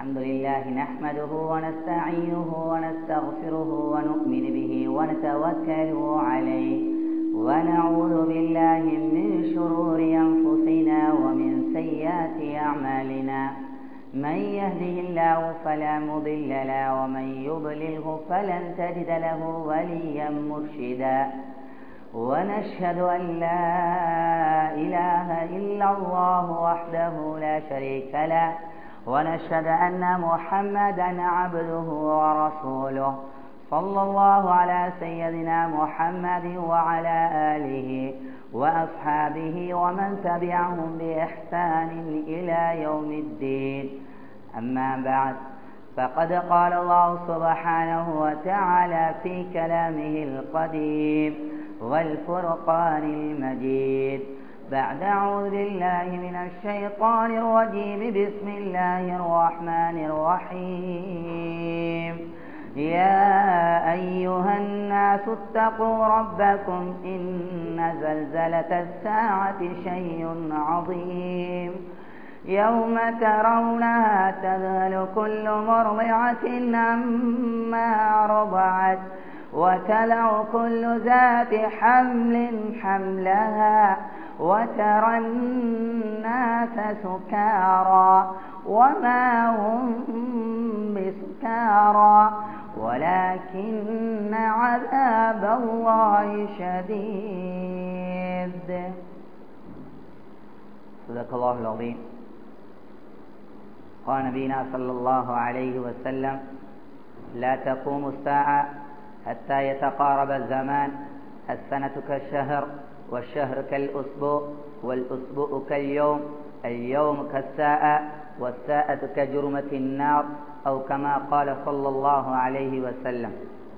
الحمد لله نحمده ونستعينه ونستغفره ونؤمن به ونتوكل عليه ونعوذ بالله من شرور أنفسنا ومن سيئات أعمالنا من يهده الله فلا مضل له ومن يضلله فلن تجد له وليا مرشدا ونشهد أن لا إله إلا الله وحده لا شريك له ونشهد أن محمدا عبده ورسوله صلى الله على سيدنا محمد وعلى آله وأصحابه ومن تبعهم بإحسان إلى يوم الدين أما بعد فقد قال الله سبحانه وتعالى في كلامه القديم والفرقان المجيد بعد أعوذ بالله من الشيطان الرجيم بسم الله الرحمن الرحيم يا أيها الناس اتقوا ربكم إن زلزلة الساعة شيء عظيم يوم ترونها تذهل كل مرضعة عما رضعت وتلع كل ذات حمل حملها وترى الناس سكارى وما هم بسكارى ولكن عذاب الله شديد صدق الله العظيم قال نبينا صلى الله عليه وسلم لا تقوم الساعة حتى يتقارب الزمان السنة كالشهر والشهر كالأسبوع والأسبوع كاليوم اليوم كالساعة والساعة كجرمة النار أو كما قال صلى الله عليه وسلم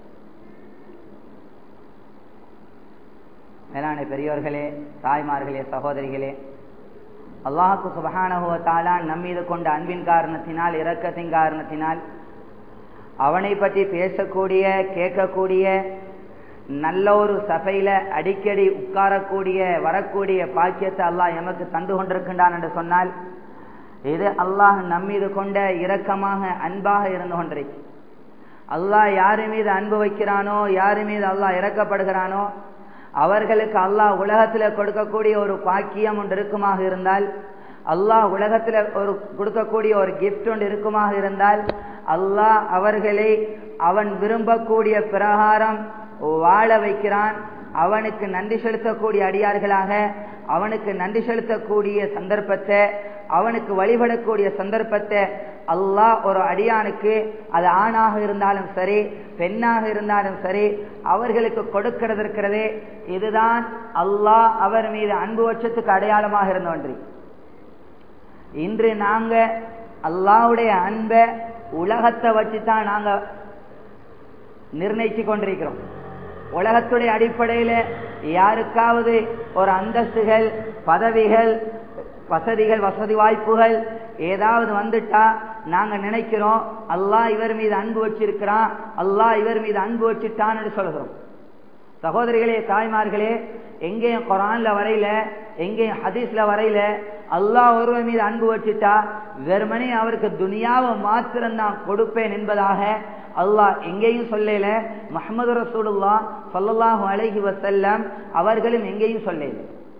மேலான பெரியோர்களே தாய்மார்களே சகோதரிகளே அல்லாஹுக்கு சுபஹானஹுவ தாலா நம்மீது கொண்ட அன்பின் காரணத்தினால் இரக்கத்தின் காரணத்தினால் அவனை பற்றி பேசக்கூடிய கேட்கக்கூடிய நல்ல ஒரு சபையில அடிக்கடி உட்காரக்கூடிய வரக்கூடிய பாக்கியத்தை அல்லாஹ் எமக்கு தந்து கொண்டிருக்கின்றான் என்று சொன்னால் இது அல்லாஹ் நம்மீது கொண்ட இரக்கமாக அன்பாக இருந்து கொண்டிருக்கு அல்லாஹ் யாரு மீது அன்பு வைக்கிறானோ யாரு மீது அல்லாஹ் இறக்கப்படுகிறானோ அவர்களுக்கு அல்லாஹ் உலகத்தில் கொடுக்கக்கூடிய ஒரு பாக்கியம் ஒன்று இருக்குமாக இருந்தால் அல்லாஹ் உலகத்தில் ஒரு கொடுக்கக்கூடிய ஒரு கிஃப்ட் ஒன்று இருக்குமாக இருந்தால் அல்லாஹ் அவர்களை அவன் விரும்பக்கூடிய பிரகாரம் வாழ வைக்கிறான் அவனுக்கு நன்றி செலுத்தக்கூடிய அடியார்களாக அவனுக்கு நன்றி செலுத்தக்கூடிய சந்தர்ப்பத்தை அவனுக்கு வழிபடக்கூடிய சந்தர்ப்பத்தை அல்லாஹ் ஒரு அடியானுக்கு அது ஆணாக இருந்தாலும் சரி பெண்ணாக இருந்தாலும் சரி அவர்களுக்கு கொடுக்கிறது இருக்கிறதே இதுதான் அல்லாஹ் அவர் மீது அன்பு வச்சத்துக்கு அடையாளமாக இருந்த ஒன்றி இன்று நாங்க அல்லாவுடைய அன்பை உலகத்தை வச்சு தான் நாங்க நிர்ணயிச்சு கொண்டிருக்கிறோம் உலகத்துடைய அடிப்படையில் யாருக்காவது ஒரு அந்தஸ்துகள் பதவிகள் வசதிகள் வசதி வாய்ப்புகள் ஏதாவது வந்துட்டா நாங்க நினைக்கிறோம் அல்லாஹ் இவர் மீது அன்பு வச்சிருக்கிறான் அல்லாஹ் இவர் மீது அன்பு வச்சுட்டான்னு சொல்கிறோம் சகோதரிகளே தாய்மார்களே எங்கேயும் குரான்ல வரையில எங்கேயும் ஹதீஸ்ல வரையில அல்லாஹ் ஒருவர் மீது அன்பு வச்சுட்டா வெறுமனே அவருக்கு துனியாவை மாத்திரம் நான் கொடுப்பேன் என்பதாக அல்லாஹ் எங்கேயும் சொல்லல முகமது ரசூலுல்லா சொல்லல்லாஹு அலைஹி வசல்லம் அவர்களும் எங்கேயும் சொல்லல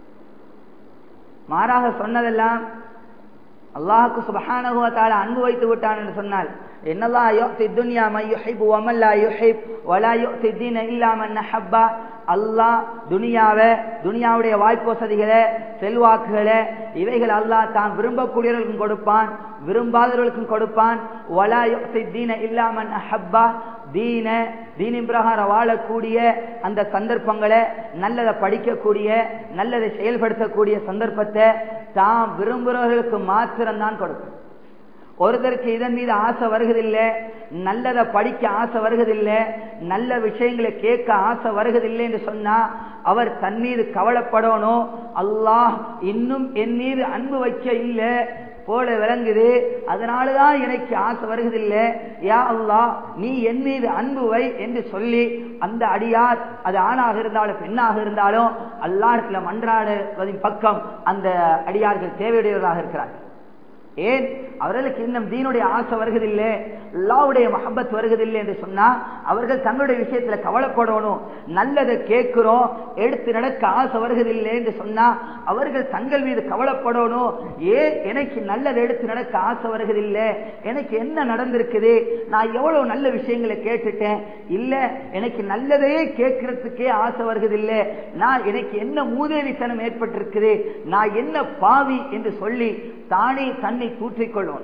மாறாக சொன்னதெல்லாம் அல்லாஹுக்கு சுபஹானகுவத்தால அன்பு வைத்து விட்டான் என்று சொன்னால் என்னல்லா யுக்தி துன்யா மை யுஹிப் வமல்லா யுஹிப் வலா யுக்தி தீன இல்லாமன் ஹப்பா அல்லாஹ் துனியாவை துனியாவுடைய வாய்ப்பு வசதிகளை செல்வாக்குகளை இவைகள் அல்லாஹ் தான் விரும்பக்கூடியவர்களுக்கும் கொடுப்பான் விரும்பாதவர்களுக்கும் கொடுப்பான் வலா யுக்தி தீன இல்லாமன் ஹப்பா தீன தீனின் பிரகாரம் வாழக்கூடிய அந்த சந்தர்ப்பங்களை நல்லதை படிக்கக்கூடிய நல்லதை செயல்படுத்தக்கூடிய சந்தர்ப்பத்தை தான் விரும்புகிறவர்களுக்கு மாத்திரம்தான் கொடுக்கும் ஒருத்தருக்கு இதன் மீது ஆசை வருவதில்லை நல்லதை படிக்க ஆசை வருவதில்லை நல்ல விஷயங்களை கேட்க ஆசை வருவதில்லை என்று சொன்னா அவர் தன் மீது கவலைப்படணும் அல்லாஹ் இன்னும் என் மீது அன்பு வைக்க இல்லை போல விளங்குது அதனாலதான் எனக்கு ஆசை வருவதில்லை யா அல்லாஹ் நீ என் மீது அன்பு வை என்று சொல்லி அந்த அடியார் அது ஆணாக இருந்தாலும் பெண்ணாக இருந்தாலும் அல்லாடத்துல மன்றாடுவதின் பக்கம் அந்த அடியார்கள் தேவையுடையவர்களாக இருக்கிறார்கள் ஏன் அவர்களுக்கு இன்னும் தீனுடைய ஆசை வருகிறதில்லை அல்லாவுடைய மஹபத் வருகிறதில்லை என்று சொன்னா அவர்கள் தங்களுடைய விஷயத்துல கவலைப்படணும் நல்லதை கேட்கிறோம் எடுத்து நடக்க ஆசை வருகிறதில்லை என்று சொன்னா அவர்கள் தங்கள் மீது கவலைப்படணும் ஏன் எனக்கு நல்லதை எடுத்து நடக்க ஆசை வருகிறதில்லை எனக்கு என்ன நடந்திருக்குது நான் எவ்வளவு நல்ல விஷயங்களை கேட்டுட்டேன் இல்ல எனக்கு நல்லதையே கேட்கறதுக்கே ஆசை வருகிறதில்லை நான் எனக்கு என்ன மூதேவித்தனம் ஏற்பட்டிருக்குது நான் என்ன பாவி என்று சொல்லி தானே தன்னை தூற்றிக்கொள்ளும்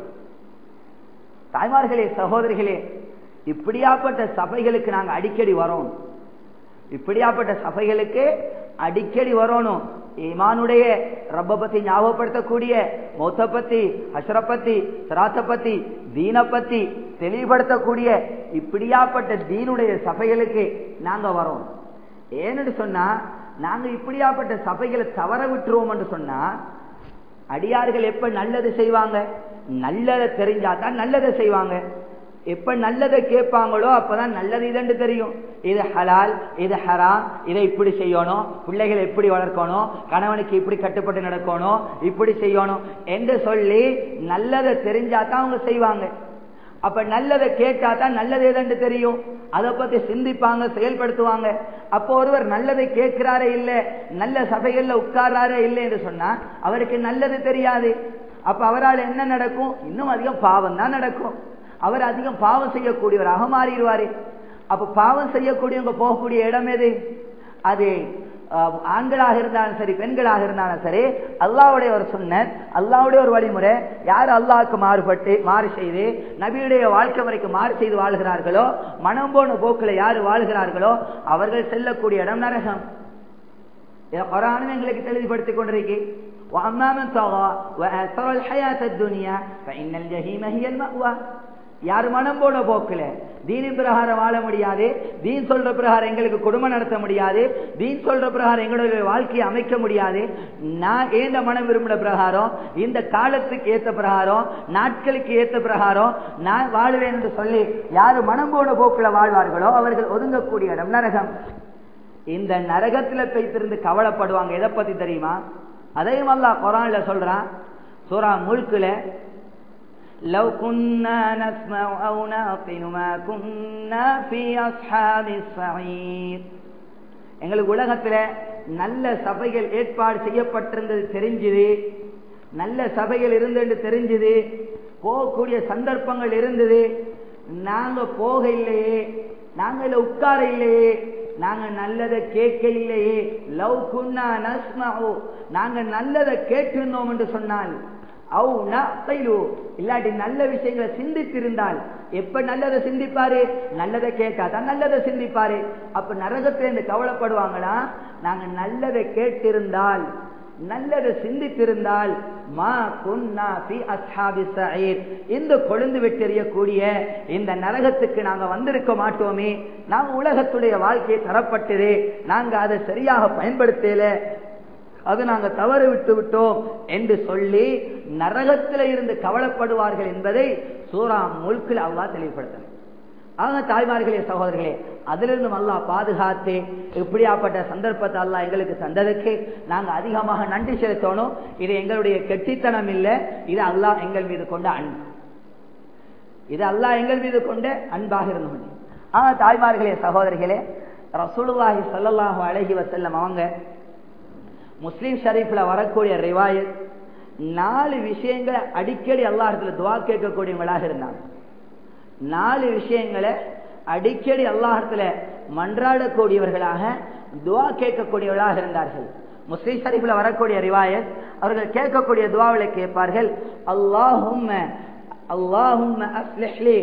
தாய்மார்களே சகோதரிகளே இப்படியாப்பட்ட சபைகளுக்கு நாங்க அடிக்கடி வரோம் இப்படியாப்பட்ட சபைகளுக்கு அடிக்கடி வரணும் ஈமானுடைய ரப்ப பத்தி ஞாபகப்படுத்தக்கூடிய மௌத்த பத்தி அஷர பத்தி சிராத்த பத்தி தீன பத்தி தெளிவுபடுத்தக்கூடிய இப்படியாப்பட்ட தீனுடைய சபைகளுக்கு நாங்க வரோம் ஏன்னு சொன்னா நாங்க இப்படியாப்பட்ட சபைகளை தவற விட்டுருவோம் என்று சொன்னா அடியார்கள் எப்ப நல்லது செய்வாங்க நல்லதை தெரிஞ்சாதான் நல்லதை செய்வாங்க எப்ப நல்லதை கேட்பாங்களோ அப்பதான் நல்லது இதென்று தெரியும் இது ஹலால் இது ஹராம் இதை இப்படி செய்யணும் பிள்ளைகளை எப்படி வளர்க்கணும் கணவனுக்கு இப்படி கட்டுப்பட்டு நடக்கணும் இப்படி செய்யணும் என்று சொல்லி நல்லதை தெரிஞ்சாதான் அவங்க செய்வாங்க அப்ப நல்லதை கேட்டா தான் நல்லது எதென்று தெரியும் அதை பத்தி சிந்திப்பாங்க செயல்படுத்துவாங்க அப்போ ஒருவர் நல்லதை கேட்கிறாரே இல்லை நல்ல சபைகள்ல உட்கார்றாரே இல்லை என்று சொன்னா அவருக்கு நல்லது தெரியாது அப்ப அவரால் என்ன நடக்கும் இன்னும் அதிகம் பாவம் தான் நடக்கும் அவர் அதிகம் பாவம் செய்யக்கூடியவராக மாறிடுவாரு அப்ப பாவம் செய்யக்கூடியவங்க போகக்கூடிய இடம் எது அது ஆண்களாக இருந்தாலும் சரி பெண்களாக இருந்தாலும் சரி அல்லாவுடைய ஒரு சொன்ன அல்லாவுடைய ஒரு வழிமுறை யார் அல்லாவுக்கு மாறுபட்டு மாறு செய்து நபியுடைய வாழ்க்கை முறைக்கு மாறு செய்து வாழ்கிறார்களோ மனம் போன போக்கில் யார் வாழ்கிறார்களோ அவர்கள் செல்லக்கூடிய இடம் நரகம் குரானும் எங்களுக்கு தெளிவுபடுத்திக் கொண்டிருக்கு وأما من طغى وآثر الحياة الدنيا فإن الجحيم هي المأوى யார் மனம் போன போக்குல தீனின் பிரகாரம் வாழ முடியாது தீன் சொல்ற பிரகாரம் எங்களுக்கு குடும்பம் நடத்த முடியாது தீன் சொல்ற பிரகாரம் எங்களுடைய வாழ்க்கையை அமைக்க முடியாது நான் ஏந்த மனம் விரும்பின பிரகாரம் இந்த காலத்துக்கு ஏத்த பிரகாரம் நாட்களுக்கு ஏத்த பிரகாரம் நான் வாழ்வேன் என்று சொல்லி யாரு மனம் போன போக்குல வாழ்வார்களோ அவர்கள் ஒதுங்கக்கூடிய இடம் நரகம் இந்த நரகத்துல வைத்திருந்து கவலைப்படுவாங்க எதை பத்தி தெரியுமா அதையும் அல்லா குரான்ல சொல்றான் சூரா முழுக்குல لو كنا نسمع أو نعقل ما كنا في أصحاب السعير எங்களுக்கு உலகத்துல நல்ல சபைகள் ஏற்பாடு செய்யப்பட்டிருந்தது தெரிஞ்சுது நல்ல சபைகள் இருந்து தெரிஞ்சுது போகக்கூடிய சந்தர்ப்பங்கள் இருந்தது நாங்க போக இல்லையே நாங்க இதுல உட்கார இல்லையே நாங்க நல்லதை கேட்க இல்லையே லவ் குன்னா நஸ்மஹு நாங்க நல்லதை கேட்டிருந்தோம் என்று சொன்னால் அவு நகைலு இல்லாட்டி நல்ல விஷயங்களை சிந்தித்திருந்தால் எப்ப நல்லதை சிந்திப்பாரு நல்லதை கேட்டா தான் நல்லதை சிந்திப்பாரு அப்ப நரகத்திலிருந்து கவலைப்படுவாங்களா நாங்க நல்லதை கேட்டிருந்தால் நல்லதை சிந்தித்திருந்தால் மா குன்னா பி அஸ்ஹாபி சயீர் இந்த கொழுந்து விட்டெறியக்கூடிய இந்த நரகத்துக்கு நாங்க வந்திருக்க மாட்டோமே நாங்க உலகத்துடைய வாழ்க்கையை தரப்பட்டது நாங்க அதை சரியாக பயன்படுத்தல அது நாங்க தவறு விட்டு விட்டோம் என்று சொல்லி நரகத்தில் இருந்து கவலைப்படுவார்கள் என்பதை சூரா முழுக்கில் அவ்வா தெளிவுபடுத்தணும் ஆக தாய்மார்களே சகோதரர்களே அதிலிருந்து அல்லா பாதுகாத்து இப்படியாப்பட்ட சந்தர்ப்பத்தை அல்லா எங்களுக்கு தந்ததுக்கு நாங்க அதிகமாக நன்றி செலுத்தணும் இது எங்களுடைய கெட்டித்தனம் இல்லை இது அல்லாஹ் எங்கள் மீது கொண்ட அன்பு இது அல்லாஹ் எங்கள் மீது கொண்ட அன்பாக இருந்தோம் ஆக தாய்மார்களே சகோதரிகளே ரசூலுல்லாஹி சல்லாஹூ அழகி வசல்லம் அவங்க முஸ்லீம் ஷரீஃப்ல வரக்கூடிய ரிவாயத் நாலு விஷயங்களை அடிக்கடி அல்லாஹத்துல துவா கேட்கக்கூடியவங்களாக இருந்தாங்க நாலு விஷயங்களை அடிக்கடி அல்லாஹத்துல மன்றாடக்கூடியவர்களாக துவா கேட்கக்கூடியவர்களாக இருந்தார்கள் முஸ்லீம் ஷரீஃப்ல வரக்கூடிய ரிவாயத் அவர்கள் கேட்கக்கூடிய துவாவில கேட்பார்கள் அல்லாஹும் அல்லாஹும் அஸ்லிஹ்லி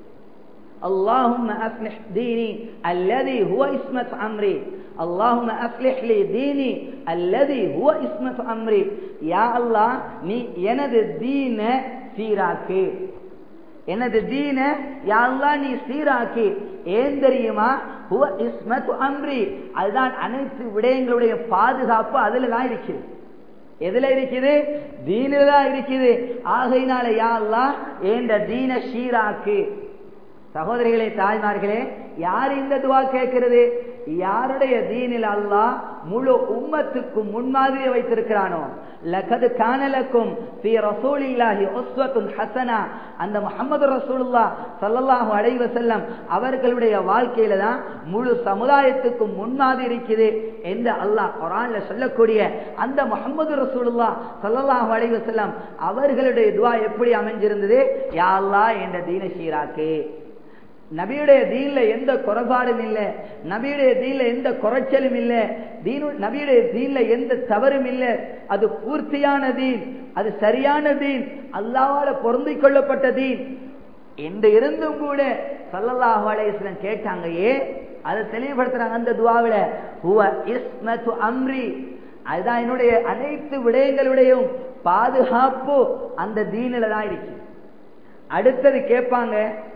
اللهم أصلح ديني الذي هو اسمة أمري اللهم أصلح لي ديني الذي هو اسمة أمري يا الله நீ எனது தீன சீராக்கு எனது தீன யாழ்லா நீ சீராக்கி ஏன் தெரியுமா ஹுவ இஸ்மத் அம்ரி அதுதான் அனைத்து விடயங்களுடைய பாதுகாப்பு அதுல தான் இருக்குது எதுல இருக்குது தீனில தான் இருக்குது ஆகையினால யாழ்லா ஏந்த தீன சீராக்கு சகோதரிகளே தாய்மார்களே யார் இந்த துவா கேட்கிறது யாருடைய தீனில் அல்லாஹ் முழு உம்மத்துக்கும் முன்மாதிரியை வைத்திருக்கிறானோ லகது கானலக்கும் ஃபீ ரசூலில்லாஹி உஸ்வத்துன் ஹசனா அந்த முஹம்மது ரசூலுல்லாஹ் ஸல்லல்லாஹு அலைஹி வஸல்லம் அவர்களுடைய வாழ்க்கையில தான் முழு சமுதாயத்துக்கும் முன்மாதிரி இருக்குது என்று அல்லாஹ் குர்ஆன்ல சொல்லக்கூடிய அந்த முஹம்மது ரசூலுல்லாஹ் ஸல்லல்லாஹு அலைஹி வஸல்லம் அவர்களுடைய துஆ எப்படி அமைஞ்சிருந்தது யா அல்லாஹ் என்ற தீன சீராக்கு நபியுடைய தீன்ல எந்த குறைபாடும் இல்லை நபியுடைய தீன்ல எந்த குறைச்சலும் இல்லை தீனு நபியுடைய தீன்ல எந்த தவறும் இல்லை அது பூர்த்தியான தீன் அது சரியான தீன் அல்லாவால பொருந்திக் கொள்ளப்பட்ட தீன் என்று இருந்தும் கூட சல்லல்லாஹு அலைஹிஸ்ஸலாம் கேட்டாங்க ஏ அதை தெளிவுபடுத்துறாங்க அந்த துவாவில ஹுவ இஸ்மத்து அம்ரி அதுதான் என்னுடைய அனைத்து விடயங்களுடையும் பாதுகாப்பு அந்த தீனில தான் இருக்கு அடுத்தது கேட்பாங்க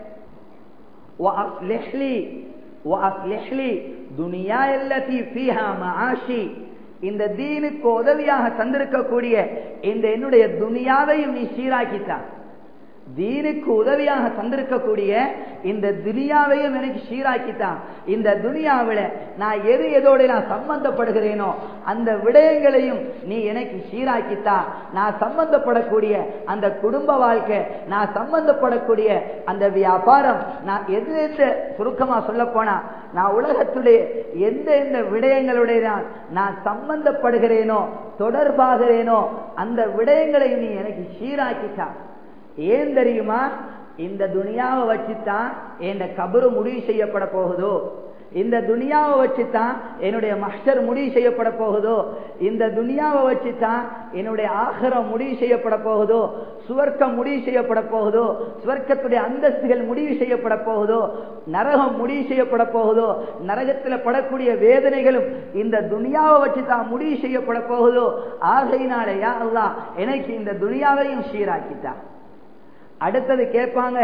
وأصلح لي وأصلح لي دنياي التي فيها معاشي இந்த தீனுக்கு உதவியாக தந்திருக்கக்கூடிய இந்த என்னுடைய துனியாவையும் நீ சீராக்கித்தான் தீனுக்கு உதவியாக தந்திருக்கக்கூடிய இந்த துனியாவையும் எனக்கு சீராக்கித்தான் இந்த துனியாவில நான் எது எதோட நான் சம்பந்தப்படுகிறேனோ அந்த விடயங்களையும் நீ எனக்கு சீராக்கித்தா நான் சம்பந்தப்படக்கூடிய அந்த குடும்ப வாழ்க்கை நான் சம்பந்தப்படக்கூடிய அந்த வியாபாரம் நான் எது எந்த சுருக்கமா சொல்ல போனா நான் உலகத்துடைய எந்த எந்த விடயங்களுடைய நான் நான் சம்பந்தப்படுகிறேனோ தொடர்பாகிறேனோ அந்த விடயங்களையும் நீ எனக்கு சீராக்கித்தான் ஏன் தெரியுமா இந்த துனியாவை வச்சுத்தான் என் கபரு முடிவு செய்யப்பட போகுதோ இந்த துனியாவை வச்சுத்தான் என்னுடைய மஸ்டர் முடிவு செய்யப்பட போகுதோ இந்த துனியாவை வச்சுத்தான் என்னுடைய ஆகரம் முடிவு செய்யப்பட போகுதோ சுவர்க்கம் முடிவு செய்யப்பட போகுதோ சுவர்க்கத்துடைய அந்தஸ்துகள் முடிவு செய்யப்பட போகுதோ நரகம் முடிவு செய்யப்பட போகுதோ நரகத்தில் படக்கூடிய வேதனைகளும் இந்த துனியாவை வச்சு தான் முடிவு செய்யப்பட போகுதோ ஆகையினாலேயா அல்லா எனக்கு இந்த துனியாவையும் சீராக்கித்தான் அடுத்தது கேட்பாங்க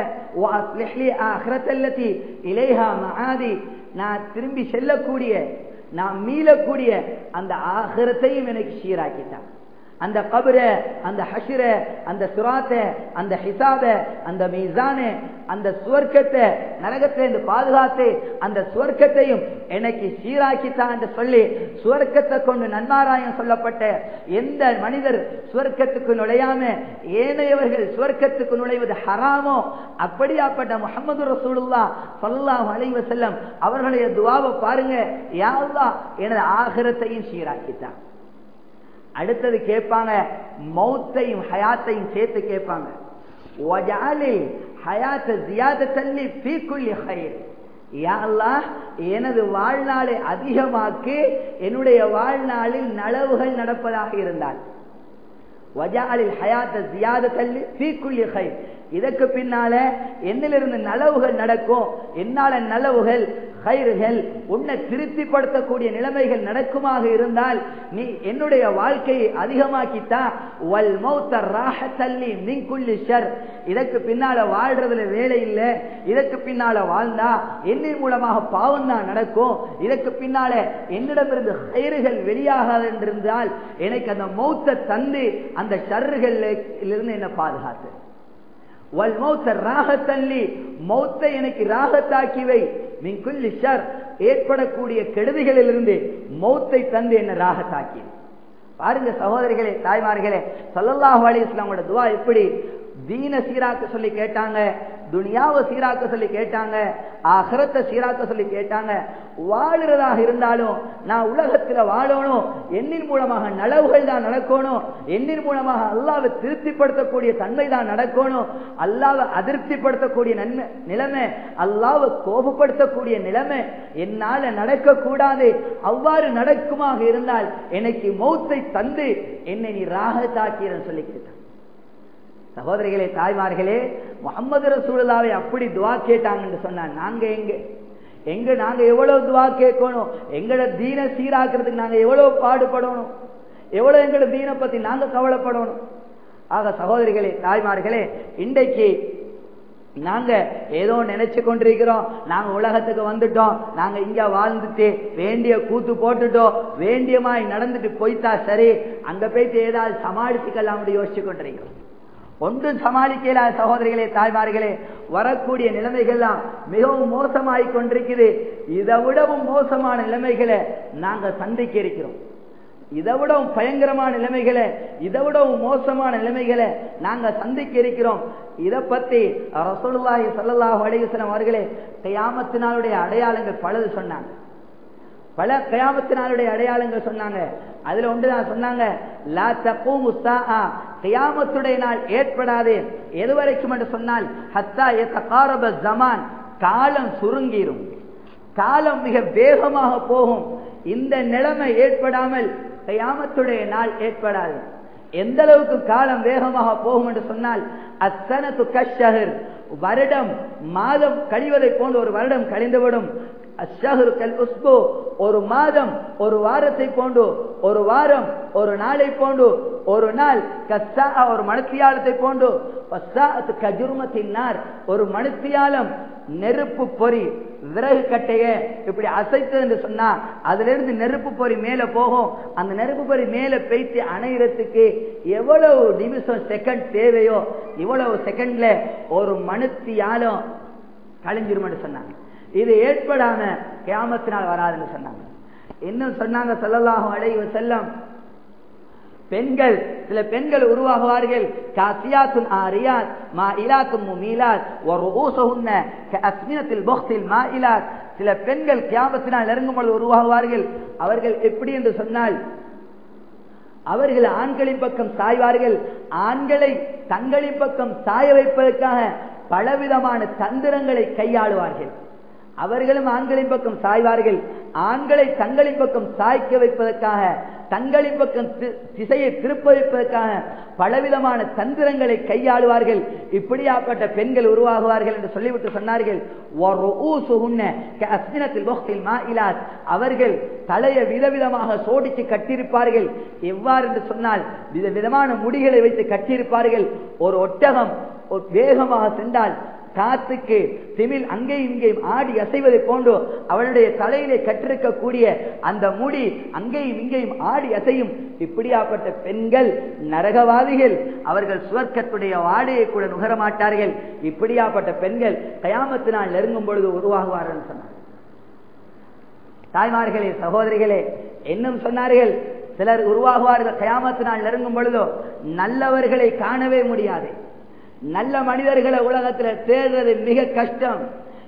இலேஹா மகாதி நான் திரும்பி செல்லக்கூடிய நான் மீளக்கூடிய அந்த ஆகிரத்தையும் எனக்கு சீராக்கிட்டான் அந்த கபர அந்த ஹஷிர அந்த சுராத்த அந்த ஹிசாப அந்த மீசான அந்த சுவர்க்கத்தை நரகத்திலிருந்து பாதுகாத்து அந்த சுவர்க்கத்தையும் எனக்கு சீராக்கித்தான் என்று சொல்லி சுவர்க்கத்தை கொண்டு நன்மாராயம் சொல்லப்பட்ட எந்த மனிதர் சுவர்க்கத்துக்கு நுழையாம ஏனையவர்கள் சுவர்க்கத்துக்கு நுழைவது ஹராமோ அப்படியாப்பட்ட முகமது ரசூலுல்லா சொல்லாம் அலைவ செல்லம் அவர்களுடைய துவாவை பாருங்க யாருலா எனது ஆகிரத்தையும் சீராக்கித்தான் அடுத்தது கேட்பாங்க மௌத்தையும் ஹயாத்தையும் சேர்த்து கேட்பாங்க எனது வாழ்நாளை அதிகமாக்கி என்னுடைய வாழ்நாளில் நலவுகள் நடப்பதாக இருந்தால் வஜாலில் ஹயாத்த ஜியாத தள்ளி பீக்குள்ளி ஹை இதற்கு பின்னால என்னிலிருந்து நலவுகள் நடக்கும் என்னால நலவுகள் கயிறுகள் உன்னை திருப்திப்படுத்தக்கூடிய நிலைமைகள் நடக்குமாக இருந்தால் நீ என்னுடைய வாழ்க்கையை அதிகமாக்கித்தா வல் மௌத்த ராக தள்ளி மிங்குள்ளி ஷர் இதற்கு பின்னால வாழ்றதுல வேலை இல்லை இதற்கு பின்னால வாழ்ந்தா என்னின் மூலமாக பாவம் தான் நடக்கும் இதற்கு பின்னால என்னிடமிருந்து கயிறுகள் வெளியாகாது என்றிருந்தால் எனக்கு அந்த மௌத்த தந்து அந்த ஷர்றுகள் இருந்து என்ன பாதுகாத்து வல் மௌத்த ராகத்தள்ளி மௌத்தை எனக்கு ராகத்தாக்கி வை மின்குள்ளி ஷர் ஏற்படக்கூடிய கெடுதிகளிலிருந்து மௌத்தை தந்து என்ன ராகத்தாக்கி பாருங்க சகோதரிகளே தாய்மார்களே சல்லல்லாஹு அலி இஸ்லாமோட துவா எப்படி தீன சீராக்க சொல்லி கேட்டாங்க துனியாவை சீராக்க சொல்லி கேட்டாங்க அகரத்தை சீராக்க சொல்லி கேட்டாங்க வாழுறதாக இருந்தாலும் நான் உலகத்துல வாழணும் எண்ணின் மூலமாக நலவுகள் தான் நடக்கணும் எண்ணின் மூலமாக அல்லாவை திருப்திப்படுத்தக்கூடிய தன்மை தான் நடக்கணும் அல்லாவை அதிருப்திப்படுத்தக்கூடிய நன்மை நிலைமை அல்லாவை கோபப்படுத்தக்கூடிய நிலைமை என்னால நடக்கக்கூடாது அவ்வாறு நடக்குமாக இருந்தால் எனக்கு மௌத்தை தந்து என்னை நீ ராகத்தாக்கிறன்னு சொல்லி கேட்டான் சகோதரிகளே தாய்மார்களே முகமது ரசூலாவை அப்படி துவா கேட்டாங்கன்னு சொன்னா நாங்க எங்க எங்க நாங்க எவ்வளவு துவா கேட்கணும் எங்களோட தீன சீராக்குறதுக்கு நாங்க எவ்வளவு பாடுபடணும் எவ்வளவு எங்களோட தீனை பத்தி நாங்க கவலைப்படணும் ஆக சகோதரிகளே தாய்மார்களே இன்றைக்கு நாங்க ஏதோ நினைச்சு கொண்டிருக்கிறோம் நாங்க உலகத்துக்கு வந்துட்டோம் நாங்க இங்க வாழ்ந்துட்டு வேண்டிய கூத்து போட்டுட்டோம் வேண்டியமாய் நடந்துட்டு போய்த்தா சரி அங்க போயிட்டு ஏதாவது சமாளிச்சுக்கலாம் யோசிச்சு கொண்டிருக்கிறோம் ஒன்றும் சமாளிக்கல சகோதரிகளே தாய்மார்களே வரக்கூடிய நிலைமைகள்லாம் மிகவும் மோசமாய் கொண்டிருக்குது இதை விடவும் மோசமான நிலைமைகளை நாங்க சந்திக்க இருக்கிறோம் இதை விடவும் பயங்கரமான நிலைமைகளை இதை விடவும் மோசமான நிலைமைகளை நாங்க சந்திக்க இருக்கிறோம் இதை பத்தி ரசூலுல்லாஹி ஸல்லல்லாஹு அலைஹி வஸல்லம் அவர்களே கியாமத்தினாலுடைய அடையாளங்கள் பலது சொன்னாங்க பல கயாமத்தினாலுடைய அடையாளங்கள் சொன்னாங்க அதுல ஒன்றுதான் சொன்னாங்க லா தக்கூமு ஸாஆ கியாமத்துடைய நாள் ஏற்படாது எதுவரைக்கும் என்று சொன்னால் ஹத்தா யதகாரப ஜமான் காலம் சுருங்கிரும் காலம் மிக வேகமாக போகும் இந்த நிலைமை ஏற்படாமல் கயாமத்துடைய நாள் ஏற்படாது எந்த அளவுக்கு காலம் வேகமாக போகும் என்று சொன்னால் அத்தனத்து கஷகர் வருடம் மாதம் கழிவதை போன்று ஒரு வருடம் கழிந்துவிடும் ஒரு மாதம் ஒரு வாரத்தை போன்று ஒரு வாரம் ஒரு நாளை போன்று ஒரு நாள் கஸ்ஸா ஒரு மனத்தியாலத்தை போன்று கஜுர்மத்தினார் ஒரு மனுத்தியாலம் நெருப்பு பொறி விறகு கட்டைய இப்படி அசைத்தது என்று சொன்னா அதுல இருந்து நெருப்பு பொறி மேல போகும் அந்த நெருப்பு பொறி மேல பேசி அணைகிறதுக்கு எவ்வளவு நிமிஷம் செகண்ட் தேவையோ இவ்வளவு செகண்ட்ல ஒரு மனுத்தியாலம் கழிஞ்சிரும் சொன்னாங்க இது ஏற்படாம கியாமத்தினால் வராதுன்னு சொன்னாங்க இன்னும் சொன்னாங்க சொல்லலாகும் அடைவு செல்லம் பெண்கள் சில பெண்கள் உருவாகுவார்கள் காசியாத்துன் ஆரியாத் மா இலாத்தும் முமீலாத் ஒரு ஊசகுன்ன அஸ்மினத்தில் பொக்தில் மா இலாத் சில பெண்கள் கியாமத்தினால் நெருங்கும் பொழுது உருவாகுவார்கள் அவர்கள் எப்படி என்று சொன்னால் அவர்கள் ஆண்களின் பக்கம் சாய்வார்கள் ஆண்களை தங்களின் பக்கம் சாய வைப்பதற்காக பலவிதமான தந்திரங்களை கையாளுவார்கள் அவர்களும் ஆண்களின் பக்கம் சாய்வார்கள் ஆண்களை தங்களின் பக்கம் சாய்க்க வைப்பதற்காக தங்களின் பக்கம் திசையை திருப்ப வைப்பதற்காக பலவிதமான தந்திரங்களை கையாளுவார்கள் இப்படியாப்பட்ட பெண்கள் உருவாகுவார்கள் என்று சொல்லிவிட்டு சொன்னார்கள் அவர்கள் தலையை விதவிதமாக சோடிச்சு கட்டியிருப்பார்கள் எவ்வாறு என்று சொன்னால் விதவிதமான முடிகளை வைத்து கட்டியிருப்பார்கள் ஒரு ஒட்டகம் வேகமாக சென்றால் காத்துக்கு திமில் அங்கேயும் இங்கேயும் ஆடி அசைவதை போன்று அவளுடைய தலையிலே கற்றிருக்கக்கூடிய அந்த முடி அங்கேயும் இங்கேயும் ஆடி அசையும் இப்படியாப்பட்ட பெண்கள் நரகவாதிகள் அவர்கள் சுவர்க்கத்துடைய வாடையை கூட நுகர மாட்டார்கள் இப்படியாப்பட்ட பெண்கள் கயாமத்தினால் நெருங்கும் பொழுது உருவாகுவார்கள் சொன்னார் தாய்மார்களே சகோதரிகளே இன்னும் சொன்னார்கள் சிலர் உருவாகுவார்கள் கயாமத்தினால் நெருங்கும் பொழுதோ நல்லவர்களை காணவே முடியாது நல்ல மனிதர்களை உலகத்துல தேடுறது மிக கஷ்டம்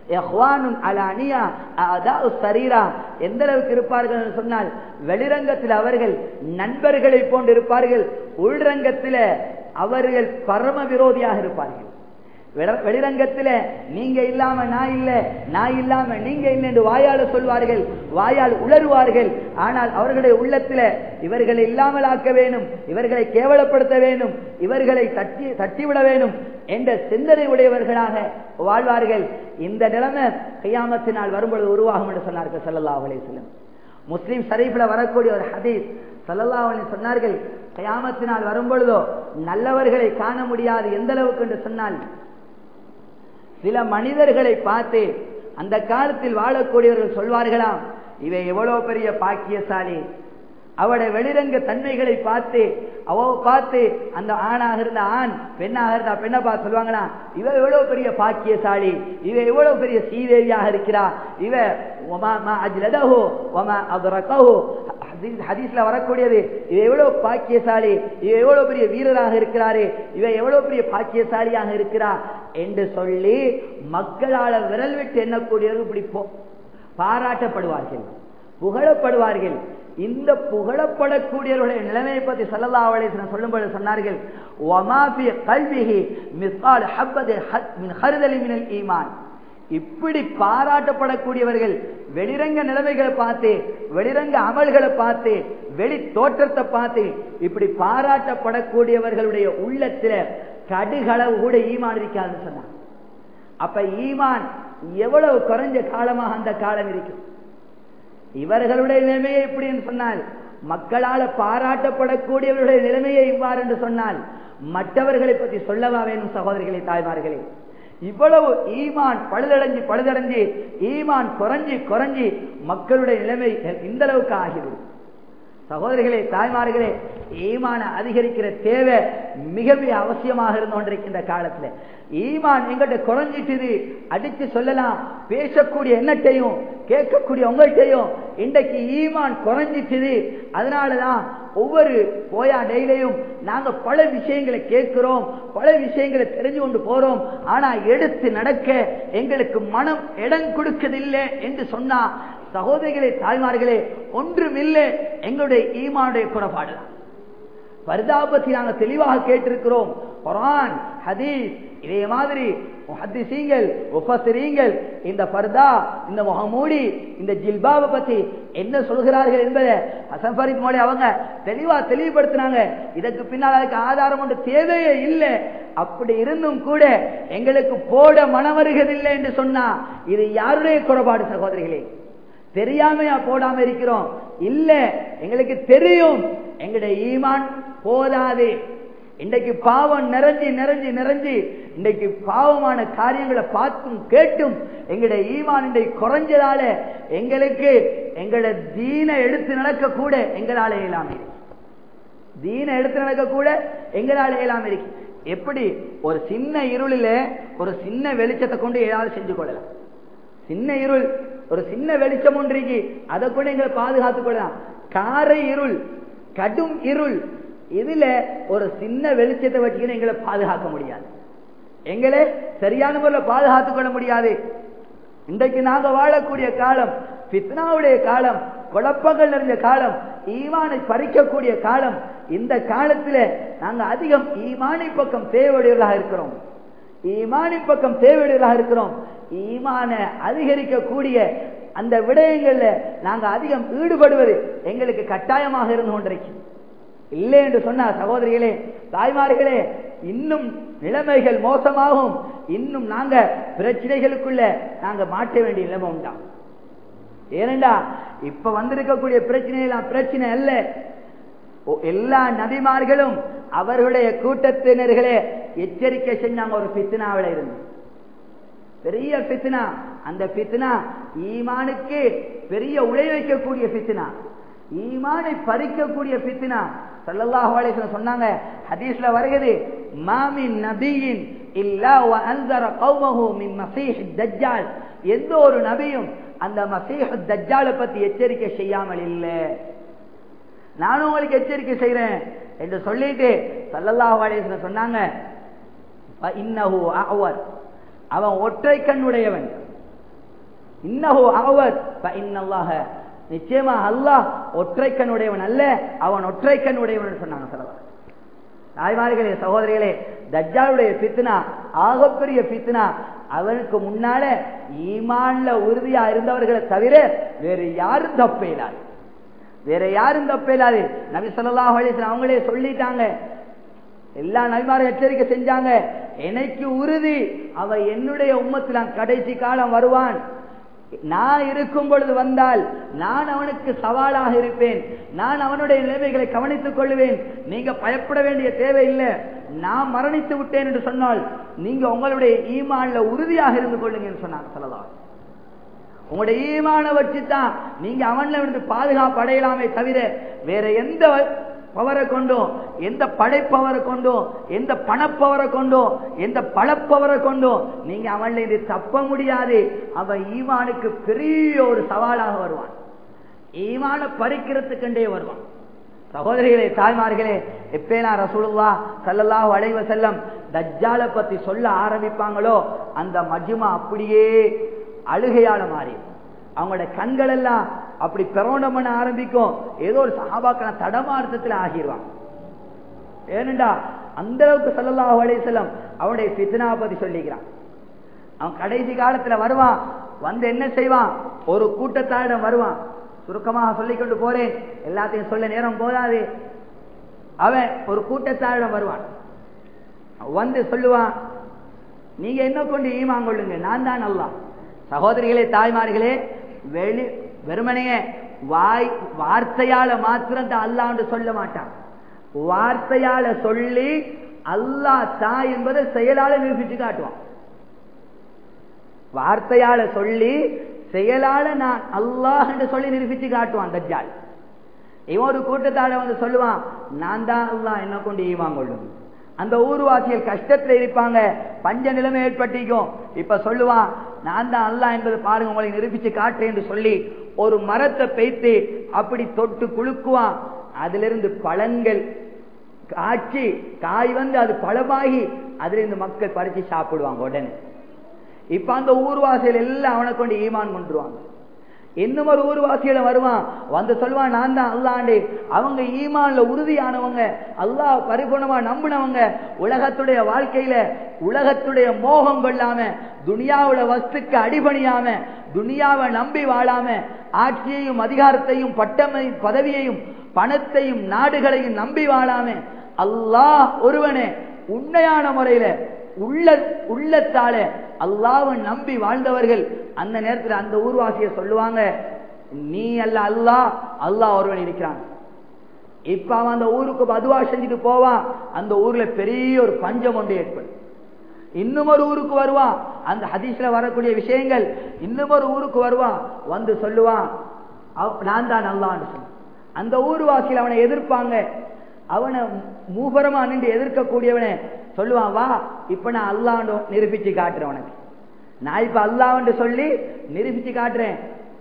எந்த அளவுக்கு இருப்பார்கள் சொன்னால் வெளிரங்கத்தில் அவர்கள் நண்பர்களை போன்று இருப்பார்கள் உள்ரங்கத்தில் அவர்கள் பரம விரோதியாக இருப்பார்கள் வெளிரங்கத்தில் நீங்க இல்லாம நான் இல்ல நான் இல்லாம நீங்க இல்லை என்று வாயால் சொல்வார்கள் வாயால் உளருவார்கள் ஆனால் அவர்களுடைய உள்ளத்தில் இவர்களை இல்லாமல் ஆக்க வேணும் இவர்களை கேவலப்படுத்த வேண்டும் இவர்களை தட்டி தட்டிவிட வேண்டும் என்ற சிந்தனை உடையவர்களாக வாழ்வார்கள் இந்த நிலைமை கையாமத்தினால் வரும்பொழுது உருவாகும் என்று சொன்னார்கள் சல்லல்லா அலிஸ்லம் முஸ்லீம் ஷரீஃபில் வரக்கூடிய ஒரு ஹதீஸ் சல்லல்லா அலி சொன்னார்கள் கயாமத்தினால் வரும்பொழுதோ நல்லவர்களை காண முடியாது எந்த அளவுக்கு என்று சொன்னால் சில மனிதர்களை பார்த்து அந்த காலத்தில் வாழக்கூடியவர்கள் சொல்வார்களாம் இவை எவ்வளவு பெரிய பாக்கியசாலி அவட வெளிரங்க தன்மைகளை பார்த்து அவ பார்த்து அந்த ஆணாக இருந்த ஆண் பெண்ணாக இருந்தா பெண்ணை பார்த்து சொல்லுவாங்களா இவ எவ்வளவு பெரிய பாக்கியசாலி இவ எவ்வளவு பெரிய சீதேவியாக இருக்கிறா இவ ஹதீஸ்ல வரக்கூடியது இவ எவ்வளவு பாக்கியசாலி இவ எவ்வளவு பெரிய வீரராக இருக்கிறாரு இவ எவ்வளவு பெரிய பாக்கியசாலியாக இருக்கிறா என்று சொல்லி மக்களால விரல் விட்டு எண்ணக்கூடியவர்கள் இப்படி பாராட்டப்படுவார்கள் புகழப்படுவார்கள் இந்த புகழப்படக்கூடியவர்களுடைய நிலைமையை பற்றி சல்லல்லா அலிஸ்லாம் சொல்லும்போது சொன்னார்கள் ஒமாபி கல்விஹி மிஸ்கால் ஹப்பது மின் ஹருதலி மினல் ஈமான் இப்படி பாராட்டப்படக்கூடியவர்கள் வெளிரங்க நிலைமைகளை பார்த்து வெளிரங்க அமல்களை பார்த்து வெளி தோற்றத்தை பார்த்து இப்படி பாராட்டப்படக்கூடியவர்களுடைய உள்ளத்துல கடுகளவு கூட ஈமான் இருக்காதுன்னு சொன்னாங்க அப்ப ஈமான் எவ்வளவு குறைஞ்ச காலமாக அந்த காலம் இருக்கும் இவர்களுடைய நிலைமையை எப்படி என்று சொன்னால் மக்களால் பாராட்டப்படக்கூடியவர்களுடைய நிலைமையை இவ்வாறு என்று சொன்னால் மற்றவர்களை பற்றி சொல்லவா வேணும் சகோதரிகளே தாய்மார்களே இவ்வளவு ஈமான் பழுதடைஞ்சு பழுதடைஞ்சு ஈமான் குறைஞ்சி குறைஞ்சி மக்களுடைய நிலைமை இந்த அளவுக்கு ஆகிவிடும் சகோதரிகளே தாய்மார்களே ஈமான அதிகரிக்கிற தேவை மிக மிக அவசியமாக இருந்து கொண்டிருக்கின்ற காலத்துல ஈமான் எங்கிட்ட குறைஞ்சிட்டுது அடிச்சு சொல்லலாம் பேசக்கூடிய எண்ணத்தையும் கேட்கக்கூடிய உங்கள்கிட்டையும் இன்றைக்கு ஈமான் குறைஞ்சிட்டுது அதனாலதான் ஒவ்வொரு போயா டெய்லியும் நாங்க பல விஷயங்களை கேட்கிறோம் பல விஷயங்களை தெரிஞ்சு கொண்டு போறோம் ஆனா எடுத்து நடக்க எங்களுக்கு மனம் இடம் கொடுக்கதில்லை என்று சொன்னா சகோதரிகளே தாய்மார்களே ஒன்றுமில்லை எங்களுடைய ஈமானுடைய குறைபாடு பரிதாபத்தை நாங்கள் தெளிவாக கேட்டிருக்கிறோம் குரான் ஹதீஸ் இதே மாதிரி முஹத்திசீங்கள் உபசிரீங்கள் இந்த பர்தா இந்த முகமூடி இந்த ஜில்பாவை பத்தி என்ன சொல்கிறார்கள் என்பதை ஹசன் ஃபரீத் மோடி அவங்க தெளிவா தெளிவுபடுத்தினாங்க இதற்கு பின்னால் அதுக்கு ஆதாரம் ஒன்று தேவையே இல்லை அப்படி இருந்தும் கூட எங்களுக்கு போட மனம் வருகிறதில்லை என்று சொன்னா இது யாருடைய குறைபாடு சகோதரிகளே தெரியாமையா போடாம இருக்கிறோம் இல்ல எங்களுக்கு தெரியும் எங்களுடைய ஈமான் போதாது இன்றைக்கு பாவம் நிறைஞ்சி நிறைஞ்சி நிறைஞ்சி இன்றைக்கு பாவமான காரியங்களை பார்த்தும் கேட்டும் எங்களுடைய ஈமான் இன்றைக்கு குறைஞ்சதால எங்களுக்கு எங்களோட தீனை எடுத்து நடக்க கூட எங்களால இயலாம இருக்கு தீனை எடுத்து நடக்க கூட எங்களால இயலாம இருக்கு எப்படி ஒரு சின்ன இருளில ஒரு சின்ன வெளிச்சத்தை கொண்டு ஏதாவது செஞ்சு கொள்ளலாம் சின்ன இருள் ஒரு சின்ன வெளிச்சம் ஒன்றைக்கு அதை கூட எங்களை பாதுகாத்துக் கொள்ளலாம் காரை இருள் கடும் இருள் இதுல ஒரு சின்ன வெளிச்சத்தை வச்சுக்கிட்டு எங்களை பாதுகாக்க முடியாது எங்களை சரியான முறையில் பாதுகாத்துக் கொள்ள முடியாது இன்றைக்கு நாங்க வாழக்கூடிய காலம் பித்னாவுடைய காலம் குழப்பங்கள் நிறைந்த காலம் ஈமானை பறிக்கக்கூடிய காலம் இந்த காலத்துல நாங்க அதிகம் ஈமானை பக்கம் தேவையுடையவர்களாக இருக்கிறோம் ஈமானின் பக்கம் தேவையுடையவர்களாக இருக்கிறோம் ஈமான அதிகரிக்கக்கூடிய அந்த விடயங்கள்ல நாங்க அதிகம் ஈடுபடுவது எங்களுக்கு கட்டாயமாக இருந்து கொண்டிருக்கும் இல்லை என்று சொன்ன சகோதரிகளே தாய்மார்களே இன்னும் நிலைமைகள் மோசமாகும் இன்னும் நாங்க பிரச்சனைகளுக்குள்ள நாங்க மாட்ட வேண்டிய நிலைமை உண்டா ஏனண்டா இப்ப வந்திருக்கக்கூடிய பிரச்சனை எல்லாம் பிரச்சனை அல்ல எல்லா நபிமார்களும் அவர்களுடைய கூட்டத்தினர்களே எச்சரிக்கை செஞ்சாங்க ஒரு பித்னாவில இருந்து பெரிய பித்னா அந்த பித்னா ஈமானுக்கு பெரிய உழை வைக்கக்கூடிய பித்னா ஈமானை பறிக்கக்கூடிய பித்னா சல்லல்லாஹு அலைஹி சொன்னாங்க ஹதீஸ்ல வருகிறது மாமின் நபியின் இல்லா அன்சர கௌமஹு மின் மசீஹ் தஜ்ஜால் எந்த ஒரு நபியும் அந்த மசீஹ் தஜ்ஜாலை பத்தி எச்சரிக்கை செய்யாமல் இல்லை நானும் உங்களுக்கு எச்சரிக்கை செய்யறேன் என்று சொல்லிட்டு சல்லல்லாஹு அலைஹி சொன்னாங்க இன்னஹு அஹ்வர் அவன் ஒற்றை கண்ணுடையவன் இன்னஹு அஹ்வர் இன்னல்லாஹ நிச்சயமா அல்லாஹ் ஒற்றை கண்ணுடையவன் அல்ல அவன் ஒற்றை கண்ணுடையவன் சொன்னாங்க சொல்லலாம் தாய்மார்களே சகோதரிகளே தஜ்ஜாலுடைய பித்னா ஆகப்பெரிய பித்னா அவனுக்கு முன்னால ஈமான்ல உறுதியா இருந்தவர்களை தவிர வேறு யாரும் தப்பையிலாது வேற யாரும் தப்பையிலாது நபி சொல்லாஹ் அவங்களே சொல்லிட்டாங்க எல்லா நபிமாரும் எச்சரிக்கை செஞ்சாங்க எனக்கு உறுதி அவ என்னுடைய உம்மத்தில் கடைசி காலம் வருவான் நான் இருக்கும் பொழுது வந்தால் நான் அவனுக்கு சவாலாக இருப்பேன் நான் அவனுடைய நிலைமைகளை கவனித்துக் கொள்வேன் நீங்க பயப்பட வேண்டிய தேவை இல்லை நான் மரணித்து விட்டேன் என்று சொன்னால் நீங்க உங்களுடைய ஈமான்ல உறுதியாக இருந்து கொள்ளுங்க சொன்னாங்க சொல்லலாம் உங்களுடைய ஈமான வச்சுதான் நீங்க அவன்ல இருந்து பாதுகாப்பு அடையலாமே தவிர வேற எந்த பவரை கொண்டோ எந்த படைப்பவரை கொண்டோ எந்த பணப்பவரை கொண்டோ எந்த பழப்பவரை கொண்டோ நீங்க அவன்ல இது தப்ப முடியாது அவன் ஈமானுக்கு பெரிய ஒரு சவாலாக வருவான் ஈமான பறிக்கிறதுக்கண்டே வருவான் சகோதரிகளே தாய்மார்களே எப்பேனா ரசூலுல்லா சல்லல்லாஹு அலைவ செல்லம் தஜ்ஜாலை பத்தி சொல்ல ஆரம்பிப்பாங்களோ அந்த மஜ்மா அப்படியே அழுகையால மாறி அவங்களோட கண்கள் எல்லாம் அப்படி பிரவணம் பண்ண ஆரம்பிக்கும் ஏதோ ஒரு சகாபாக்கள தடமார்த்தத்தில் ஆகிடுவான் ஏனண்டா அந்த அளவுக்கு சொல்லலாஹு அலையம் அவனுடைய பித்னா பத்தி சொல்லிக்கிறான் அவன் கடைசி காலத்துல வருவான் வந்து என்ன செய்வான் ஒரு கூட்டத்தாரிடம் வருவான் சுருக்கமாக சொல்லிக் கொண்டு போறேன் எல்லாத்தையும் சொல்ல நேரம் போதாது அவன் ஒரு கூட்டத்தாரிடம் வருவான் வந்து சொல்லுவான் நீங்க என்ன கொண்டு ஈமான் கொள்ளுங்க நான் தான் அல்லா சகோதரிகளே தாய்மார்களே வெளி வெறுமனைய வாய் வார்த்தையால மாத்திரம் அல்லாண்டு சொல்ல மாட்டான் வார்த்தையால சொல்லி அல்லாஹ் தாய் என்பதை செயலால நிரூபிச்சு காட்டுவான் வார்த்தையால சொல்லி செயலால நான் அல்லாஹ் என்று சொல்லி நிரூபிச்சு காட்டுவான் தஜ்ஜால் இவன் ஒரு கூட்டத்தாட வந்து சொல்லுவான் நான் தான் அல்லாஹ் என்ன கொண்டு ஈமான் கொள்ளும் அந்த ஊர்வாசிகள் கஷ்டத்துல இருப்பாங்க பஞ்ச நிலைமை ஏற்பட்டிக்கும் இப்ப சொல்லுவான் நான் தான் அல்லாஹ் என்பது பாருங்க உங்களை நிரூபிச்சு காட்டுறேன் என்று சொல்லி ஒரு மரத்தை பெய்த்து அப்படி தொட்டு குலுக்குவான் அதிலிருந்து பழங்கள் காய்ச்சி காய் வந்து அது பழமாகி அதிலிருந்து மக்கள் பறிச்சு சாப்பிடுவாங்க உடனே இப்ப அந்த ஊர்வாசிகள் எல்லாம் அவனை கொண்டு ஈமான் கொண்டுருவாங்க இன்னும் ஒரு ஊர்வாசியில வருவான் வந்து சொல்லுவான் நான் தான் அல்லாண்டு அவங்க ஈமான்ல உறுதியானவங்க அல்லாஹ் பரிபூர்ணமா நம்பினவங்க உலகத்துடைய வாழ்க்கையில உலகத்துடைய மோகம் கொள்ளாம துனியாவுல வஸ்துக்கு அடிபணியாம துனியாவை நம்பி வாழாம ஆட்சியையும் அதிகாரத்தையும் பட்டமையும் பதவியையும் பணத்தையும் நாடுகளையும் நம்பி வாழாம அல்லாஹ் ஒருவனே உண்மையான முறையில உள்ள உள்ளத்தால அல்லாவை நம்பி வாழ்ந்தவர்கள் அந்த நேரத்தில் அந்த ஊர்வாசிய சொல்லுவாங்க நீ அல்ல அல்லாஹ் அல்லாஹ் ஒருவன் இருக்கிறான் இப்ப அவன் அந்த ஊருக்கு பதுவா செஞ்சுட்டு போவான் அந்த ஊர்ல பெரிய ஒரு பஞ்சம் ஒன்று ஏற்படும் இன்னும் ஒரு ஊருக்கு வருவான் அந்த ஹதீஸ்ல வரக்கூடிய விஷயங்கள் இன்னும் ஒரு ஊருக்கு வருவான் வந்து சொல்லுவான் நான் தான் அல்லான்னு சொன்ன அந்த ஊர்வாசியில் அவனை எதிர்ப்பாங்க அவனை மூபரமா நின்று எதிர்க்கக்கூடியவனை சொல்லுவான் வா இப்ப நான் அல்லாண்டு நிரூபிச்சு காட்டுறேன் உனக்கு நான் இப்ப அல்லாண்டு சொல்லி நிரூபிச்சு காட்டுறேன்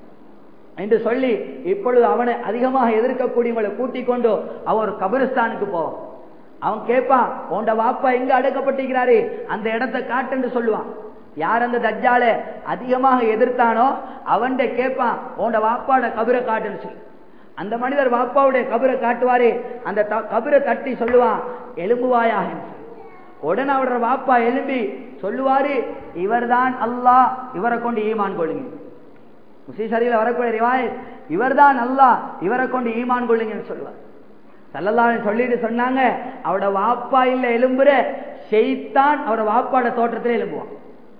என்று சொல்லி இப்பொழுது அவனை அதிகமாக எதிர்க்கக்கூடியவங்களை கூட்டிக் கொண்டு அவன் ஒரு கபிரஸ்தானுக்கு போவான் அவன் கேட்பான் உண்ட வாப்பா எங்க அடக்கப்பட்டிருக்கிறாரு அந்த இடத்தை காட்டுன்னு சொல்லுவான் யார் அந்த தஜ்ஜால அதிகமாக எதிர்த்தானோ அவன்கிட்ட கேட்பான் உண்ட வாப்பாட கபிரை காட்டுன்னு சொல்லி அந்த மனிதர் வாப்பாவுடைய கபிரை காட்டுவாரு அந்த கபிரை தட்டி சொல்லுவான் எலும்புவாயாக உடனே அவரோட வாப்பா எலும்பி சொல்லுவாரு இவர்தான் அல்லாஹ் இவரை கொண்டு ஈமான் கொள்ளுங்க முசீசரியில் வரக்கூடிய ரிவாய் இவர்தான் அல்லாஹ் இவரை கொண்டு ஈமான் கொள்ளுங்கன்னு சொல்லுவார் சல்லல்லாஹு சொல்லிட்டு சொன்னாங்க அவரோட வாப்பா இல்ல எலும்புற செய்தான் அவரோட வாப்பாட தோற்றத்திலே எலும்புவான்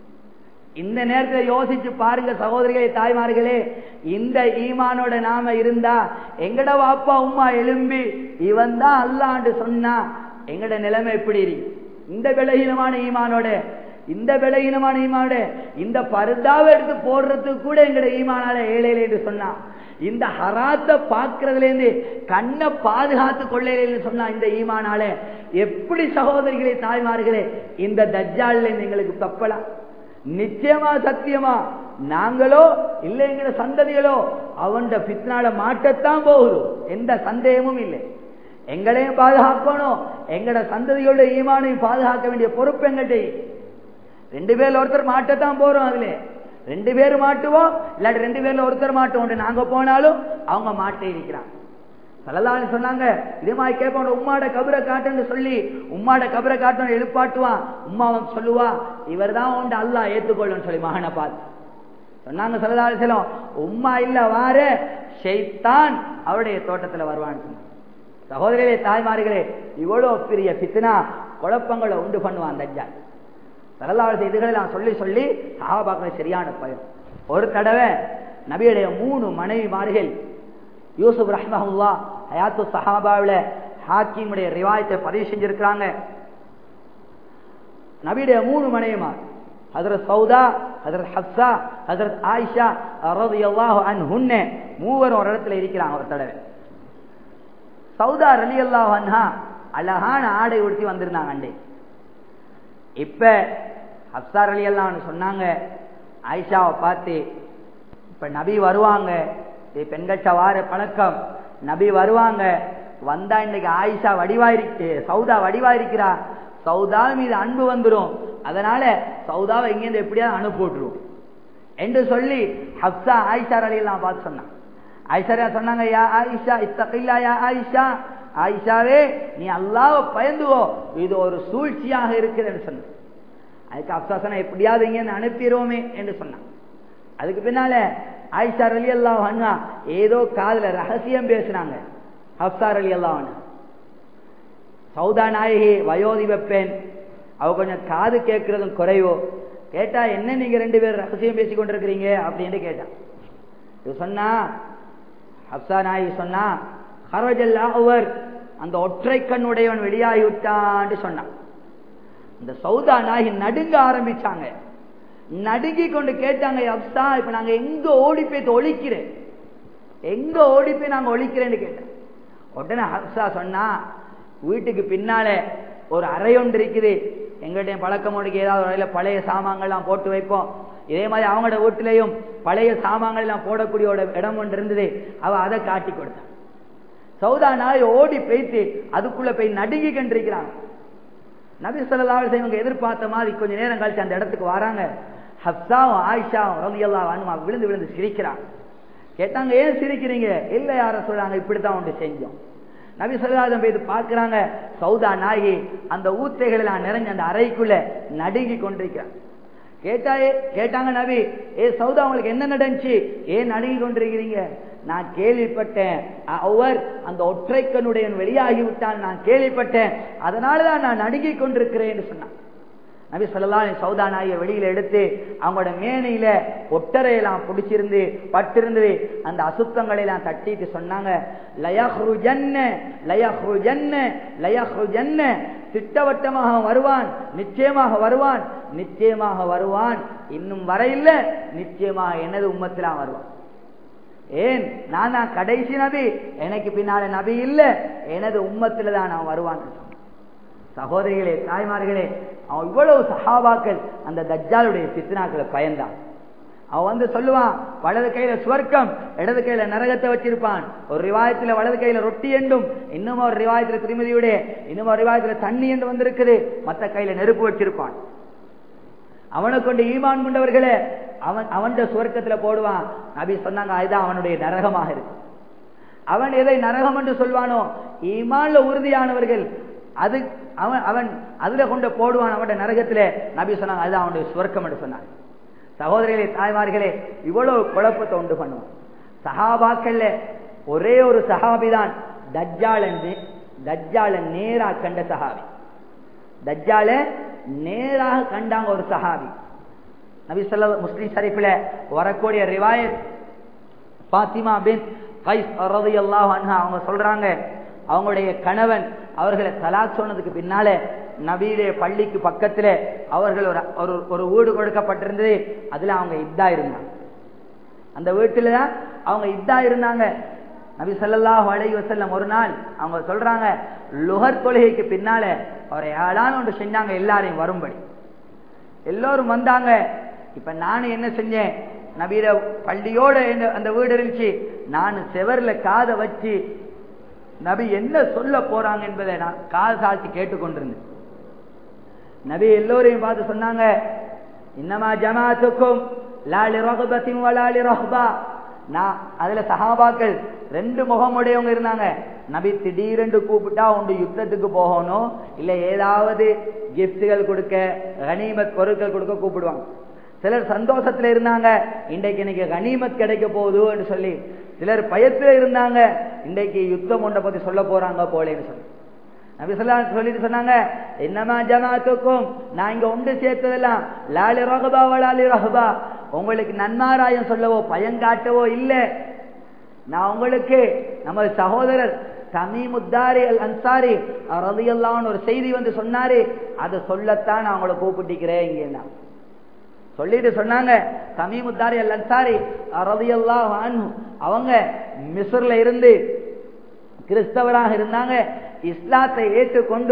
இந்த நேரத்தில் யோசிச்சு பாருங்க சகோதரிகளே தாய்மார்களே இந்த ஈமானோட நாம இருந்தா எங்கட வாப்பா உம்மா எலும்பி இவன் தான் அல்லாண்டு சொன்னா எங்கட நிலைமை எப்படி இருக்கு இந்த விலகீனமான ஈமானோட இந்த விலகீனமான ஈமானோட இந்த பருதாவை எடுத்து போடுறதுக்கு கூட எங்கட ஈமானால ஏழையில என்று சொன்னா இந்த ஹராத்த பாக்குறதுல இருந்து கண்ணை பாதுகாத்து கொள்ளையில சொன்னா இந்த ஈமானால எப்படி சகோதரிகளே தாய்மார்களே இந்த தஜ்ஜால எங்களுக்கு தப்பலாம் நிச்சயமா சத்தியமா நாங்களோ இல்லை எங்கட சந்ததிகளோ அவன் பித்னால மாட்டத்தான் போகுது எந்த சந்தேகமும் இல்லை எங்களையும் பாதுகாக்கணும் எங்கட சந்ததிகளோட ஈமானையும் பாதுகாக்க வேண்டிய பொறுப்பு எங்கள்கிட்ட ரெண்டு பேர்ல ஒருத்தர் மாட்டத்தான் போறோம் அதுல ரெண்டு பேர் மாட்டுவோம் இல்லாட்டி ரெண்டு பேர்ல ஒருத்தர் மாட்டோம் நாங்க போனாலும் அவங்க மாட்டே இருக்கிறாங்க சலலான்னு சொன்னாங்க இதே மாதிரி கேட்பான் உம்மாட கபரை காட்டுன்னு சொல்லி உம்மாட கபரை காட்டணும் எழுப்பாட்டுவான் உம்மா அவன் சொல்லுவா இவர் தான் உண்டு அல்லா ஏத்துக்கொள்ளும் சொல்லி மகனை பார்த்து சொன்னாங்க சலலாலு செல்லம் உம்மா இல்ல வார ஷெய்தான் அவருடைய தோட்டத்துல வருவான்னு சொன்னாங்க சகோதரிகளே தாய்மார்களே இவ்வளவு பெரிய பித்னா குழப்பங்களை உண்டு பண்ணுவான் தஜ்ஜால் சலலாவது இதுகளை நான் சொல்லி சொல்லி சஹாபாக்களை சரியான பயம் ஒரு தடவை நபியுடைய மூணு மனைவிமார்கள் யூசுப் ரஹ்மஹுல்லா ஹயாத்து சஹாபாவில் ஹாக்கிமுடைய ரிவாயத்தை பதிவு செஞ்சிருக்கிறாங்க நபியுடைய மூணு மனைவிமார் ஹசரத் சௌதா ஹசரத் ஹப்சா ஹசரத் ஆயிஷா ரலியல்லாஹு அன்ஹுன்ன மூவரும் ஒரு இடத்துல இருக்கிறாங்க ஒரு தடவை சௌதா ரலியல்லாஹு அன்ஹா அழகான ஆடை உடுத்தி வந்திருந்தாங்க அண்டே இப்ப ஹப்சார் அலி எல்லாம் சொன்னாங்க ஆயிஷாவை பார்த்து இப்ப நபி வருவாங்க இது பெண்கட்ட வார பழக்கம் நபி வருவாங்க வந்தா இன்னைக்கு ஆயிஷா வடிவாயிருக்கு சௌதா வடிவாயிருக்கிறா சௌதா மீது அன்பு வந்துடும் அதனால சௌதாவை இங்கேருந்து எப்படியாவது அனுப்பி விட்டுரும் என்று சொல்லி ஹப்சா ஆயிஷா அலி எல்லாம் பார்த்து சொன்னாங்க ஆயிஷா சொன்னாங்க யா ஆயிஷா இத்தகில்லா யா ஆயிஷா ஆயிஷாவே நீ அல்லாவை பயந்துவோ இது ஒரு சூழ்ச்சியாக இருக்குதுன்னு சொன்ன அதுக்கு அப்சாசனை எப்படியாவது இங்க அனுப்பிடுவோமே என்று சொன்னான் அதுக்கு பின்னால ஆயிஷா அலி அல்லாஹ் அண்ணா ஏதோ காதல ரகசியம் பேசினாங்க ஹப்சார் அலி அல்லாஹ் சௌதா நாயகி வயோதிப பெண் அவ கொஞ்சம் காது கேட்கறதும் குறைவோ கேட்டா என்ன நீங்க ரெண்டு பேரும் ரகசியம் பேசி கொண்டிருக்கிறீங்க அப்படின்னு கேட்டான் இது சொன்னா ஹப்சா நாயகி சொன்னா ஹரஜல் அவர் அந்த ஒற்றை கண்ணுடையவன் வெளியாகி விட்டான்னு சொன்னான் இந்த சௌதா நாயகி நடுங்க ஆரம்பிச்சாங்க நடுங்கி கொண்டு கேட்டாங்க அப்சா இப்ப நாங்க எங்க ஓடி போய் ஒழிக்கிறேன் எங்க ஓடி போய் நாங்க ஒழிக்கிறேன்னு கேட்டேன் உடனே ஹப்சா சொன்னா வீட்டுக்கு பின்னாலே ஒரு அறை ஒன்று இருக்குது எங்களுடைய பழக்கம் ஒன்றுக்கு ஏதாவது ஒரு அறையில் பழைய சாமான்கள்லாம் போட்டு வைப்போம் இதே மாதிரி அவங்களோட வீட்டிலையும் பழைய சாமான்கள் எல்லாம் போடக்கூடிய ஒரு இடம் ஒன்று இருந்தது அவ அதை காட்டி கொடுத்தான் சௌதா நாய் ஓடி போய்த்து அதுக்குள்ள போய் நடுங்கி கண்டிருக்கிறாங்க நபி சொல்லா இவங்க எதிர்பார்த்த மாதிரி கொஞ்ச நேரம் கழிச்சு அந்த இடத்துக்கு வராங்க ஹப்சாவும் ஆயிஷாவும் ரலியல்லாஹு அன்ஹுமா விழுந்து விழுந்து சிரிக்கிறாங்க கேட்டாங்க ஏன் சிரிக்கிறீங்க இல்ல யார சொல்றாங்க இப்படித்தான் ஒன்று செஞ்சோம் நபி சொல்லாதம் போய் பார்க்கிறாங்க சௌதா நாயி அந்த ஊத்தைகள் எல்லாம் நிறைஞ்ச அந்த அறைக்குள்ள நடுங்கி கொண்டிருக்கிறாங்க கேட்டாயே கேட்டாங்க நபி ஏ சௌதா உங்களுக்கு என்ன நடந்துச்சு ஏன் நடுங்கி கொண்டிருக்கிறீங்க நான் கேள்விப்பட்டேன் அவர் அந்த ஒற்றைக்கனுடைய வெளியாகி விட்டான் நான் கேள்விப்பட்டேன் அதனாலதான் நான் நடுங்கிக் கொண்டிருக்கிறேன் சொன்னான் நபி சொல்லலாம் சௌதா நாயை வெளியில எடுத்து அவங்களோட மேனையில ஒட்டரையெல்லாம் பிடிச்சிருந்து பட்டிருந்தது அந்த அசுத்தங்களை எல்லாம் தட்டிட்டு சொன்னாங்க லயஹ்ரு ஜன்ன லயஹ்ரு ஜன்ன லயஹ்ரு ஜன்ன திட்டவட்டமாக வருவான் நிச்சயமாக வருவான் நிச்சயமாக வருவான் இன்னும் வரையில்ல நிச்சயமாக எனது உம்மத்திலா வருவான் ஏன் நான் தான் கடைசி நபி எனக்கு பின்னால நபி இல்ல எனது உம்மத்துல தான் நான் வருவான் சகோதரிகளே தாய்மார்களே அவன் இவ்வளவு சஹாபாக்கள் அந்த தஜ்ஜாலுடைய சித்தனாக்களை பயந்தான் அவன் வந்து சொல்லுவான் வலது கையில சுவர்க்கம் இடது கையில நரகத்தை வச்சிருப்பான் ஒரு ரிவாயத்துல வலது கையில ரொட்டி என்றும் இன்னும் ஒரு ரிவாயத்துல திருமதியுடைய இன்னும் ஒரு ரிவாயத்துல தண்ணி என்று வந்திருக்குது மத்த கையில நெருப்பு வச்சிருப்பான் அவனை கொண்டு ஈமான் கொண்டவர்களே அவன் அவன் சுவர்க்கத்துல போடுவான் நபி சொன்னாங்க அதுதான் அவனுடைய நரகமாக இருக்கு அவன் எதை நரகம் என்று சொல்வானோ ஈமான்ல உறுதியானவர்கள் அது அவன் அவன் அதுல கொண்டு போடுவான் அவனுடைய நரகத்திலே நபி சொன்னாங்க அதுதான் அவனுடைய சுவர்க்கம் என்று சொன்னாங்க சகோதரிகளே தாய்மார்களே இவ்வளவு குழப்பத்தை உண்டு பண்ணுவான் சஹாபாக்கள்ல ஒரே ஒரு சஹாபிதான் தஜ்ஜால தஜ்ஜால நேரா கண்ட சஹாபி தஜ்ஜால நேராக கண்டாங்க ஒரு சஹாபி நபி சொல்ல முஸ்லீம் ஷரீஃபில் வரக்கூடிய ரிவாயத் பாத்திமா பின் கைஸ் ரலியல்லாஹு அன்ஹா அவங்க சொல்றாங்க அவங்களுடைய கணவன் அவர்களை தலாக் சொன்னதுக்கு பின்னால நபியுடைய பள்ளிக்கு பக்கத்துல அவர்கள் ஒரு ஒரு ஒரு வீடு கொடுக்கப்பட்டிருந்தது அதுல அவங்க இதா இருந்தாங்க அந்த வீட்டுல தான் அவங்க இதா இருந்தாங்க நபி ஸல்லல்லாஹு அலைஹி வஸல்லம் ஒரு நாள் அவங்க சொல்றாங்க லுஹர் தொழுகைக்கு பின்னால அவரை யாரான ஒன்று செஞ்சாங்க எல்லாரையும் வரும்படி எல்லோரும் வந்தாங்க இப்ப நானும் என்ன செஞ்சேன் நபீர பள்ளியோட என்ன- அந்த வீடு இருந்துச்சு நான் செவர்ல காதை வச்சு நபி என்ன சொல்ல போறாங்க என்பதை நான் காது சாழ்த்தி கேட்டுக்கொண்டிருந்தேன் நபி எல்லோரையும் பார்த்து சொன்னாங்க இன்னமா ஜமாத்துக்கும் லாலி ரகுபத்தின் வலாலி ரஹ்பா நான் அதுல சஹாபாக்கள் ரெண்டு முகமுடையவங்க இருந்தாங்க நபி திடீரென்று கூப்பிட்டா ஒன்று யுத்தத்துக்கு போகணும் இல்ல ஏதாவது கிஃப்ட்கள் கொடுக்க கனிமத் பொருட்கள் கொடுக்க கூப்பிடுவாங்க சிலர் சந்தோஷத்துல இருந்தாங்க இன்றைக்கு இன்னைக்கு கனிமத் கிடைக்க போகுதுன்னு சொல்லி சிலர் பயத்துல இருந்தாங்க இன்றைக்கு யுத்தம் ஒன்றை பத்தி சொல்ல போறாங்க போலேன்னு சொல்லி நபி ஸல்லல்லாஹு சொல்லிட்டு சொன்னாங்க என்னமா ஜமாத்துக்கும் நான் இங்க ஒன்று சேர்த்ததெல்லாம் லாலி ரஹபா வலாலி ரஹபா உங்களுக்கு நன்மாராயம் சொல்லவோ பயங்காட்டவோ இல்ல நான் உங்களுக்கு நமது சகோதரர் தமீமுத்தாரி அல் அன்சாரி ரலியல்லாஹு ஒரு செய்தி வந்து சொன்னாரு அதை சொல்லத்தான் நான் உங்களை கூப்பிட்டிருக்கிறேன் இங்க சொல்லிட்டு சொன்னாங்க தமீமுத்தாரி அல் அன்சாரி ரலியல்லாஹு அன்ஹு அவங்க மிஸ்ர்ல இருந்து கிறிஸ்தவராக இருந்தாங்க இஸ்லாத்தை ஏற்றுக்கொண்டு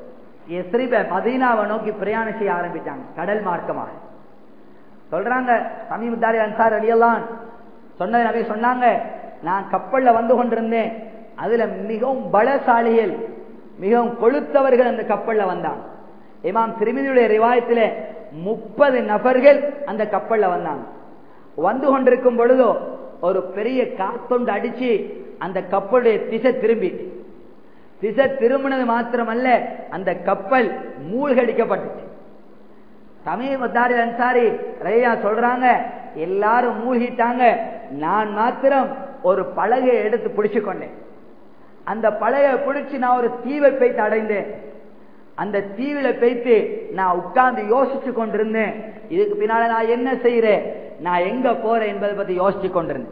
எஸ்ரிப மதீனாவை நோக்கி பிரயாணம் செய்ய ஆரம்பித்தாங்க கடல் மார்க்கமாக சொல்றாங்க சமீபத்தாரி அன்சார் அலியெல்லாம் சொன்னது நபி சொன்னாங்க நான் கப்பல்ல வந்து கொண்டிருந்தேன் அதுல மிகவும் பலசாலிகள் மிகவும் கொளுத்தவர்கள் அந்த கப்பல்ல வந்தாங்க இமாம் திருமதியுடைய ரிவாயத்திலே முப்பது நபர்கள் அந்த கப்பல்ல வந்தாங்க வந்து கொண்டிருக்கும் பொழுதோ ஒரு பெரிய காத்தொண்டு அடிச்சு அந்த கப்பலுடைய திசை திரும்பி திசை திரும்பினது மாத்திரமல்ல அந்த கப்பல் மூழ்கடிக்கப்பட்டுச்சு சமீபத்தாரி அன்சாரி ரேயா சொல்றாங்க எல்லாரும் மூழ்கிட்டாங்க நான் மாத்திரம் ஒரு பலகையை எடுத்து பிடிச்சு கொண்டேன் அந்த பலகையை பிடிச்சு நான் ஒரு தீவை போய்த்து அடைந்தேன் அந்த தீவில போய்த்து நான் உட்கார்ந்து யோசிச்சு கொண்டிருந்தேன் இதுக்கு பின்னால நான் என்ன செய்யறேன் நான் எங்க போறேன் என்பதை பத்தி யோசிச்சு கொண்டிருந்தேன்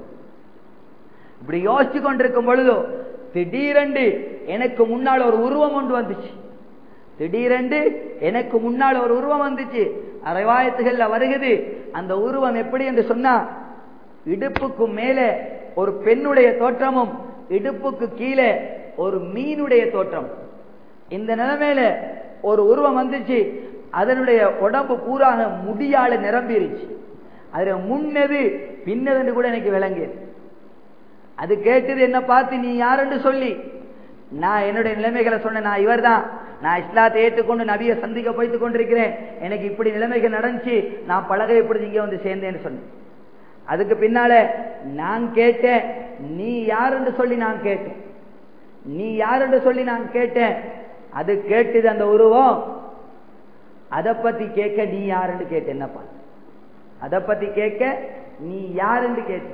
இப்படி யோசிச்சு கொண்டிருக்கும் பொழுதோ திடீரென்று எனக்கு முன்னால் ஒரு உருவம் ஒன்று வந்துச்சு திடீரென்று எனக்கு முன்னால் ஒரு உருவம் வந்துச்சு அரைவாயத்துகள்ல வருகிறது அந்த உருவம் எப்படி என்று சொன்னா இடுப்புக்கு மேலே ஒரு பெண்ணுடைய தோற்றமும் இடுப்புக்கு கீழே ஒரு மீனுடைய தோற்றம் இந்த நிலைமையில ஒரு உருவம் வந்துச்சு அதனுடைய உடம்பு பூராக முடியால நிரம்பிருச்சு அதுல முன்னது பின்னதுன்னு கூட எனக்கு விளங்கியது அது கேட்டது என்ன பார்த்து நீ யாருன்னு சொல்லி நான் என்னுடைய நிலைமைகளை சொன்னேன் நான் இவர்தான் நான் இஸ்லாத்தை ஏற்றுக்கொண்டு நபியை சந்திக்க போய்த்து கொண்டிருக்கிறேன் எனக்கு இப்படி நிலைமைகள் நடந்துச்சு நான் பழக இப்படி இங்கே வந்து சேர்ந்தேன்னு சொன்னேன் அதுக்கு பின்னால நான் கேட்டேன் நீ யாருன்னு சொல்லி நான் கேட்டேன் நீ யாருன்னு சொல்லி நான் கேட்டேன் அது கேட்டது அந்த உருவம் அதை பத்தி கேட்க நீ யாருன்னு கேட்ட என்னப்பா அதை பத்தி கேட்க நீ யாருன்னு கேட்ட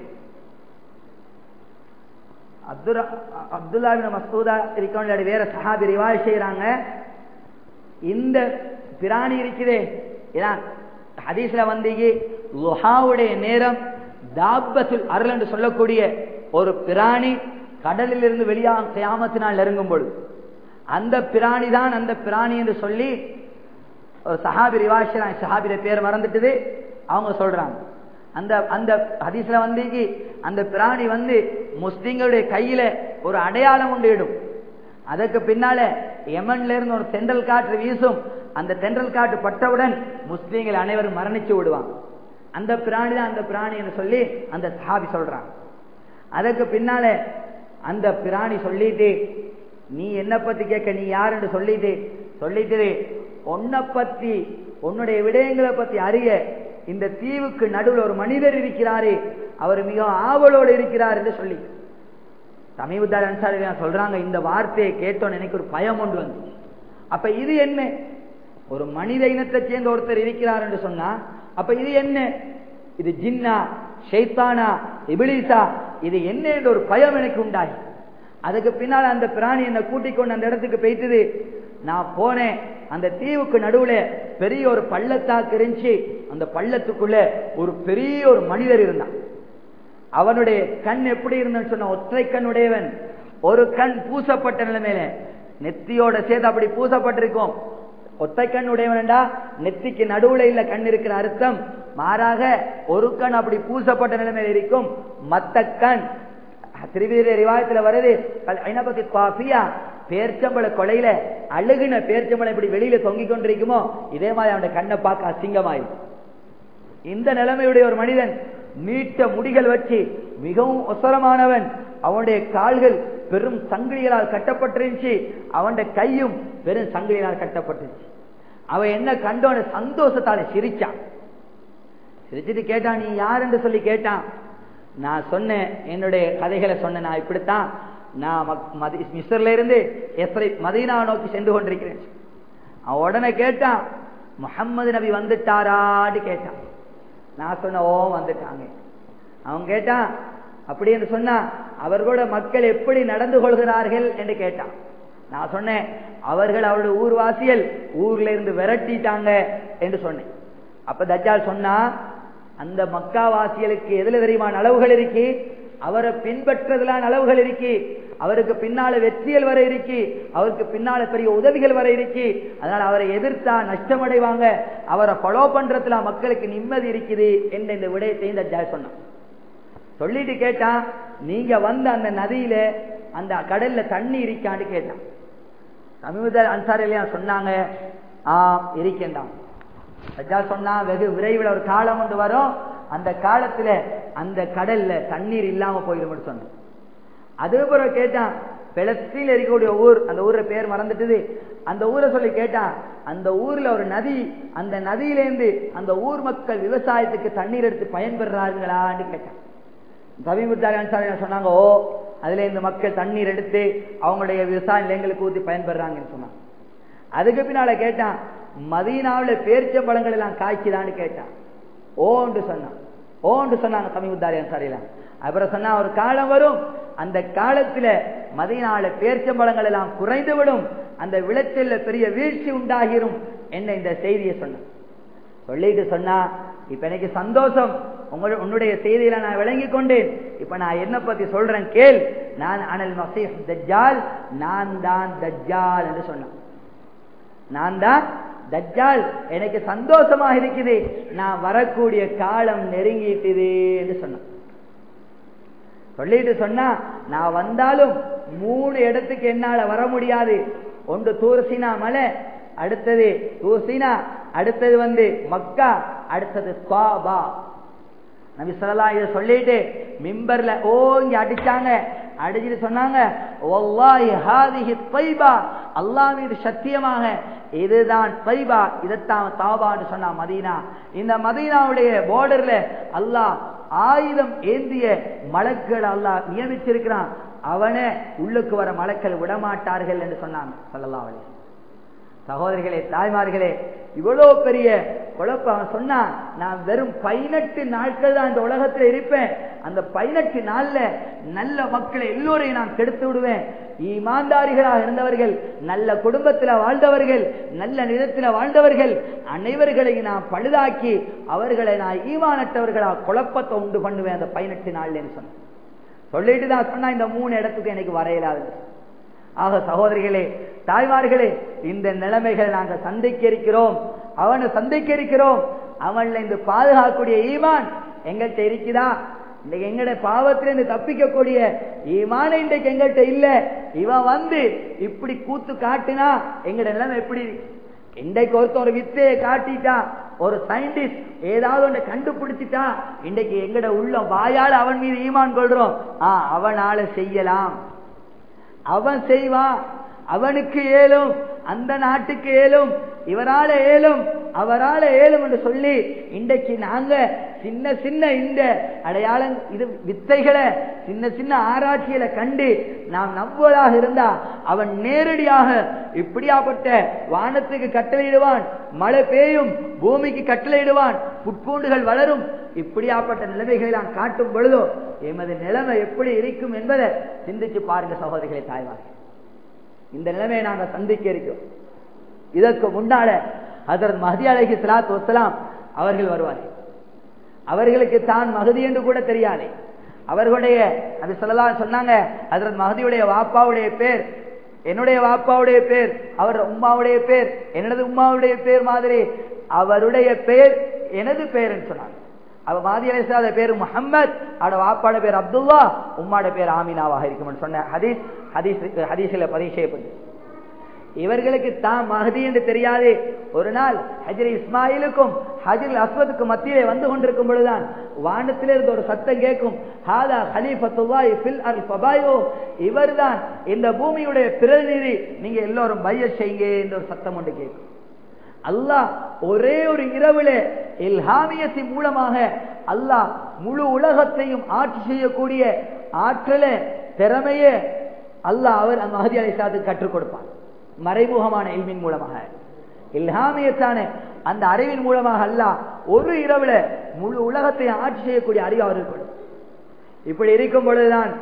அப்துல்லா அப்துல்லா மசூதா இருக்கவங்களோட வேற சஹாபி ரிவாய் செய்யறாங்க இந்த பிராணி இருக்குதே ஹதீஸ்ல வந்தீங்க லுஹாவுடைய நேரம் தாபத்துல் அருள் என்று சொல்லக்கூடிய ஒரு பிராணி கடலில் இருந்து வெளியாக கியாமத்தினால் நெருங்கும் பொழுது அந்த பிராணி தான் அந்த பிராணி என்று சொல்லி ஒரு சஹாபி ரிவாஷிரான் சஹாபிர பேர் மறந்துட்டுது அவங்க சொல்றாங்க அந்த அந்த ஹதீஸ்ல வந்து அந்த பிராணி வந்து முஸ்லிம்களுடைய கையில ஒரு அடையாளம் உண்டு இடும் அதற்கு பின்னால யமன்ல இருந்து ஒரு தென்றல் காற்று வீசும் அந்த தென்றல் காற்று பட்டவுடன் முஸ்லீம்கள் அனைவரும் மரணிச்சு விடுவாங்க அந்த பிராணி தான் அந்த பிராணி என்று சொல்லி அந்த சஹாபி சொல்றாங்க அதற்கு பின்னால அந்த பிராணி சொல்லிட்டு நீ என்ன பத்தி கேட்க நீ யாருன்னு சொல்லிட்டு சொல்லிட்டு உன்னை பத்தி உன்னுடைய விடயங்களை பத்தி அறிய இந்த தீவுக்கு நடுவில் ஒரு மனிதர் இருக்கிறாரே அவர் மிக ஆவலோடு இருக்கிறார் என்று சொல்லி சமீபத்தார் அன்சாரி சொல்றாங்க இந்த வார்த்தையை கேட்டோன்னு எனக்கு ஒரு பயம் ஒன்று வந்து அப்ப இது என்ன ஒரு மனித இனத்தை சேர்ந்த ஒருத்தர் இருக்கிறார் என்று சொன்னா அப்ப இது என்ன இது ஜின்னா ஷைத்தானா இபிலிசா இது என்ன என்ற ஒரு பயம் எனக்கு உண்டாகி அதுக்கு பின்னால் அந்த பிராணி என்னை கூட்டிக் கொண்டு அந்த இடத்துக்கு போயிட்டது நான் போனேன் அந்த தீவுக்கு நடுவுல பெரிய ஒரு பள்ளத்தாக்கு இருந்துச்சு அந்த பள்ளத்துக்குள்ள ஒரு பெரிய ஒரு மனிதர் இருந்தான் அவனுடைய கண் எப்படி இருந்தான்னு சொன்ன ஒற்றை கண் உடையவன் ஒரு கண் பூசப்பட்ட நிலைமையில நெத்தியோட சேர்த்து அப்படி பூசப்பட்டிருக்கும் ஒற்றை கண் உடையவன்டா நெத்திக்கு நடுவுல இல்ல கண் இருக்கிற அர்த்தம் மாறாக ஒரு கண் அப்படி பூசப்பட்ட நிலைமையில இருக்கும் மத்த கண் திருவீர ரிவாயத்துல வருது ஐநபத்தி காஃபியா பேர்ச்சம்பள கொலையில அழுகுன பேர்ச்சம்பளம் இப்படி வெளியில தொங்கிக் கொண்டிருக்குமோ இதே மாதிரி அவனுடைய கண்ணை பார்க்க அசிங்கமாயிரும் இந்த நிலைமையுடைய ஒரு மனிதன் நீட்ட முடிகள் வச்சு மிகவும் ஒசரமானவன் அவனுடைய கால்கள் பெரும் சங்கிலிகளால் கட்டப்பட்டிருந்துச்சு அவனுடைய கையும் பெரும் சங்கிலிகளால் கட்டப்பட்டுருச்சு அவன் என்ன கண்டோன சந்தோஷத்தால சிரிச்சான் சிரிச்சுட்டு கேட்டான் நீ யார் என்று சொல்லி கேட்டான் நான் சொன்னேன் என்னுடைய கதைகளை சொன்னேன் நான் இப்படித்தான் நான் மிஸ்ர்ல இருந்து எஸ்ரை மதீனா நோக்கி சென்று கொண்டிருக்கிறேன் அவன் உடனே கேட்டான் முகம்மது நபி வந்துட்டாரான்னு கேட்டான் நான் சொன்ன ஓ வந்துட்டாங்க அவன் கேட்டான் அப்படி என்று சொன்னா அவர்களோட மக்கள் எப்படி நடந்து கொள்கிறார்கள் என்று கேட்டான் நான் சொன்னேன் அவர்கள் அவருடைய ஊர்வாசிகள் ஊர்ல இருந்து விரட்டிட்டாங்க என்று சொன்னேன் அப்ப தஜால் சொன்னா அந்த மக்காவாசிகளுக்கு எதுல தெரியுமான அளவுகள் இருக்கு அவரை பின்பற்றதுலான அளவுகள் இருக்கு அவருக்கு பின்னால வெற்றியல் வர இருக்கு அவருக்கு பின்னால பெரிய உதவிகள் வர இருக்கு அதனால அவரை எதிர்த்தா நஷ்டமடைவாங்க அவரை ஃபாலோ பண்றதுல மக்களுக்கு நிம்மதி இருக்குது என்ற இந்த விடயத்தை இந்த சொன்னான் சொல்லிட்டு கேட்டான் நீங்க வந்த அந்த நதியில அந்த கடல்ல தண்ணி இருக்கான்னு கேட்டான் சமீப அன்சாரிலையா சொன்னாங்க ஆ இருக்கின்றான் சொன்னா வெகு விரைவில் ஒரு காலம் ஒன்று வரும் அந்த காலத்துல அந்த கடல்ல தண்ணீர் இல்லாம போயிடும் சொன்ன அதே போல கேட்டான் பெலஸ்தீன்ல இருக்கக்கூடிய ஊர் அந்த ஊர்ல பேர் மறந்துட்டுது அந்த ஊரை சொல்லி கேட்டான் அந்த ஊர்ல ஒரு நதி அந்த நதியிலேருந்து அந்த ஊர் மக்கள் விவசாயத்துக்கு தண்ணீர் எடுத்து பயன்பெறார்களான்னு கேட்டான் சமீபத்தாரி சொன்னாங்க ஓ அதுல இந்த மக்கள் தண்ணீர் எடுத்து அவங்களுடைய விவசாய நிலங்களுக்கு ஊற்றி பயன்பெறாங்கன்னு சொன்னாங்க அதுக்கு பின்னால கேட்டான் மதீனாவில் பேரிச்சம்பழங்கள் எல்லாம் காய்ச்சுதான்னு கேட்டான் ஓன்று சொன்னான் ஓன்று சொன்னாங்க சமீபத்தாரி அன்சாரிலாம் அப்புறம் சொன்னா ஒரு காலம் வரும் அந்த காலத்துல மதியனால பேர்ச்சம்பழங்கள் எல்லாம் குறைந்து விடும் அந்த விளைச்சல்ல பெரிய வீழ்ச்சி உண்டாகிரும் என்ன இந்த செய்தியை சொன்ன சொல்லிட்டு சொன்னா இப்ப எனக்கு சந்தோஷம் உங்கள உன்னுடைய செய்தியில நான் விளங்கி கொண்டேன் இப்ப நான் என்ன பத்தி சொல்றேன் கேள் நான் அனல் மசீஹ் தஜ்ஜால் நான் தான் தஜ்ஜால் என்று சொன்னான் நான் தான் தஜ்ஜால் எனக்கு சந்தோஷமாக இருக்குது நான் வரக்கூடிய காலம் நெருங்கிட்டுது என்று சொன்னான் சொல்லிட்டு சொன்னா நான் வந்தாலும் மூணு இடத்துக்கு என்னால வர முடியாது ஒன்று தூர்சினா மலை அடுத்தது தூர்சினா அடுத்தது வந்து மக்கா அடுத்தது ஸ்வாபா நபி சொல்லலாம் இதை சொல்லிட்டு மிம்பர்ல ஓங்கி அடிச்சாங்க அடிச்சுட்டு சொன்னாங்க அல்லாஹ் மீது சத்தியமாக இதுதான் பைபா இதைத்தான் தாபான்னு சொன்னா மதீனா இந்த மதீனாவுடைய போர்டர்ல அல்லாஹ் ஆயுதம் ஏந்திய மலக்கள் அல்லாஹ் நியமிச்சிருக்கிறான் அவனே உள்ளுக்கு வர மலக்கள் விடமாட்டார்கள் என்று சொன்னாங்க சொல்லலாம் அவளே சகோதரிகளே தாய்மார்களே இவ்வளவு பெரிய குழப்பம் சொன்னா நான் வெறும் பதினெட்டு நாட்கள் தான் இந்த உலகத்தில் இருப்பேன் அந்த பதினெட்டு நாள்ல நல்ல மக்களை எல்லோரையும் நான் கெடுத்து விடுவேன் ஈமான்தாரிகளாக இருந்தவர்கள் நல்ல குடும்பத்தில் வாழ்ந்தவர்கள் நல்ல நிலத்தில் வாழ்ந்தவர்கள் அனைவர்களையும் நான் பழுதாக்கி அவர்களை நான் ஈமானற்றவர்களாக குழப்பத்தை உண்டு பண்ணுவேன் அந்த பதினெட்டு நாள்லன்னு சொன்னேன் சொல்லிட்டு தான் சொன்னா இந்த மூணு இடத்துக்கு எனக்கு வரையலாது ஆக சகோதரிகளே தாய்மார்களே இந்த நிலைமைகள் நாங்கள் சந்திக்க இருக்கிறோம் அவனை சந்திக்க இருக்கிறோம் அவன்ல இந்த பாதுகாக்கக்கூடிய ஈமான் எங்கள்கிட்ட இருக்குதா இன்னைக்கு எங்கட பாவத்திலிருந்து தப்பிக்கக்கூடிய ஈமான இன்றைக்கு எங்கள்கிட்ட இல்ல இவன் வந்து இப்படி கூத்து காட்டினா எங்கட நிலைமை எப்படி இன்றைக்கு ஒருத்தர் ஒரு வித்தையை காட்டிட்டா ஒரு சயின்டிஸ்ட் ஏதாவது ஒன்று கண்டுபிடிச்சிட்டா இன்றைக்கு எங்கட உள்ள வாயால் அவன் மீது ஈமான் கொள்றோம் ஆ அவனால செய்யலாம் அவன் செய்வான் அவனுக்கு ஏலும் அந்த நாட்டுக்கு ஏலும் இவரால ஏலும் அவரால ஏலும் என்று சொல்லி இன்றைக்கு நாங்க சின்ன சின்ன இந்த அடையாளம் இது வித்தைகளை சின்ன சின்ன ஆராய்ச்சிகளை கண்டு நாம் நம்புவதாக இருந்தா அவன் நேரடியாக இப்படியாப்பட்ட வானத்துக்கு கட்டளையிடுவான் மழை பெய்யும் பூமிக்கு கட்டளையிடுவான் புட்பூண்டுகள் வளரும் இப்படியாப்பட்ட நிலைமைகளை நான் காட்டும் பொழுதோ எமது நிலைமை எப்படி இருக்கும் என்பதை சிந்திச்சு பாருங்க சகோதரிகளை தாய்வார்கள் இந்த நிலைமையை நாங்கள் சந்திக்க இருக்கோம் இதற்கு முன்னால அதர் மஹதி அலஹி சலாத் வசலாம் அவர்கள் வருவார்கள் அவர்களுக்கு தான் மகதி என்று கூட தெரியாது அவர்களுடைய அது சொல்லலாம் சொன்னாங்க அதரத் மகதியுடைய வாப்பாவுடைய பேர் என்னுடைய வாப்பாவுடைய பேர் அவர் உம்மாவுடைய பேர் எனது உம்மாவுடைய பேர் மாதிரி அவருடைய பேர் எனது பேர் சொன்னாங்க அவ மாதி அலிசாத பேர் முகமது அவட வாப்பாட பேர் அப்துல்லா உம்மாட பேர் ஆமினாவாக இருக்கும் சொன்ன ஹதீஸ் ஹதீஸ் ஹதீஸ்ல பதிவு செய்யப்பட்டு இவர்களுக்கு தான் மகதி என்று தெரியாது ஒரு நாள் ஹஜர் இஸ்மாயிலுக்கும் ஹஜர் அஸ்வதுக்கும் மத்தியிலே வந்து கொண்டிருக்கும் பொழுதுதான் வானத்திலிருந்து ஒரு சத்தம் கேட்கும் ஹாதா ஹலீஃபத்துல்லாஹி ஃபில் அல் ஃபபாயோ இவர்தான் இந்த பூமியுடைய பிரதிநிதி நீங்க எல்லோரும் பைய செய்யுங்க என்ற ஒரு சத்தம் ஒன்று கேட்கும் அல்லாஹ் ஒரே ஒரு இரவுல இல்ஹாமியத்தின் மூலமாக அல்லாஹ் முழு உலகத்தையும் ஆட்சி செய்யக்கூடிய ஆற்றல திறமைய அல்லாஹ் அவர் அந்த மகதி அலிசாத்துக்கு கற்றுக் கொடுப்பான் மறைமுகமான இல்மின் மூலமாக இல்ஹாமியத்தான அந்த அறிவின் மூலமாக அல்லாஹ் ஒரு இரவுல முழு உலகத்தை ஆட்சி செய்யக்கூடிய அறிவு அவர்கள் இப்படி இருக்கும் பொழுதுதான்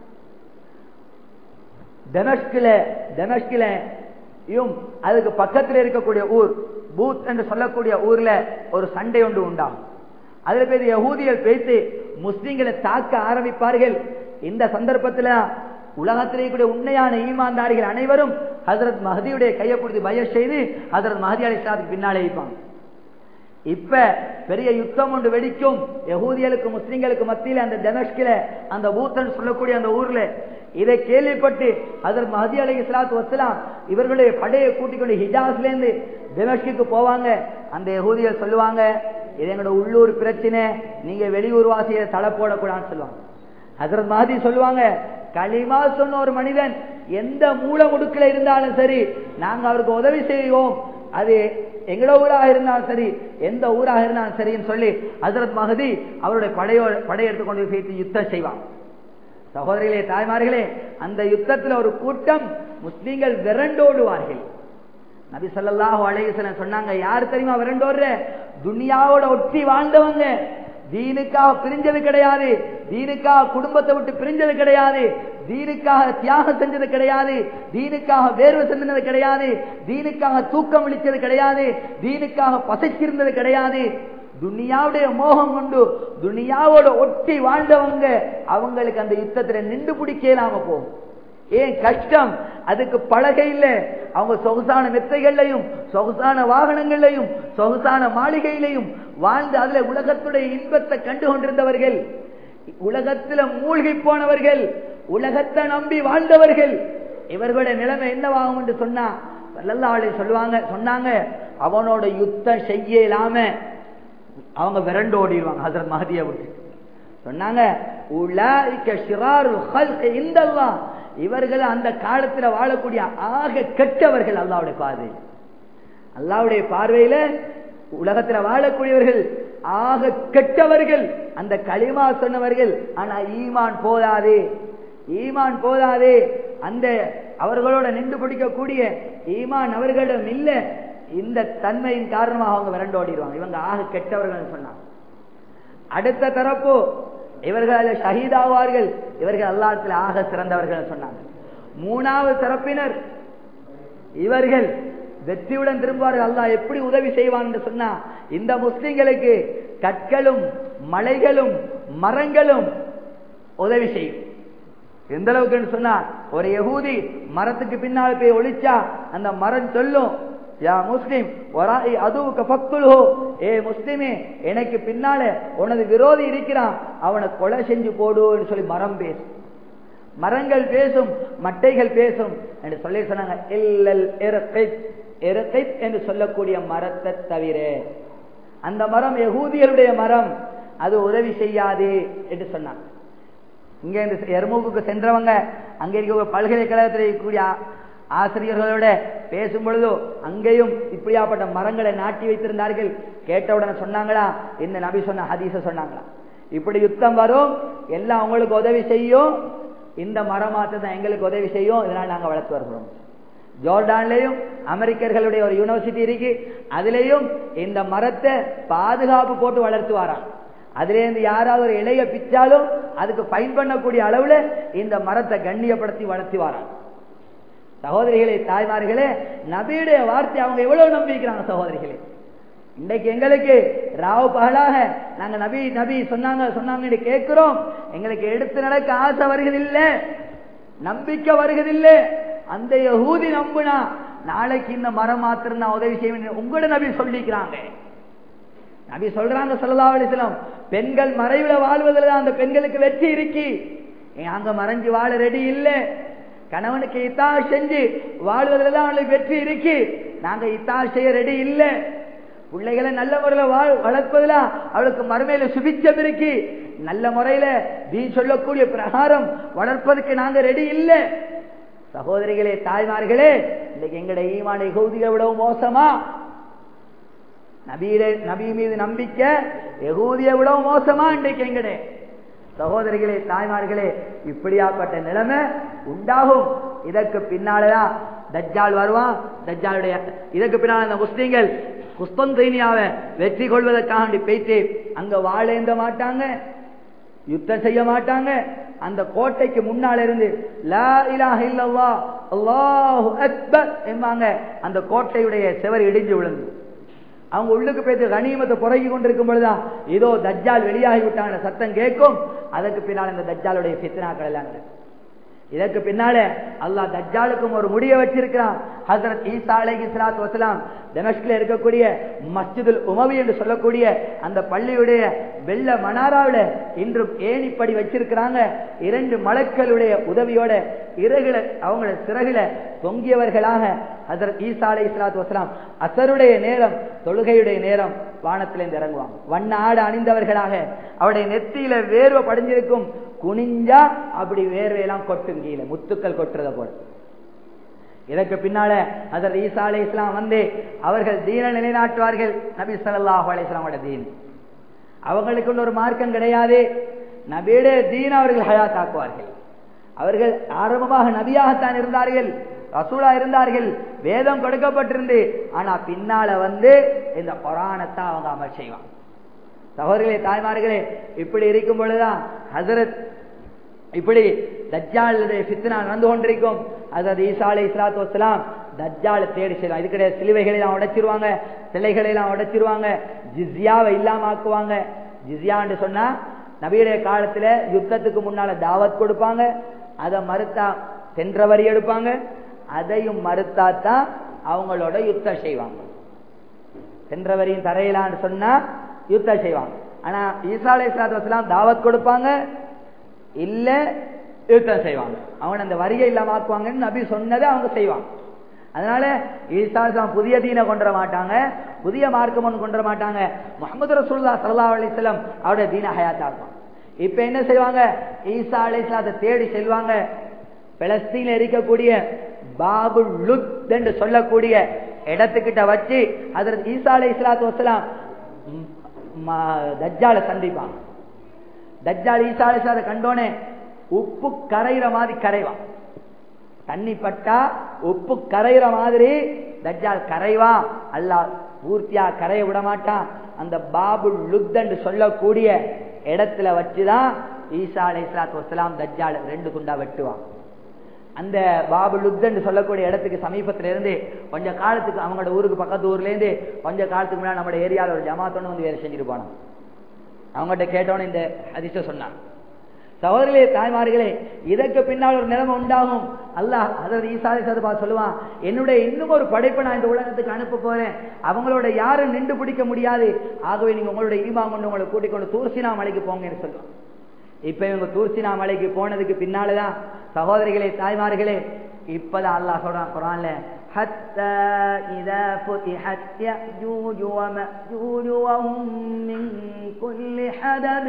தனஷ்கில தனஷ்கில அதுக்கு பக்கத்தில் இருக்கக்கூடிய ஊர் பூத் என்று சொல்லக்கூடிய ஊர்ல ஒரு சண்டை ஒன்று உண்டாகும் அதுல பேர் யகூதிகள் பேசி முஸ்லிம்களை தாக்க ஆரம்பிப்பார்கள் இந்த சந்தர்ப்பத்தில் உலகத்திலே கூட உண்மையான ஈமான்தாரிகள் அனைவரும் ஹசரத் மஹதியுடைய கையை பிடித்து பய செய்து ஹசரத் மஹதி அலி இஸ்லாத்துக்கு பின்னாலே இருப்பாங்க இப்ப பெரிய யுத்தம் ஒன்று வெடிக்கும் யகூதியலுக்கு முஸ்லிம்களுக்கு மத்தியில் அந்த தனஷ்கில அந்த பூத்தன் சொல்லக்கூடிய அந்த ஊர்ல இதை கேள்விப்பட்டு அதற்கு மஹதி அலி இஸ்லாத்து வசலாம் இவர்களுடைய படையை கூட்டிக் கொண்டு ஹிஜாஸ்ல இருந்து தினஷ்குக்கு போவாங்க அந்த யகூதியர் சொல்லுவாங்க இது எங்களோட உள்ளூர் பிரச்சனை நீங்க வெளியூர் வாசியை தலை போடக்கூடாதுன்னு சொல்லுவாங்க ஹசரத் மஹதி சொல்லுவாங்க களிமா சொன்ன ஒரு மனிதன் எந்த மூல முடுக்கில் இருந்தாலும் சரி நாங்க அவருக்கு உதவி செய்வோம் அது எங்களோட ஊராக இருந்தாலும் சரி எந்த ஊராக இருந்தாலும் சரின்னு சொல்லி ஹசரத் மகதி அவருடைய படையோ படையெடுத்து கொண்டு போய் யுத்தம் செய்வாங்க சகோதரிகளே தாய்மார்களே அந்த யுத்தத்தில் ஒரு கூட்டம் முஸ்லீம்கள் விரண்டோடுவார்கள் நபி சொல்லாஹு அழகேசன் சொன்னாங்க யார் தெரியுமா விரண்டோடுற துனியாவோட ஒட்டி வாழ்ந்தவங்க தீனுக்காக பிரிஞ்சது கிடையாது தீனுக்காக குடும்பத்தை விட்டு பிரிஞ்சது கிடையாது தீனுக்காக தியாகம் செஞ்சது கிடையாது தீனுக்காக வேர்வை செஞ்சது கிடையாது தீனுக்காக தூக்கம் விழிச்சது கிடையாது தீனுக்காக பசைச்சிருந்தது கிடையாது துனியாவுடைய மோகம் கொண்டு துனியாவோட ஒட்டி வாழ்ந்தவங்க அவங்களுக்கு அந்த யுத்தத்துல நின்று பிடிக்கலாம போகும் ஏன் கஷ்டம் அதுக்கு பழகை இல்ல அவங்க சொகுசான மெத்தைகள்லையும் சொகுசான வாகனங்கள்லையும் சொகுசான மாளிகையிலையும் வாழ்ந்து அதுல உலகத்துடைய இன்பத்தை கண்டு கொண்டிருந்தவர்கள் உலகத்துல மூழ்கி போனவர்கள் உலகத்தை நம்பி வாழ்ந்தவர்கள் இவர்களுடைய நிலைமை என்னவாகும் என்று சொன்னா சல்லல்லாஹு சொல்லுவாங்க சொன்னாங்க அவனோட யுத்தம் செய்ய இல்லாம அவங்க விரண்டு ஓடிடுவாங்க ஹசரத் மஹதியை விட்டு சொன்னாங்க உலாய்க்க ஷிராருல் ஹல்க் இந்தல்லாஹ் இவர்கள் அந்த காலத்துல வாழக்கூடிய ஆக கெட்டவர்கள் அல்லாவுடைய பார்வை அல்லாவுடைய பார்வையில உலகத்துல வாழக்கூடியவர்கள் ஆக கெட்டவர்கள் அந்த களிமா சொன்னவர்கள் ஆனா ஈமான் போதாதே ஈமான் போதாதே அந்த அவர்களோட நின்று பிடிக்கக்கூடிய ஈமான் அவர்களிடம் இல்ல இந்த தன்மையின் காரணமாக அவங்க விரண்டோடிடுவாங்க இவங்க ஆக கெட்டவர்கள் சொன்னாங்க அடுத்த தரப்பு இவர்கள் ஷஹீதாவார்கள் இவர்கள் அல்லாத்துல ஆக சிறந்தவர்கள் சொன்னாங்க மூணாவது தரப்பினர் இவர்கள் வெற்றியுடன் திரும்புவார்கள் அல்லாஹ் எப்படி உதவி செய்வான் என்று சொன்னா இந்த முஸ்லிம்களுக்கு கற்களும் மலைகளும் மரங்களும் உதவி செய்யும் எந்த அளவுக்கு சொன்னா ஒரு யகூதி மரத்துக்கு பின்னால் போய் ஒழிச்சா அந்த மரம் சொல்லும் யா முஸ்லிம் அதுவுக்கு பக்குல்ஹோ ஏ முஸ்லிமே எனக்கு பின்னால உனது விரோதி இருக்கிறான் அவனை கொலை செஞ்சு போடுன்னு சொல்லி மரம் பேசும் மரங்கள் பேசும் மட்டைகள் பேசும் என்று சொல்லி சொன்னாங்க இல்லல் இறக்கை என்று சொல்லக்கூடிய மரத்தை தவிர அந்த மரம் யகூதியருடைய மரம் அது உதவி செய்யாது என்று சொன்னாங்க இங்க இந்த எர்மூக்கு சென்றவங்க அங்க இருக்க பல்கலைக்கழகத்தில் இருக்கக்கூடிய ஆசிரியர்களோட பேசும் பொழுதோ அங்கேயும் இப்படியாப்பட்ட மரங்களை நாட்டி வைத்திருந்தார்கள் கேட்டவுடனே சொன்னாங்களா இந்த நபி சொன்ன ஹதீச சொன்னாங்களா இப்படி யுத்தம் வரும் எல்லாம் உங்களுக்கு உதவி செய்யும் இந்த மரமாற்ற தான் எங்களுக்கு உதவி செய்யும் இதனால் நாங்கள் வளர்த்து வருகிறோம் ஜோர்டான்லயும் அமெரிக்கர்களுடைய ஒரு யூனிவர்சிட்டி இருக்கு அதுலயும் இந்த மரத்தை பாதுகாப்பு போட்டு வளர்த்து வராங்க அதுல இருந்து யாராவது ஒரு இலைய பிச்சாலும் அதுக்கு பயன் பண்ணக்கூடிய அளவுல இந்த மரத்தை கண்ணியப்படுத்தி வளர்த்தி வராங்க சகோதரிகளே தாய்மார்களே நபியுடைய வார்த்தை அவங்க எவ்வளவு நம்பிக்கிறாங்க சகோதரிகளே இன்றைக்கு எங்களுக்கு ராவ பகலாக நாங்க நபி நபி சொன்னாங்க சொன்னாங்க கேட்கிறோம் எங்களுக்கு எடுத்து நடக்க ஆசை வருகிறதில்லை நம்பிக்கை வருகிறதில்லை அந்த யகூதி நம்புனா நாளைக்கு இந்த மரம் மாத்திரம் நான் உதவி செய்வேன் உங்களோட நபி சொல்லிக்கிறாங்க நபி சொல்றாங்க சொல்லலா அலிஸ்லாம் பெண்கள் மறைவுல வாழ்வதில் தான் அந்த பெண்களுக்கு வெற்றி இருக்கி அங்க மறைஞ்சு வாழ ரெடி இல்லை கணவனுக்கு இத்தா செஞ்சு வாழ்வதில் தான் அவளுக்கு வெற்றி இருக்கு நாங்க இத்தா செய்ய ரெடி இல்லை பிள்ளைகளை நல்ல முறையில வாழ் வளர்ப்பதுல அவளுக்கு மறுமையில சுபிச்சம் இருக்கு நல்ல முறையில நீ சொல்லக்கூடிய பிரகாரம் வளர்ப்பதற்கு நாங்க ரெடி இல்லை சகோதரிகளே தாய்மார்களே இன்னைக்கு எங்களுடைய ஈமான எகூதியை விடவும் மோசமா நபியில நபி மீது நம்பிக்கை எகூதியை விடவும் மோசமா இன்றைக்கு எங்கடே சகோதரிகளே தாய்மார்களே இப்படியாப்பட்ட நிலைமை உண்டாகும் இதற்கு பின்னாலதான் தஜ்ஜால் வருவான் தஜ்ஜாலுடைய இதற்கு பின்னால் அந்த முஸ்லீம்கள் குஸ்தந்தீனியாவை வெற்றி கொள்வதற்காக பேச்சு அங்க வாழேந்த மாட்டாங்க யுத்தம் செய்ய மாட்டாங்க அந்த கோட்டைக்கு முன்னால் இருந்து லா இலாஹ இல்லல்லாஹ் அல்லாஹு அக்பர் என்பாங்க அந்த கோட்டையுடைய செவர் இடிஞ்சு விழுந்து அவங்க உள்ளுக்கு பேசி கனிமத்தை புறகி கொண்டிருக்கும் பொழுதுதான் ஏதோ தஜ்ஜால் வெளியாகி விட்டாங்க சத்தம் கேட்கும் அதற்கு பின்னால் இந்த தஜ்ஜாலுடைய பித்தனாக்கள் எல்லாம் நடக்கும் இதற்கு பின்னால அல்லாஹ் தஜ்ஜாலுக்கும் ஒரு முடிய வச்சிருக்கிறான் ஹசரத் ஈசா அலைஹி ஸலாத்து வஸலாம் டெமஸ்கில் இருக்கக்கூடிய மஸ்ஜிதுல் உமவி என்று சொல்லக்கூடிய அந்த பள்ளியுடைய வெள்ள மனாராவில் இன்றும் ஏணிப்படி வச்சிருக்கிறாங்க இரண்டு மலக்களுடைய உதவியோட இறகுல அவங்களோட சிறகுல தொங்கியவர்களாக ஹசரத் ஈசா அலை இஸ்லாத்து வசலாம் அசருடைய நேரம் தொழுகையுடைய நேரம் வானத்திலிருந்து இறங்குவாங்க வண்ண ஆடு அணிந்தவர்களாக அவருடைய நெத்தியில வேர்வை படிஞ்சிருக்கும் குனிஞ்சா அப்படி வேர்வையெல்லாம் கொட்டும் கீழே முத்துக்கள் கொட்டுறத போல இதற்கு பின்னால அதர் ஈசா அலை இஸ்லாம் வந்து அவர்கள் தீன நிலைநாட்டுவார்கள் நபி சல்லாஹ் அலிஸ்லாமோட தீன் அவங்களுக்குள்ள ஒரு மார்க்கம் கிடையாது நபியுடைய தீன் அவர்கள் ஹயாத்தாக்குவார்கள் அவர்கள் ஆரம்பமாக நபியாகத்தான் இருந்தார்கள் ரசூலா இருந்தார்கள் வேதம் கொடுக்கப்பட்டிருந்து ஆனா பின்னால வந்து இந்த கொரானத்தை அவங்க அமல் செய்வாங்க சகோதரிகளே தாய்மார்களே இப்படி இருக்கும் பொழுதுதான் ஹசரத் இப்படி தஜ்ஜாலுடைய ஃபித்னா நடந்து கொண்டிருக்கும் அதாவது ஈசா அலி இஸ்லாத்து வசலாம் தஜ்ஜால தேடி செய்யலாம் இது கிடையாது சிலுவைகளை எல்லாம் உடைச்சிருவாங்க சிலைகளை எல்லாம் உடைச்சிருவாங்க ஜிஸ்யாவை இல்லாம ஆக்குவாங்க ஜிஸ்யான்னு சொன்னா நபியுடைய காலத்துல யுத்தத்துக்கு முன்னால தாவத் கொடுப்பாங்க அதை மறுத்தா சென்ற வரி எடுப்பாங்க அதையும் மறுத்தா தான் அவங்களோட யுத்தம் செய்வாங்க சென்ற வரியும் தரையிலான்னு சொன்னா யுத்தம் செய்வாங்க ஆனா ஈசா அலை இஸ்லாத்து தாவத் கொடுப்பாங்க இல்ல யுத்தம் செய்வாங்க அவங்க அந்த வரிகை இல்லாம ஆக்குவாங்கன்னு நபி சொன்னதை அவங்க செய்வாங்க அதனால ஈசா இஸ்லாம் புதிய தீனை கொண்டு வர மாட்டாங்க புதிய மார்க்கம் ஒன்று கொண்டு வர மாட்டாங்க முகமது ரசூல்லா சல்லா அலிஸ்லாம் அவருடைய தீன ஹயாத் ஆக்குவாங்க இப்ப என்ன செய்வாங்க ஈசா அலை இஸ்லாத்தை தேடி செல்வாங்க பலஸ்தீன்ல இருக்கக்கூடிய பாபு லுத் என்று சொல்லக்கூடிய இடத்துக்கிட்ட வச்சு அதற்கு ஈசா அலை இஸ்லாத்து வசலாம் தஜ்ஜால சந்திப்பாங்க தஜ்ஜால் ஈசா அலை இஸ்லாத்தை கண்டோனே உப்பு கரைகிற மாதிரி கரைவான் தண்ணி பட்டா உப்பு கரைகிற மாதிரி தஜ்ஜால் கரைவா அல்ல பூர்த்தியா கரைய விட மாட்டான் அந்த பாபு லுத்தன்னு சொல்லக்கூடிய இடத்துல வச்சுதான் ஈசா அலை இஸ்லாத்து வசலாம் தஜ்ஜால் ரெண்டு துண்டா வெட்டுவான் அந்த பாபு லுத்தன்னு சொல்லக்கூடிய இடத்துக்கு சமீபத்துல இருந்து கொஞ்ச காலத்துக்கு அவங்களோட ஊருக்கு பக்கத்து ஊர்ல இருந்து கொஞ்ச காலத்துக்கு முன்னாடி நம்ம ஏரியாவில் ஒரு ஜமாத்தொன்னு வந்து வேலை செஞ்சுட்டு போனோம் அவங்ககிட்ட கேட்டோன்னு இந்த அதிர்ஷ்டம் சொன்னாங்க சகோதரிகளே தாய்மார்களே இதற்கு பின்னால் ஒரு நிலைமை உண்டாகும் அல்லாஹ் அதாவது ஈசாரி சதுபா சொல்லுவான் என்னுடைய இன்னும் ஒரு படைப்பை நான் இந்த உலகத்துக்கு அனுப்ப போறேன் அவங்களோட யாரும் நின்று பிடிக்க முடியாது ஆகவே நீங்க உங்களுடைய ஈமா கொண்டு உங்களை கூட்டிக் கொண்டு தூர்சினா மலைக்கு போங்கன்னு சொல்லுவான் இப்ப இவங்க தூர்சினா மலைக்கு போனதுக்கு பின்னாலதான் சகோதரிகளே தாய்மார்களே இப்பதான் அல்லாஹ் சொல்றான் குரான்ல حتى إذا فتحت يأجوج ومأجوج وهم من كل حدب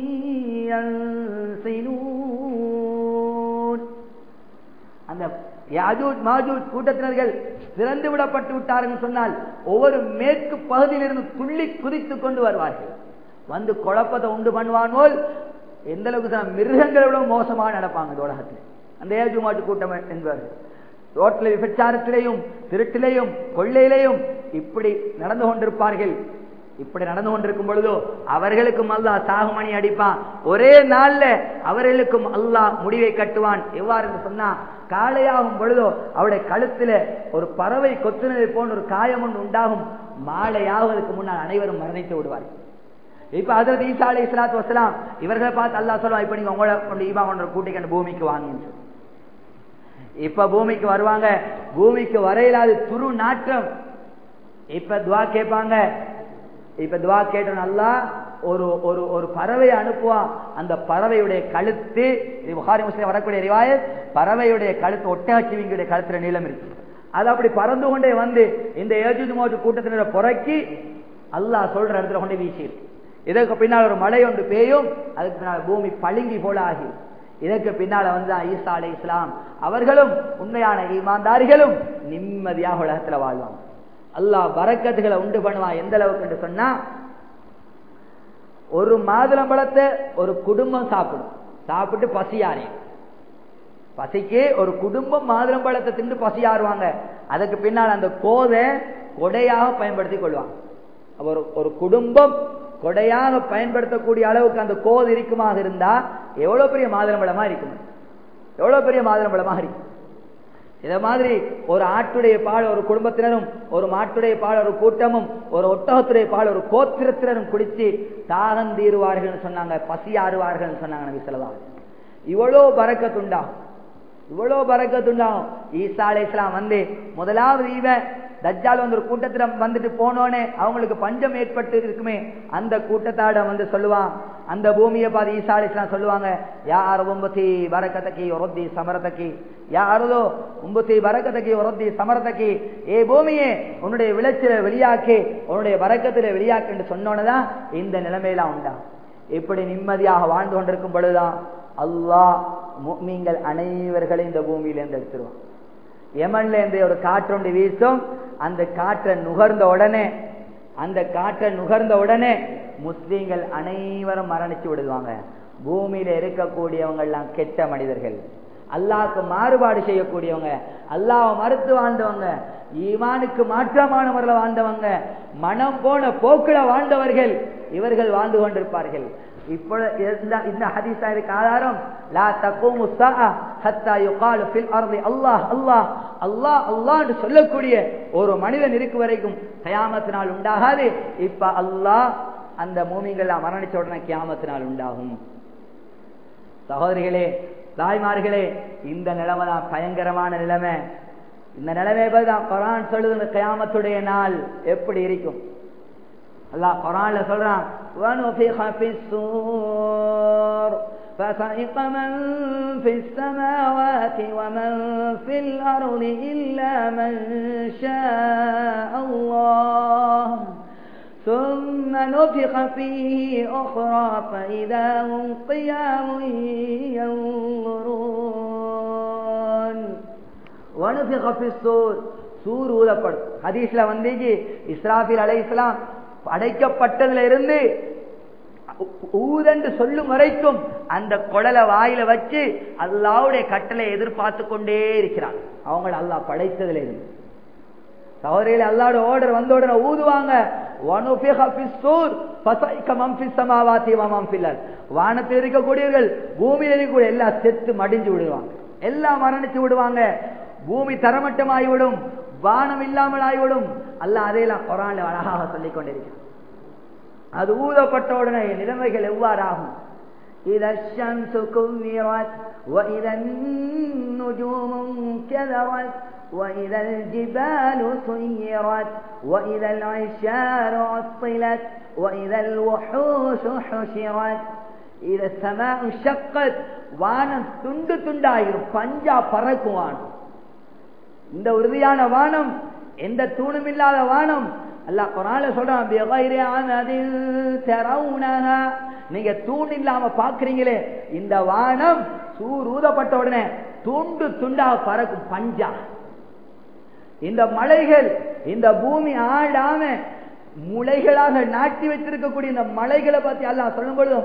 ينسلون அந்த யாஜூஜ் மாஜூஜ் கூட்டத்தினர்கள் திறந்து விடப்பட்டு விட்டார்கள் சொன்னால் ஒவ்வொரு மேற்கு பகுதியிலிருந்து துள்ளி குதித்து கொண்டு வருவார்கள் வந்து குழப்பத்தை உண்டு பண்ணுவான் போல் எந்த அளவுக்கு மிருகங்களோட மோசமாக நடப்பாங்க இந்த உலகத்தில் அந்த ஏஜு மாட்டு கூட்டம் என்பார்கள் ரோட்டில் விபச்சாரத்திலேயும் திருட்டிலேயும் கொள்ளையிலேயும் இப்படி நடந்து கொண்டிருப்பார்கள் இப்படி நடந்து கொண்டிருக்கும் பொழுதோ அவர்களுக்கும் அல்லாஹ் சாகுமணி அடிப்பான் ஒரே நாள்ல அவர்களுக்கும் அல்லாஹ் முடிவை கட்டுவான் எவ்வாறு என்று சொன்னா காலையாகும் பொழுதோ அவருடைய கழுத்துல ஒரு பறவை கொத்துனதை போன்ற ஒரு காயம் ஒன்று உண்டாகும் மாலையாவதற்கு முன்னால் அனைவரும் மரணித்து விடுவார்கள் இப்ப அதற்கு ஈசா அலி இஸ்லாத்து வசலாம் இவர்களை பார்த்து அல்லா சொல்லுவான் இப்ப நீங்க உங்களோட கொண்டு ஈமா கொண்டு கூட்டிக்கண்டு பூமிக்கு வாங்கன்னு சொல்லி இப்ப பூமிக்கு வருவாங்க பூமிக்கு வரையிலாது துரு நாற்றம் இப்ப துவா கேட்பாங்க இப்ப துவா கேட்ட நல்லா ஒரு ஒரு ஒரு பறவை அனுப்புவான் அந்த பறவையுடைய கழுத்து இது புகாரி முஸ்லீம் வரக்கூடிய ரிவாயத் பறவையுடைய கழுத்து ஒட்டகச்சிவிங்களுடைய கழுத்துல நீளம் இருக்கு அது அப்படி பறந்து கொண்டே வந்து இந்த ஏஜுது மோஜு கூட்டத்தினரை புறக்கி அல்லாஹ் சொல்ற இடத்துல கொண்டே வீசியிருக்கு இதற்கு பின்னால் ஒரு மழை ஒன்று பெய்யும் அதுக்கு பின்னால் பூமி பழுங்கி போல ஆகி இதற்கு பின்னால வந்து ஈசா அலை இஸ்லாம் அவர்களும் உண்மையான ஈமான்தாரிகளும் நிம்மதியாக உலகத்துல வாழ்வாங்க அல்லாஹ் வரக்கத்துகளை உண்டு பண்ணுவான் எந்த அளவுக்கு என்று சொன்னா ஒரு மாதுளம்பழத்தை ஒரு குடும்பம் சாப்பிடும் சாப்பிட்டு பசியாரியும் பசிக்கு ஒரு குடும்பம் மாதுளம்பழத்தை தின்று பசியாருவாங்க அதுக்கு பின்னால் அந்த கோதை கொடையாக பயன்படுத்தி கொள்வாங்க ஒரு ஒரு குடும்பம் கொடையாக பயன்படுத்தக்கூடிய அளவுக்கு அந்த கோது இருக்குமாக இருந்தா எவ்வளவு பெரிய மாதுளம்பழமா இருக்கும் எவ்வளவு பெரிய மாதுளம்பழமாக இருக்கும் இத மாதிரி ஒரு ஆட்டுடைய பால் ஒரு குடும்பத்தினரும் ஒரு மாட்டுடைய பால் ஒரு கூட்டமும் ஒரு ஒட்டகத்துடைய பால் ஒரு கோத்திரத்தினரும் குடிச்சு தாகம் தீருவார்கள் சொன்னாங்க பசி ஆறுவார்கள் சொன்னாங்க நபி சொல்லலாம் இவ்வளோ பறக்கத்துண்டாகும் இவ்வளோ பறக்கத்துண்டாகும் ஈசா அலை இஸ்லாம் வந்து முதலாவது இவன் தஜ்ஜால் வந்து ஒரு கூட்டத்துல வந்துட்டு போனோனே அவங்களுக்கு பஞ்சம் ஏற்பட்டு இருக்குமே அந்த கூட்டத்தாட வந்து சொல்லுவான் அந்த பூமியை பார்த்து ஈசா அலிஸ்லாம் சொல்லுவாங்க யார் உம்பத்தி வரக்கத்தக்கி ஒரத்தி சமரத்தக்கி யாரதோ உம்பத்தி வரக்கத்தக்கி ஒரத்தி சமரத்தக்கி ஏ பூமியே உன்னுடைய விளைச்சலை வெளியாக்கி உன்னுடைய வரக்கத்துல வெளியாக்குன்னு சொன்னோன்னதான் இந்த நிலைமையெல்லாம் உண்டா இப்படி நிம்மதியாக வாழ்ந்து கொண்டிருக்கும் பொழுதுதான் அல்லாஹ் நீங்கள் அனைவர்களையும் இந்த பூமியிலேருந்து எடுத்துருவான் யமன்ல இருந்து ஒரு காற்றொண்டு வீசும் அந்த காற்றை நுகர்ந்த உடனே அந்த காற்றை நுகர்ந்த உடனே முஸ்லீம்கள் அனைவரும் மரணிச்சு விடுவாங்க பூமியில இருக்கக்கூடியவங்க எல்லாம் கெட்ட மனிதர்கள் அல்லாஹ்க்கு மாறுபாடு செய்யக்கூடியவங்க அல்லாஹ் மறுத்து வாழ்ந்தவங்க ஈமானுக்கு மாற்றமான முறையில் வாழ்ந்தவங்க மனம் போன போக்குல வாழ்ந்தவர்கள் இவர்கள் வாழ்ந்து கொண்டிருப்பார்கள் இப்பொழுது இந்த ஹதீஸா இருக்கு ஆதாரம் லா தக்கூமு ஸாஅ ஹத்தா யுகாலு ஃபில் அர்தி அல்லாஹ் அல்லாஹ் அல்லாஹ் அல்லாஹ் என்று சொல்லக்கூடிய ஒரு மனிதன் இருக்கு வரைக்கும் கயாமத்து நாள் உண்டாகாது இப்ப அல்லாஹ் அந்த மூமிகள் மரணிச்ச உடனே கியாமத்து நாள் உண்டாகும் சகோதரிகளே தாய்மார்களே இந்த நிலைமை தான் பயங்கரமான நிலைமை இந்த நிலைமை தான் குரான் சொல்லுது இந்த கயாமத்துடைய நாள் எப்படி இருக்கும் அல்லாஹ் குரான்ல சொல்றான் وَنُفِخَ فِي الصُّورِ فَصَعِقَ مَن فِي السَّمَاوَاتِ وَمَن فِي الْأَرْضِ إِلَّا مَن شَاءَ اللَّهُ ثُمَّ نُفِخَ فِيهِ أُخْرَى فَإِذَا هُمْ قِيَامٌ يَنظُرُونَ وَنُفِخَ فِي الصُّورِ சூர் ஊதப்படும் ஹதீஸ்ல வந்தீங்க இஸ்ராஃபில் அலைஹிஸ்ஸலாம் படைக்கப்பட்டதுல இருந்து ஊதண்டு சொல்லும் வரைக்கும் அந்த குடலை வாயில வச்சு அல்லாவுடைய கட்டளை எதிர்பார்த்து கொண்டே இருக்கிறாங்க அவங்கள அல்லாஹ் படைத்ததுல இருந்து சௌரியில அல்லாட ஓர்டர் வந்த உடனே ஊதுவாங்க வானத்தில் இருக்கக்கூடியவர்கள் பூமியில் இருக்கக்கூடிய எல்லாம் செத்து மடிஞ்சு விடுவாங்க எல்லாம் மரணிச்சு விடுவாங்க பூமி தரமட்டமாகிவிடும் வானம் இல்லாமல் ஆகிவிடும் அல்ல அதையெல்லாம் குரான்ல அழகாக சொல்லிக் கொண்டிருக்கிறார் அது ஊதப்பட்ட உடனே நிலைமைகள் எவ்வாறாகும் إذا الشمس كورت وإذا النجوم انكدرت وإذا الجبال سيرت وإذا العشار عطلت وإذا الوحوش حشرت إذا السماء انشقت வானம் துண்டு துண்டாயிரும் பஞ்சா பறக்கும் வானம் இந்த உறுதியான வானம் எந்த தூணும் இல்லாத வானம் அல்லாஹ் குரான்ல சொல்றான் நீங்க தூண் இல்லாம பாக்குறீங்களே இந்த வானம் சூர் ஊதப்பட்ட உடனே துண்டு துண்டா பறக்கும் பஞ்சா இந்த மலைகள் இந்த பூமி ஆடாம முளைகளாக நாட்டி வச்சிருக்கக்கூடிய இந்த மலைகளை பத்தி அல்லாஹ் சொல்லும் பொழுதும்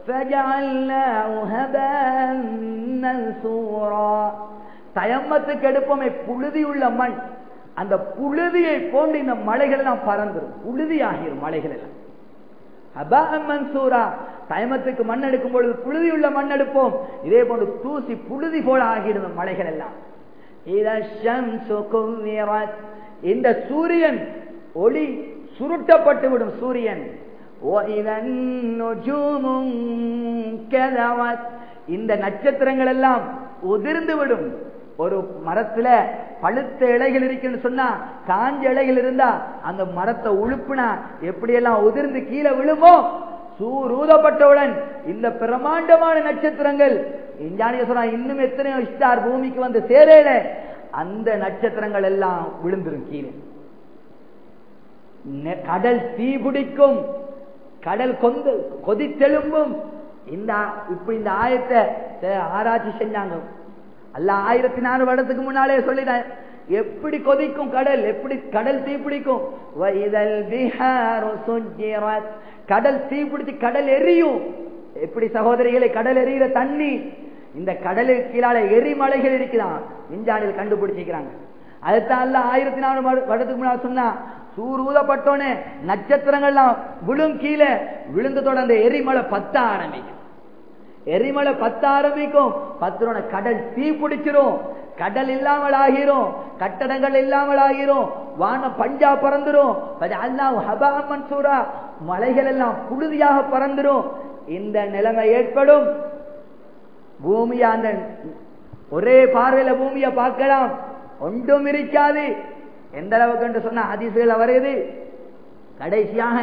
தயம்மத்துக்கு எடுப்போமே புழுதி உள்ள மண் அந்த புழுதியை போன்று இந்த மலைகள் எல்லாம் பறந்துடும் புழுதி ஆகிரும் மலைகள் எல்லாம் அபாகம் மன்சூரா தயமத்துக்கு மண் எடுக்கும் பொழுது புழுதி உள்ள மண் எடுப்போம் இதே போன்று தூசி புழுதி போல ஆகிடும் மலைகள் எல்லாம் இந்த சூரியன் ஒளி சுருட்டப்பட்டு விடும் சூரியன் இந்த நட்சத்திரங்கள் எல்லாம் உதிர்ந்து விடும் ஒரு மரத்துல பழுத்த இலைகள் இருக்குன்னு சொன்னா காஞ்ச இலைகள் இருந்தா அந்த மரத்தை உழுப்புனா எப்படி எல்லாம் உதிர்ந்து கீழே விழுமோ சூரூதப்பட்டவுடன் இந்த பிரமாண்டமான நட்சத்திரங்கள் இஞ்சானிய சொன்னா இன்னும் எத்தனையோ ஸ்டார் பூமிக்கு வந்து சேரல அந்த நட்சத்திரங்கள் எல்லாம் விழுந்துரும் கீழே கடல் தீ பிடிக்கும் கடல் கொந்து கொதித்தெழும்பும் இந்த இப்ப இந்த ஆயத்தை ஆராய்ச்சி செஞ்சாங்க அல்ல ஆயிரத்தி நாலு வருடத்துக்கு முன்னாலே சொல்லிட்டேன் எப்படி கொதிக்கும் கடல் எப்படி கடல் தீ பிடிக்கும் கடல் தீ பிடிச்சு கடல் எரியும் எப்படி சகோதரிகளை கடல் எரிகிற தண்ணி இந்த கடலுக்கு கீழால எரிமலைகள் இருக்குதான் விஞ்ஞானிகள் கண்டுபிடிச்சிக்கிறாங்க அதுதான் அல்ல ஆயிரத்தி நாலு வருடத்துக்கு முன்னாடி சொன்னா சூர் ஊதப்பட்டோன்னே நட்சத்திரங்கள்லாம் விழும் கீழே விழுந்ததோட அந்த எரிமலை பத்த ஆரம்பிக்கும் எரிமலை பத்த ஆரம்பிக்கும் பத்திரோட கடல் தீ பிடிச்சிரும் கடல் இல்லாமல் ஆகிரும் கட்டடங்கள் இல்லாமல் ஆகிரும் வானம் பஞ்சா பறந்துரும் மன்சூரா மலைகள் எல்லாம் புழுதியாக பறந்துரும் இந்த நிலைமை ஏற்படும் பூமியை அந்த ஒரே பார்வையில பூமியை பார்க்கலாம் ஒன்றும் இருக்காது எந்த அளவுக்கு என்று சொன்ன அதிசயல வருது கடைசியாக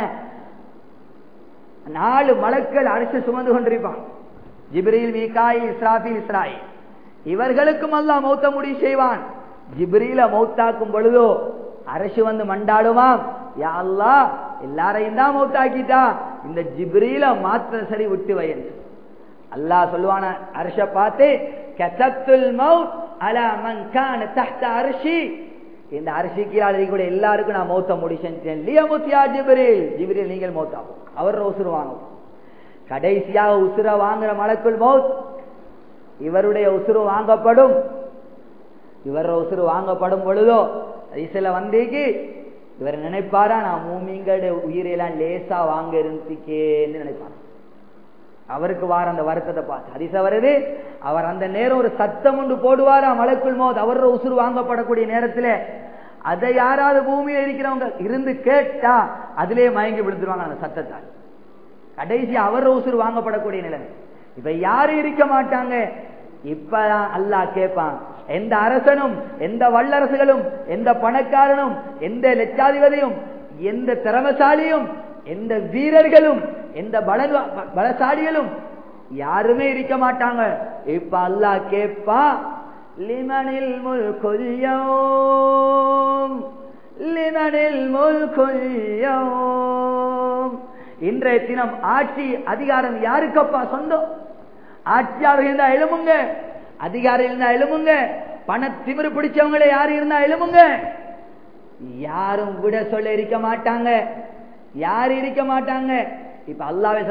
நாலு மலக்கள் அரசு சுமந்து கொண்டிருப்பான் ஜிப்ரீல் மீகாய் இஸ்ராஃபில் இஸ்ராயில் இவர்களுக்கும் அல்லாஹ் மௌத்த முடிவு செய்வான் ஜிப்ரீல மௌத்தாக்கும் பொழுதோ அரசு வந்து மண்டாடுவான் யா அல்லாஹ் எல்லாரையும் தான் மௌத்தாக்கிட்டா இந்த ஜிப்ரீல மாத்திர சரி விட்டு வயன் அல்லாஹ் சொல்லுவான அரச பார்த்து கசத்துல் மவுத் அலா மன் கான தஹ்த அரிசி இந்த அரிசி கீழே கூட எல்லாருக்கும் நான் மௌத்த முடிச்சேன் லியமுத்தியா ஜிப்ரீல் ஜிப்ரீல் நீங்கள் மௌத்தாகும் அவர் உசுறு வாங்கும் கடைசியாக உசுர வாங்குற மலக்குள் மௌத் இவருடைய உசுறு வாங்கப்படும் இவர் உசுறு வாங்கப்படும் பொழுதோ ஐசில வந்தேக்கு இவர் நினைப்பாரா நான் மூமிங்களுடைய உயிரெல்லாம் லேசா வாங்க இருந்துக்கேன்னு நினைப்பார் அவருக்கு வார அந்த வருத்தத்தை பார்த்து ஹரிச வருது அவர் அந்த நேரம் ஒரு சத்தம் ஒன்று போடுவாரா மலைக்குள் மோத் அவரோட உசுறு வாங்கப்படக்கூடிய நேரத்தில் அதை யாராவது பூமியில் இருக்கிறவங்க இருந்து கேட்டா அதிலே மயங்கி விழுந்துருவாங்க அந்த சத்தத்தால் கடைசி அவர் உசுறு வாங்கப்படக்கூடிய நிலைமை இப்ப யாரும் இருக்க மாட்டாங்க இப்பதான் அல்லாஹ் கேட்பான் எந்த அரசனும் எந்த வல்லரசுகளும் எந்த பணக்காரனும் எந்த லட்சாதிபதியும் எந்த திறமசாலியும் எந்த வீரர்களும் எந்த பல பலசாலிகளும் யாருமே இருக்க மாட்டாங்க இப்ப அல்லா கேப்பா லிமனில் முல் கொல்யோம் லிமனில் முல் கொல்யோம் இன்றைய தினம் ஆட்சி அதிகாரம் யாருக்கப்பா சொந்தம் ஆட்சியாளர் இருந்தா எழுமுங்க அதிகாரி இருந்தா எழுமுங்க பண திமிரு பிடிச்சவங்களே யாரு இருந்தா எழுமுங்க யாரும் விட சொல்ல இருக்க மாட்டாங்க யாரு இருக்க மாட்டாங்க இப்ப அல்லாவே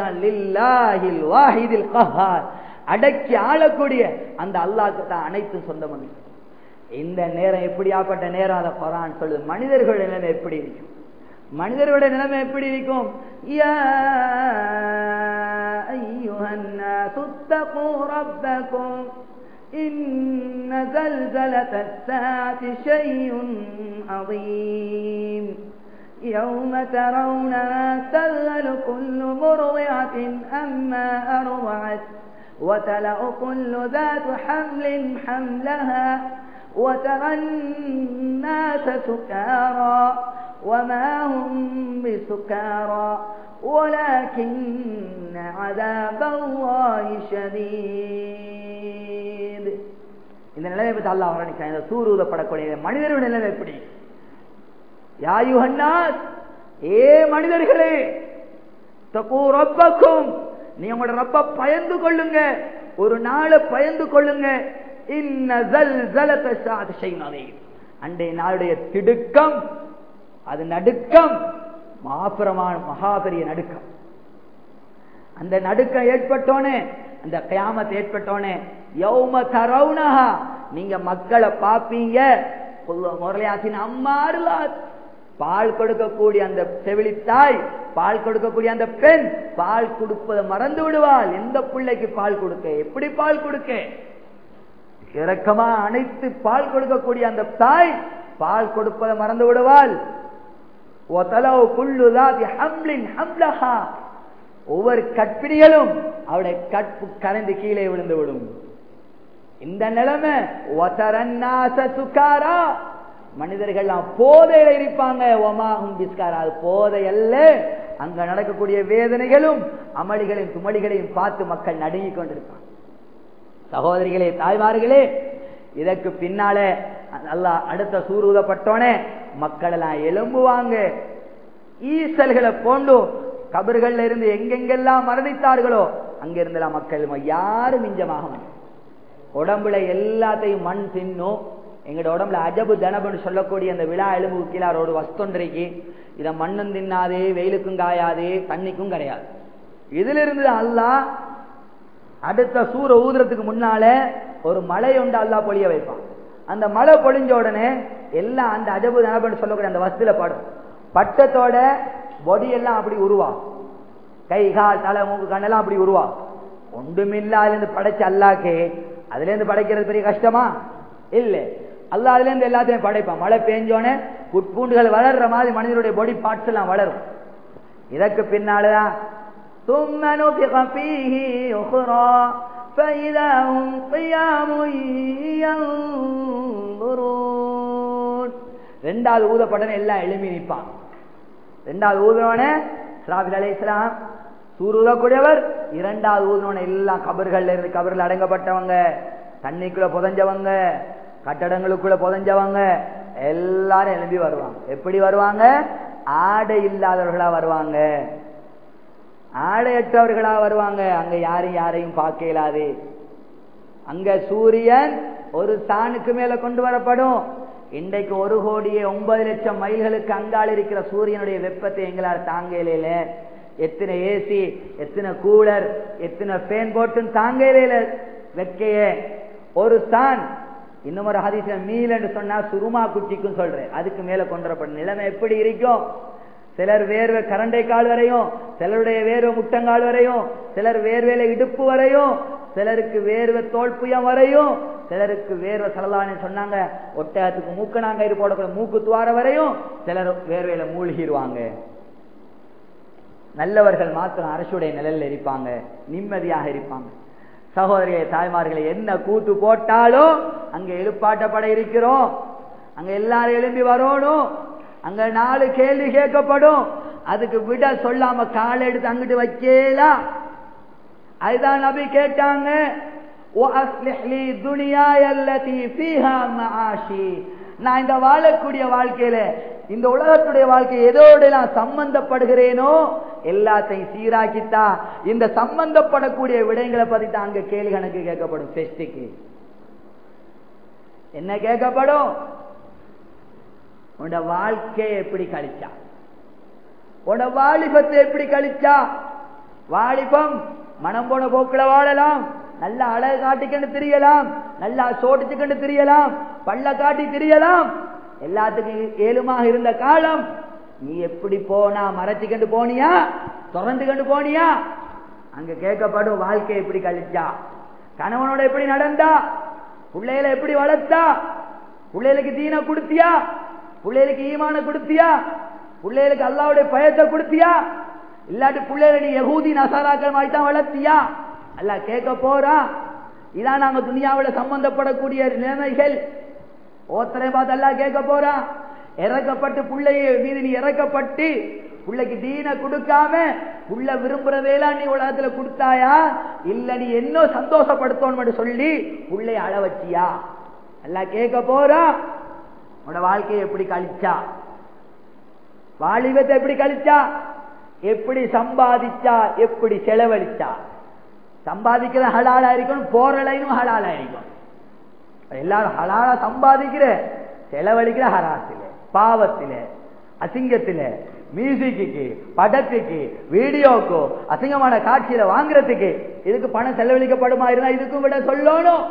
சொன்ன அடக்கி ஆளக்கூடிய அந்த அல்லாக்கு தான் அனைத்தும் சொந்தம் இந்த நேரம் எப்படியாப்பட்ட நேரம் அதை பரான் சொல்லுது மனிதர்களுடைய நிலைமை எப்படி இருக்கும் மனிதர்களுடைய நிலைமை எப்படி இருக்கும் إن زلزلة الساعة شيء عظيم يوم ترونها تذهل كل مرضعة أما أرضعت وتلأ كل ذات حمل حملها وترى الناس سكارى وما هم بسكارى ولكن عذاب الله شديد இந்த நிலைமை பற்றி அல்லாஹ் வர்ணிக்கிறான் இந்த சூரூதப்படக்கூடிய மனிதருடைய நிலைமை எப்படி யாயுஹன்னாஸ் ஏ மனிதர்களே தக்கூ ரப்பக்கும் நீ உங்களோட ரப்ப பயந்து கொள்ளுங்க ஒரு நாளை பயந்து கொள்ளுங்க அன்றைய நாளுடைய திடுக்கம் அது நடுக்கம் மாபுரமான மகாபெரிய நடுக்கம் அந்த நடுக்கம் ஏற்பட்டோனே அந்த கயாமத் ஏற்பட்டோனே யௌம தரவுனஹா நீங்க மக்களை பாப்பீங்க முரளியாசின் அம்மாறுலாத் பால் கொடுக்கக்கூடிய அந்த செவிலித்தாய் பால் கொடுக்கக்கூடிய அந்த பெண் பால் கொடுப்பதை மறந்து விடுவாள் எந்த பிள்ளைக்கு பால் கொடுக்க எப்படி பால் கொடுக்க இறக்கமா அனைத்து பால் கொடுக்கக்கூடிய அந்த தாய் பால் கொடுப்பதை மறந்து விடுவாள் ஒவ்வொரு கற்பிணிகளும் அவருடைய கற்பு கரைந்து கீழே விழுந்து விடும் இந்த நிலைமை சுக்காரா மனிதர்கள் போதையில இருப்பாங்க ஒமாகும் பிஸ்காரா அது போதை அல்ல அங்க நடக்கக்கூடிய வேதனைகளும் அமளிகளையும் துமளிகளையும் பார்த்து மக்கள் நடுங்கிக் கொண்டிருப்பாங்க சகோதரிகளே தாய்மார்களே இதற்கு பின்னாலே நல்லா அடுத்த சூருதப்பட்டோனே மக்கள் எல்லாம் எலும்புவாங்க ஈசல்களை போண்டு கபர்கள்ல இருந்து எங்கெங்கெல்லாம் மரணித்தார்களோ அங்கிருந்தெல்லாம் மக்கள் யாரும் மிஞ்சமாக உடம்புல எல்லாத்தையும் மண் தின்னும் எங்களோட உடம்புல அஜபு தனபுன்னு சொல்லக்கூடிய அந்த விழா எலும்பு கீழார் ஒரு வஸ்தொன்றைக்கு இதை மண்ணும் தின்னாது வெயிலுக்கும் காயாது தண்ணிக்கும் கிடையாது இதுல இருந்து அல்லா அடுத்த சூற ஊதுறதுக்கு முன்னால ஒரு மழை உண்டு அல்லா பொழிய வைப்பான் அந்த மழை பொழிஞ்ச உடனே எல்லாம் அந்த அஜபு தனபுன்னு சொல்லக்கூடிய அந்த வஸ்துல படும் பட்டத்தோட பொடி எல்லாம் அப்படி உருவா கை கால் தலை மூக்கு கண்ணெல்லாம் அப்படி உருவா ஒன்றுமில்லாதுல இருந்து படைச்ச அல்லாக்கே அதுல இருந்து படைக்கிறது பெரிய கஷ்டமா இல்ல அல்லா அதுல இருந்து எல்லாத்தையும் படைப்பான் மழை பெஞ்சோடனே புட்பூண்டுகள் வளர்ற மாதிரி மனிதனுடைய பொடி பார்ட்ஸ் எல்லாம் வளரும் இதற்கு பின்னாலதான் ثم نفخ فيه أخرى فإذا هم قيام ينظرون ரெண்டாவது ஊதப்பட்டன எல்லாம் எழுப்பி நிற்பான் ரெண்டாவது ஊதுனவன ஸ்ராபில் அலை இஸ்லாம் சூர் ஊதக்கூடியவர் இரண்டாவது ஊதுனவன எல்லாம் கபர்கள்ல இருந்து கபர்கள் அடங்கப்பட்டவங்க தண்ணிக்குள்ள புதஞ்சவங்க கட்டடங்களுக்குள்ள புதஞ்சவங்க எல்லாரும் எழும்பி வருவாங்க எப்படி வருவாங்க ஆடை இல்லாதவர்களா வருவாங்க ஆடையற்றவர்களா வருவாங்க அங்க யாரும் யாரையும் பார்க்க இயலாது அங்க சூரியன் ஒரு சாணுக்கு மேல கொண்டு வரப்படும் இன்றைக்கு ஒரு கோடியே ஒன்பது லட்சம் மைல்களுக்கு அங்கால் இருக்கிற சூரியனுடைய வெப்பத்தை எங்களால் தாங்க இயல எத்தனை ஏசி எத்தனை கூலர் எத்தனை ஃபேன் போட்டும் தாங்க இயல வெக்கைய ஒரு சான் இன்னும் ஒரு ஹதீச மீல் என்று சொன்னா சுருமா குச்சிக்கும் சொல்றேன் அதுக்கு மேல கொண்டுவரப்படும் நிலைமை எப்படி இருக்கும் சிலர் வேர்வை கரண்டை கால் வரையும் சிலருடைய வேர்வை முட்டங்கால் வரையும் சிலர் வேர்வேல இடுப்பு வரையும் சிலருக்கு வேர்வை தோல்புயம் வரையும் சிலருக்கு வேர்வை சலலான்னு சொன்னாங்க ஒட்டகத்துக்கு மூக்க நாங்க போடக்கூட மூக்கு துவார வரையும் சிலர் வேர்வையில மூழ்கிடுவாங்க நல்லவர்கள் மாத்திரம் அரசுடைய நிழலில் இருப்பாங்க நிம்மதியாக இருப்பாங்க சகோதரிய தாய்மார்களை என்ன கூத்து போட்டாலும் அங்க எழுப்பாட்டப்பட இருக்கிறோம் அங்க எல்லாரும் எழும்பி வரணும் அங்க நாலு கேள்வி கேட்கப்படும் அதுக்கு விட சொல்லாம காலை எடுத்து அங்கிட்டு வைக்கலாம் அதுதான் நபி கேட்டாங்க நான் இந்த வாழக்கூடிய வாழ்க்கையில இந்த உலகத்துடைய வாழ்க்கை எதோடு நான் சம்பந்தப்படுகிறேனோ எல்லாத்தையும் சீராக்கித்தா இந்த சம்பந்தப்படக்கூடிய விடயங்களை பத்தி தான் அங்க கேள்வி கணக்கு கேட்கப்படும் டெஸ்டுக்கு என்ன கேட்கப்படும் உன்னோட வாழ்க்கையை எப்படி கழிச்சா உன்னோட வாலிபத்தை எப்படி கழிச்சா வாலிபம் மனம் போன போக்கில் வாழலாம் நல்லா அழகு காட்டிக்கண்டு திரியலாம் நல்லா சோடிச்சுக்கண்டு திரியலாம் பள்ள காட்டி திரியலாம் எல்லாத்துக்கும் ஏழுமாக இருந்த காலம் நீ எப்படி போனா மறைச்சிக்கண்டு போனியா திறந்து கண்டு போனியா அங்க கேட்கப்படும் வாழ்க்கை எப்படி கழிச்சா கணவனோட எப்படி நடந்தா பிள்ளைகளை எப்படி வளர்த்தா பிள்ளைகளுக்கு தீன கொடுத்தியா பிள்ளைகளுக்கு ஈமான கொடுத்தியா பிள்ளைகளுக்கு அல்லாவுடைய பயத்தை கொடுத்தியா இல்லாட்டி பிள்ளைகளை நீ யகூதி நசாராக்கள் மாதிரி தான் வளர்த்தியா அல்ல கேட்க போறா இதான் நாங்க துணியாவில் சம்பந்தப்படக்கூடிய நிலைமைகள் ஒருத்தரை பார்த்து எல்லாம் கேட்க போறா இறக்கப்பட்டு பிள்ளைய மீது நீ இறக்கப்பட்டு பிள்ளைக்கு தீன கொடுக்காம புள்ள விரும்புறதெல்லாம் நீ உலகத்துல கொடுத்தாயா இல்ல நீ என்ன சந்தோஷப்படுத்தணும் சொல்லி புள்ளைய அழ வச்சியா எல்லாம் கேட்க போறா உன்னோட வாழ்க்கையை எப்படி கழிச்சா வாலிபத்தை எப்படி கழிச்சா எப்படி சம்பாதிச்சா எப்படி செலவழிச்சா சம்பாதிக்கிறது ஹலாலா இருக்கணும் போறலையும் ஹலாலா இருக்கும் எல்லாரும் ஹலாலா சம்பாதிக்கிற செலவழிக்கிற ஹராசில பாவத்தில அசிங்கத்தில மியூசிக்கு படத்துக்கு வீடியோக்கு அசிங்கமான காட்சியில வாங்குறதுக்கு இதுக்கு பணம் செலவழிக்கப்படுமா இருந்தா இதுக்கும் விட சொல்லணும்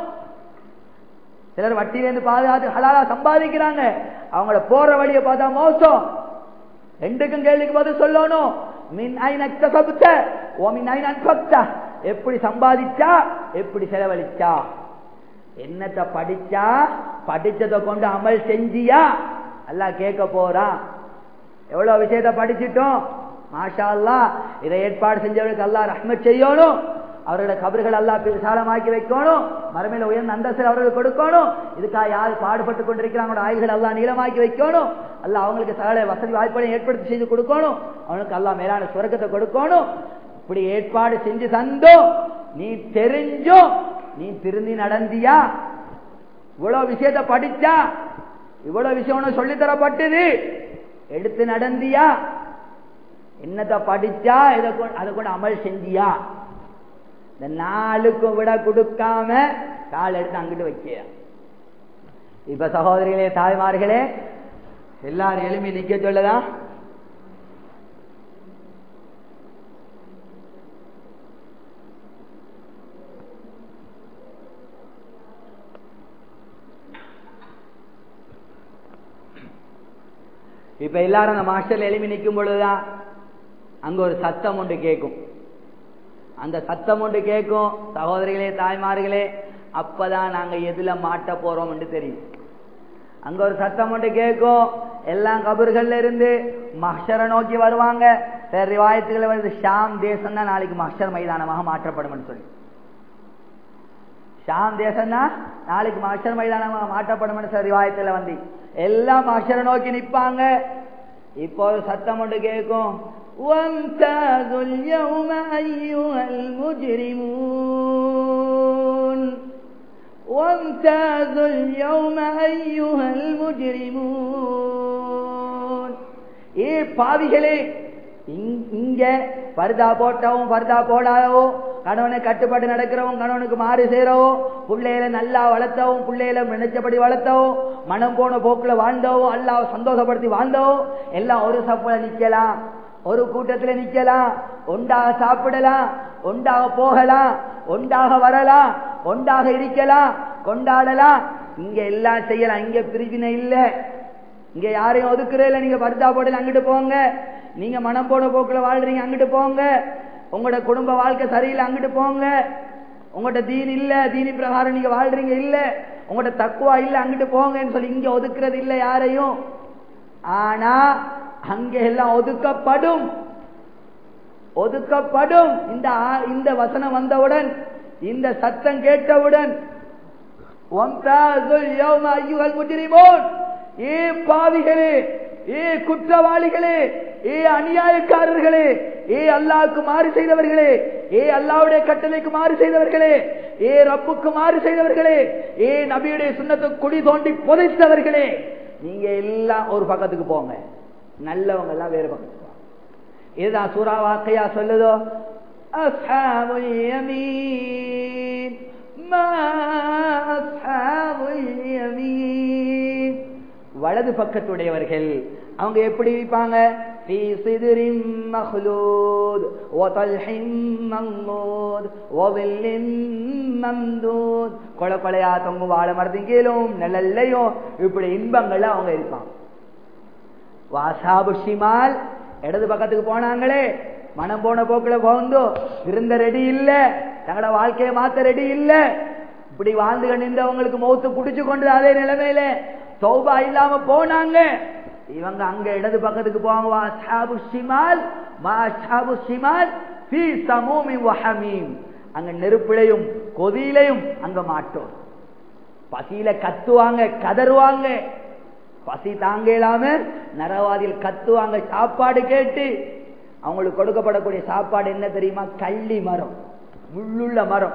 சிலர் வட்டியிலேருந்து பாதுகாத்து ஹலாலா சம்பாதிக்கிறாங்க அவங்கள போற வழியை பார்த்தா மோசம் ரெண்டுக்கும் கேள்விக்கு பதில் சொல்லணும் மின் ஐன் அக்தசப்த ஓ மின் ஐன் அன்பக்த எப்படி சம்பாதிச்சா எப்படி செலவழிச்சா என்னத்தை படிச்சா படிச்சதை கொண்டு அமல் செஞ்சியா எல்லாம் கேட்க போறான் எவ்வளவு விஷயத்த படிச்சிட்டோம் மாஷா அல்லா இதை ஏற்பாடு செஞ்சவர்களுக்கு அல்லா ரஹ்மத் செய்யணும் அவர்களோட கபர்கள் எல்லாம் விசாலமாக்கி வைக்கணும் மறுமையில உயர்ந்த அந்தஸ்து அவர்களுக்கு கொடுக்கணும் இதுக்காக யார் பாடுபட்டு கொண்டிருக்கிறாங்களோட ஆய்வுகள் எல்லாம் நீளமாக்கி வைக்கணும் அல்ல அவங்களுக்கு சகல வசதி வாய்ப்புகளை ஏற்படுத்தி செய்து கொடுக்கணும் அவனுக்கு எல்லாம் மேலான சுரக்கத்தை கொடுக்கணும் இப்படி ஏற்பாடு செஞ்சு தந்தோம் நீ தெரிஞ்சும் நீ திருந்தி நடந்தியா இவ்வளவு விஷயத்த படிச்சா இவ்வளவு விஷயம் சொல்லித்தரப்பட்டது எடுத்து நடந்தியா என்னத்தை படிச்சா இதை அதை கொண்டு அமல் செஞ்சியா இந்த நாளுக்கும் விட கொடுக்காம கால் எடுத்து அங்கிட்டு வைக்க இப்ப சகோதரிகளே தாய்மார்களே எல்லாரும் எளிமை நிக்க சொல்லதான் இப்ப எல்லாரும் அந்த மாஸ்டர்ல எளிமை நிற்கும் பொழுதுதான் அங்க ஒரு சத்தம் ஒன்று கேட்கும் அந்த சத்தம் ஒன்று கேட்கும் சகோதரிகளே தாய்மார்களே அப்பதான் நாங்க எதுல மாட்ட போறோம் என்று தெரியும் அங்க ஒரு சத்தம் ஒன்று கேட்கும் எல்லாம் கபர்கள்ல இருந்து மஹ்ஷரை நோக்கி வருவாங்க சரி ரிவாயத்துகளை வந்து ஷாம் தேசம் தான் நாளைக்கு மஹ்ஷர் மைதானமாக மாற்றப்படும் சொல்லி ஷாம் தேசம் தான் நாளைக்கு மஹ்ஷர் மைதானமாக மாற்றப்படும் சார் ரிவாயத்துல வந்து எல்லாம் மஹ்ஷரை நோக்கி நிப்பாங்க இப்போ ஒரு சத்தம் ஒன்று கேட்கும் وامتازوا اليوم أيها المجرمون وامتازوا اليوم أيها المجرمون ஏ பாவிகளே இங்க பர்தா போட்டவும் பர்தா போடாதவோ கணவனை கட்டுப்பாடு நடக்கிறவும் கணவனுக்கு மாறு செய்யறவோ பிள்ளையில நல்லா வளர்த்தவும் பிள்ளையில நினைச்சபடி வளர்த்தவோ மனம் போன போக்குல வாழ்ந்தவோ அல்லாஹ் சந்தோஷப்படுத்தி வாழ்ந்தவோ எல்லாம் ஒரு சப்பல நிக்கலாம் ஒரு கூட்டத்தில் நிக்கலாம் ஒன்றாக சாப்பிடலாம் ஒன்றாக போகலாம் ஒன்றாக வரலாம் ஒன்றாக இருக்கலாம் கொண்டாடலாம் இங்க எல்லாம் செய்யலாம் இங்க பிரிவினை இல்லை இங்க யாரையும் ஒதுக்குறதில்ல நீங்க பர்தா போடல அங்கிட்டு போங்க நீங்க மனம் போன போக்குல வாழ்றீங்க அங்கிட்டு போங்க உங்களோட குடும்ப வாழ்க்கை சரியில்லை அங்கிட்டு போங்க உங்கள்கிட்ட தீன் இல்ல தீனி பிரகாரம் நீங்க வாழ்றீங்க இல்ல உங்கள்கிட்ட தக்குவா இல்ல அங்கிட்டு போங்கன்னு சொல்லி இங்க ஒதுக்குறது இல்லை யாரையும் ஆனா அங்க எல்லாம் ஒதுக்கப்படும் ஒதுக்கப்படும் இந்த இந்த வசனம் வந்தவுடன் இந்த சத்தம் கேட்டவுடன் ஏ பாவிகளே ஏ குற்றவாளிகளே ஏ அநியாயக்காரர்களே ஏ அல்லாவுக்கு மாறு செய்தவர்களே ஏ அல்லாவுடைய கட்டளைக்கு மாறு செய்தவர்களே ஏ ரப்புக்கு மாறு செய்தவர்களே ஏ நபியுடைய சுண்ணத்தை குடி தோண்டி புதைத்தவர்களே நீங்க எல்லாம் ஒரு பக்கத்துக்கு போங்க நல்லவங்க எல்லாம் வேறு பக்கத்துக்கு போங்க இதுதான் சூறா வாக்கையா சொல்லுதோ அஸ்ஹாபுல் யமீன் மா அஸ்ஹாபுல் யமீன் வலது பக்கத்துடையவர்கள் அவங்க எப்படி இருப்பாங்க في صدر مخلود وطلح منضود وظل ممدود கொலை கொலையா தொங்கும் வாழை மரத்தின் கீழும் நிழல்லையும் இப்படி இன்பங்கள்ல அவங்க இருப்பாங்க வாசாபு ஷிமால் இடது பக்கத்துக்கு போனாங்களே மனம் போன போக்குல போந்தோ இருந்த ரெடி இல்ல தங்களோட வாழ்க்கையை மாத்த ரெடி இல்ல இப்படி வாழ்ந்து கண்டிருந்தவங்களுக்கு மௌத்து புடிச்சு கொண்டு அதே நிலைமையில சௌபா இல்லாம போனாங்க இவங்க அங்க இடது பக்கத்துக்கு போவாங்க வாசாபு ஷிமால் வாசாபு ஷிமால் ஃபீ சமூமி வஹமீம் அங்க நெருப்பிலையும் கொதியிலையும் அங்க மாட்டோம் பசியில கத்துவாங்க கதறுவாங்க பசி தாங்க இல்லாம நரவாதியில் கத்துவாங்க சாப்பாடு கேட்டு அவங்களுக்கு கொடுக்கப்படக்கூடிய சாப்பாடு என்ன தெரியுமா கள்ளி மரம் முள்ளுள்ள மரம்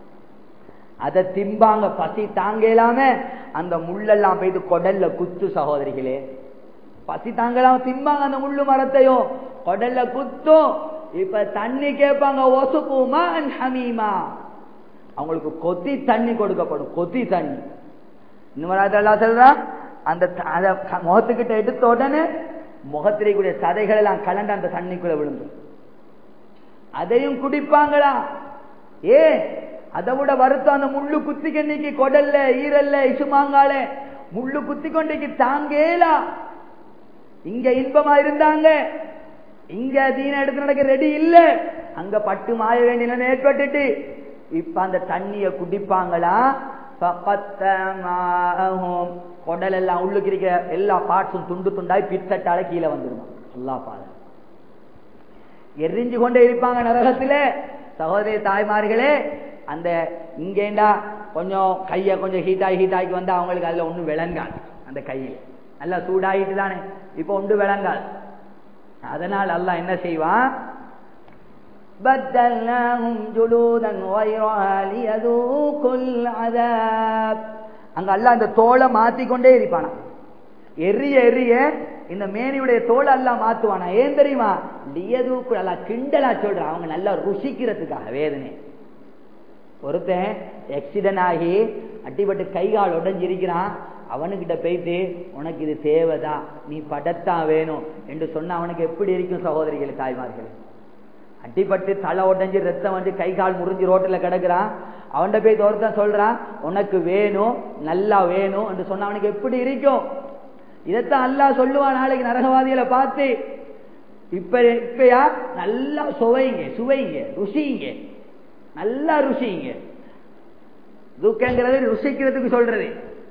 அதை திம்பாங்க பசி தாங்க இல்லாம அந்த முள்ளெல்லாம் போயிட்டு கொடல்ல குத்து சகோதரிகளே பசி தாங்கலாம் திம்பாங்க அந்த முள்ளு மரத்தையும் கொடல்ல குத்தும் இப்ப தண்ணி கேட்பாங்க ஒசுக்குமா ஹமீமா அவங்களுக்கு கொத்தி தண்ணி கொடுக்கப்படும் கொத்தி தண்ணி இன்னும் சொல்றா அந்த முகத்துக்கிட்ட எடுத்த உடனே முகத்திரைக்குரிய சதைகள் எல்லாம் கலந்து அந்த தண்ணிக்குள்ள விழுந்து அதையும் குடிப்பாங்களா ஏ அதை விட வருத்தம் அந்த முள்ளு குத்திக்க நீக்கி கொடல்ல ஈரல்ல இசுமாங்கால முள்ளு குத்தி கொண்டிக்கு தாங்கேலா இங்க இன்பமா இருந்தாங்க இங்க தீன எடுத்து நடக்க ரெடி இல்ல அங்க பட்டு மாய வேண்டிய நிலை ஏற்பட்டுட்டு இப்ப அந்த தண்ணிய குடிப்பாங்களா கொடல் எல்லாம் உள்ளுக்கு இருக்கிற எல்லா பார்ட்ஸும் துண்டு துண்டாய் பித்தட்டால கீழே வந்துருமா எல்லா பாத எரிஞ்சு கொண்டே இருப்பாங்க நரகத்துல சகோதரி தாய்மார்களே அந்த இங்கேண்டா கொஞ்சம் கைய கொஞ்சம் ஹீட் ஆகி ஹீட் ஆகி வந்தா அவங்களுக்கு அதுல ஒண்ணும் விளங்காது அந்த கையில் நல்லா சூடாகிட்டு தானே இப்ப ஒன்று விளங்காது அதனால் அல்ல என்ன செய்வான் بدلناهم جلودا غيرها ليذوقوا العذاب அங்க அல்ல அந்த தோலை மாத்திக்கொண்டே இருப்பானா எரிய எரிய இந்த மேனியுடைய தோலை எல்லாம் மாத்துவானா ஏன் தெரியுமா லியதூக்கு அல்ல கிண்டலா சொல்றான் அவங்க நல்லா ருசிக்கிறதுக்காக வேதனை ஒருத்தன் ஆக்சிடென்ட் ஆகி அட்டிப்பட்டு கை கால் உடஞ்சிருக்கிறான் அவனுக்கிட்ட போயிட்டு உனக்கு இது தேவைதான் நீ படத்தான் வேணும் என்று சொன்ன அவனுக்கு எப்படி இருக்கும் சகோதரிகள் தாய்மார்கள் அட்டிப்பட்டு தலை உடஞ்சி ரத்தம் வந்து கை கால் முறிஞ்சு ரோட்டில் கிடக்குறான் அவன்கிட்ட போய் ஒருத்தன் சொல்றான் உனக்கு வேணும் நல்லா வேணும் என்று சொன்ன அவனுக்கு எப்படி இருக்கும் இதைத்தான் அல்லா சொல்லுவான் நாளைக்கு நரகவாதிகளை பார்த்து இப்ப இப்பயா நல்லா சுவைங்க சுவைங்க ருசிங்க நல்லா ருசிங்க துக்கங்கிறது ருசிக்கிறதுக்கு சொல்றது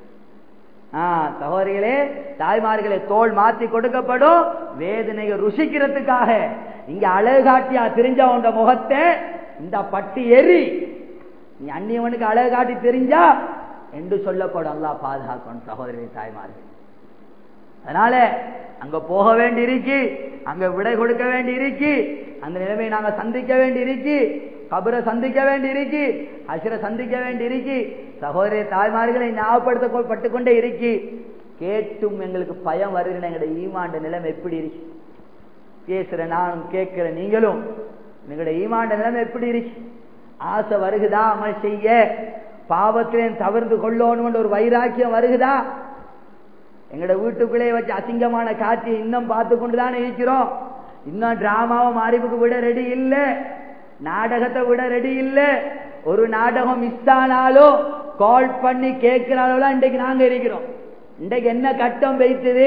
சகோதரிகளே தாய்மார்களே தோல் மாத்தி கொடுக்கப்படும் வேதனையை ருசிக்கிறதுக்காக இங்க அழகு காட்டியா தெரிஞ்ச உண்ட முகத்தை இந்த பட்டி எரி நீ அந்நியவனுக்கு அழகு காட்டி தெரிஞ்சா என்று சொல்லப்படும் அல்லா பாதுகாக்கணும் சகோதரி தாய்மார்கள் அதனால அங்க போக வேண்டி இருக்கு அங்க விடை கொடுக்க வேண்டி இருக்கு அந்த நிலைமையை நாங்க சந்திக்க வேண்டி இருக்கு கபரை சந்திக்க வேண்டி இருக்கு அசிர சந்திக்க வேண்டி இருக்கு சகோதரிய தாய்மார்களை ஞாபகப்படுத்தப்பட்டு கொண்டே இருக்கு கேட்டும் எங்களுக்கு பயம் வருகிற எங்களுடைய ஈமாண்ட நிலைமை எப்படி இருக்கு பேசுற நானும் கேட்கிற நீங்களும் எங்களுடைய ஈமாண்ட நிலைமை எப்படி இருக்கு ஆசை வருகுதா அமல் செய்ய பாவத்திலே தவிர்த்து கொள்ளணும் ஒரு வைராக்கியம் வருகுதா எங்களோட வீட்டுக்குள்ளே வச்சு அசிங்கமான காட்சி இன்னும் பார்த்து கொண்டுதானே இருக்கிறோம் இன்னும் டிராமாவை மாறிப்புக்கு விட ரெடி இல்லை நாடகத்தை விட ரெடி இல்லை ஒரு நாடகம் மிஸ் ஆனாலும் கால் பண்ணி கேட்கிறாலும் இன்றைக்கு நாங்க இருக்கிறோம் இன்றைக்கு என்ன கட்டம் வைத்தது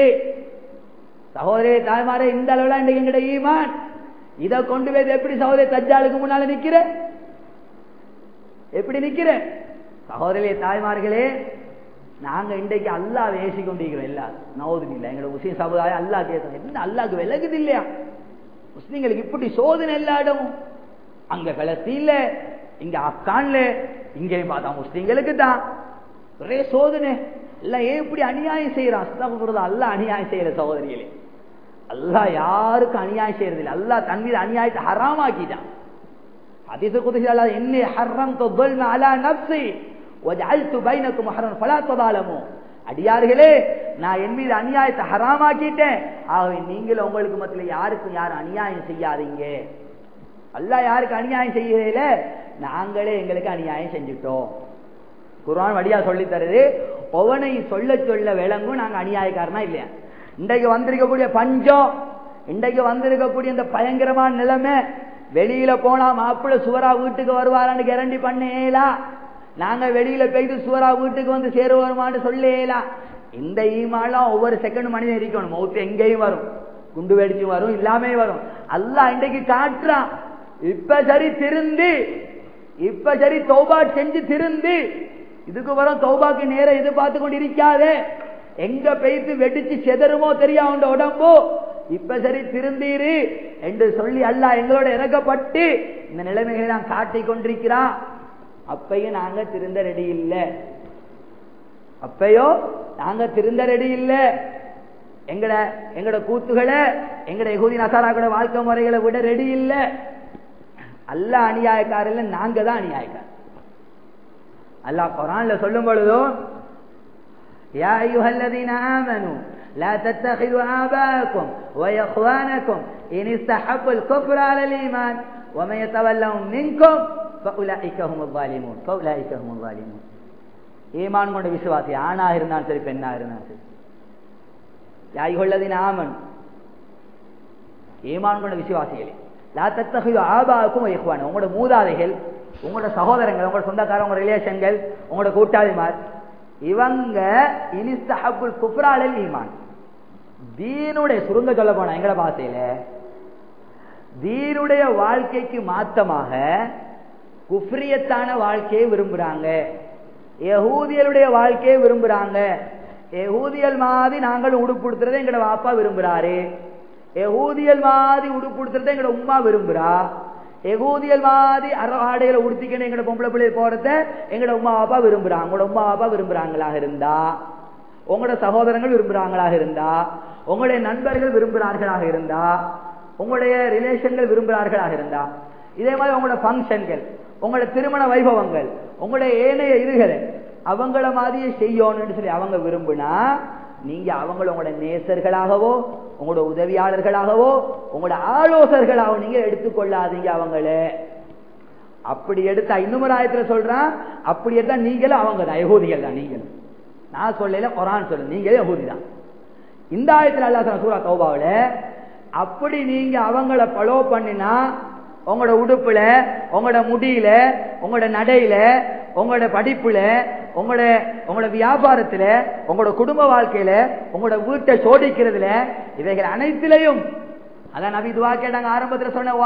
சகோதரி தாய்மாரே இந்த அளவுல இன்றைக்கு எங்கட ஈமான் இதை கொண்டு போய் எப்படி சகோதரி தஜ்ஜாலுக்கு முன்னால நிக்கிற எப்படி நிக்கிற சகோதரி தாய்மார்களே நாங்க இன்றைக்கு அல்லா வேசி கொண்டிருக்கிறோம் எல்லா நவோது இல்லை எங்களோட முஸ்லீம் சமுதாயம் அல்லா கேட்கணும் என்ன அல்லாக்கு விலகுது இல்லையா முஸ்லீம்களுக்கு இப்படி சோதனை எல்லா இடமும் அங்க பலஸ்தீன்ல இங்க ஆப்கான்ல இங்கேயும் பார்த்தா முஸ்லீம்களுக்கு தான் ஒரே சோதனை எல்லாம் ஏன் இப்படி அநியாயம் செய்யறான் அல்ல அநியாயம் செய்யற சகோதரிகளே அல்லாஹ் யாருக்கும் அநியாயம் செய்யறதில்லை அல்லாஹ் தன் மீது அநியாயத்தை ஹராமாக்கிட்டான் ஹதீஸ் குதிசி அல்லாஹ் இன்னி ஹர்ரம்து ظلم على نفسي وجعلت بينكم محرما فلا تظالموا அடியார்களே நான் என் மீது அநியாயத்தை ஹராமாக்கிட்டேன் ஆகவே நீங்கள் உங்களுக்கு மத்தியில் யாருக்கும் யாரும் அநியாயம் செய்யாதீங்க அல்லாஹ் யாருக்கு அநியாயம் செய்யல நாங்களே எங்களுக்கு அநியாயம் செஞ்சுட்டோம் குர்ஆன் வழியா சொல்லி தருது ஒவனை சொல்ல சொல்ல விளங்கும் நாங்க அநியாயக்காரனா இல்லையா இன்றைக்கு வந்திருக்கக்கூடிய பஞ்சம் இன்றைக்கு வந்திருக்கக்கூடிய இந்த பயங்கரமான நிலைமை வெளியில போனா மாப்பிள்ள சுவரா வீட்டுக்கு வருவாரான்னு கேரண்டி பண்ணேலா நாங்க வெளியில போயிட்டு சுவரா வீட்டுக்கு வந்து சேருவோமான்னு சொல்லேலா இந்த ஈமாலாம் ஒவ்வொரு செகண்ட் மனிதன் இருக்கணும் மௌத்து எங்கேயும் வரும் குண்டு வெடிச்சு வரும் இல்லாமே வரும் அல்லாஹ் இன்றைக்கு காட்டுறான் இப்ப சரி திருந்து இப்ப சரி தௌபா செஞ்சு திருந்து இதுக்கு வரும் தௌபாக்கு நேரம் எதிர்பார்த்து கொண்டு இருக்காதே எங்க பெய்து வெடிச்சு செதறுமோ தெரியா உண்ட உடம்போ இப்ப சரி திருந்தீரு என்று சொல்லி அல்லாஹ் எங்களோட இறக்கப்பட்டு இந்த நிலைமைகளை நான் காட்டிக் கொண்டிருக்கிறான் அப்பையும் நாங்க திருந்த ரெடி இல்லை அப்பையோ நாங்க திருந்த ரெடி இல்லை எங்கட எங்கட கூத்துகளை எங்கட எகுதி நசாராக்களோட வாழ்க்கை முறைகளை விட ரெடி இல்லை அல்ல அநியாயக்காரர் நாங்க தான் அநியாயக்காரர் அல்லாஹ் குரான்ல சொல்லும் பொழுதும் يا أيها الذين آمنوا لا تتخذوا آباءكم وإخوانكم إن استحبوا الكفر على الإيمان ومن يتولهم منكم فأولئك هم الظالمون فأولئك هم الظالمون ஈமான் கொண்ட விசுவாசி ஆணா இருந்தாலும் சரி பெண்ணா இருந்தாலும் சரி யாய்கொள்ளதின் ஆமன் ஈமான் கொண்ட விசுவாசிகளே லா தத்தகையோ ஆபாவுக்கும் வைக்குவான் உங்களோட மூதாதைகள் உங்களோட சகோதரங்கள் உங்களோட சொந்தக்காரங்க உங்களோட ரிலேஷன்கள் உங்களோட கூட்டாளிமார் இவங்க இனிஸ்தஹபுல் குப்ராலில் ஈமான் தீனுடைய சுருங்க சொல்ல போனா எங்கட பாசையில தீனுடைய வாழ்க்கைக்கு மாத்தமாக குஃப்ரியத்தான வாழ்க்கையை விரும்புறாங்க யகூதியலுடைய வாழ்க்கையை விரும்புறாங்க யகூதியல் மாதிரி நாங்கள் உடுப்புடுத்துறதை எங்கட வாப்பா விரும்புறாரு யகூதியல் மாதிரி உடுப்புடுத்துறதை எங்கட உமா விரும்புறா எகூதியல் மாதிரி அறவாடைகளை உடுத்திக்கணும் எங்கட பொம்பளை பிள்ளை போறத எங்கட உமா அப்பா விரும்புறாங்க உங்களோட உமா அப்பா விரும்புறாங்களாக இருந்தா உங்களோட சகோதரங்கள் விரும்புறாங்களாக இருந்தா உங்களுடைய நண்பர்கள் விரும்புகிறார்களாக இருந்தா உங்களுடைய ரிலேஷன்கள் விரும்புகிறார்களாக இருந்தா இதே மாதிரி உங்களோட ஃபங்க்ஷன்கள் உங்களோட திருமண வைபவங்கள் உங்களுடைய ஏனைய இதுகளை அவங்கள மாதிரியே செய்யணும்னு சொல்லி அவங்க விரும்புனா நீங்க அவங்கள உங்களோட நேசர்களாகவோ உங்களோட உதவியாளர்களாகவோ உங்களோட ஆலோசகர்களாகவோ நீங்க எடுத்துக்கொள்ளாதீங்க அவங்கள அப்படி எடுத்தா இன்னும் ஒரு ஆயத்துல சொல்றான் அப்படி எடுத்தா நீங்களும் அவங்க தான் யகூதிகள் தான் நீங்களும் நான் சொல்லல குரான் சொல்லு நீங்களே யகூதி தான் இந்த ஆயத்துல அல்லா சூரா கௌபாவில அப்படி நீங்க அவங்கள பலோ பண்ணினா உங்களோட உடுப்புல உங்களோட முடியில உங்களோட நடையில உங்களோட படிப்புல உங்களோட உங்களோட வியாபாரத்துல உங்களோட குடும்ப வாழ்க்கையில உங்களோட வீட்டை சோடிக்கிறதுல இவைகள் அனைத்திலையும் அதான் நபி துவா கேட்டாங்க ஆரம்பத்துல சொன்ன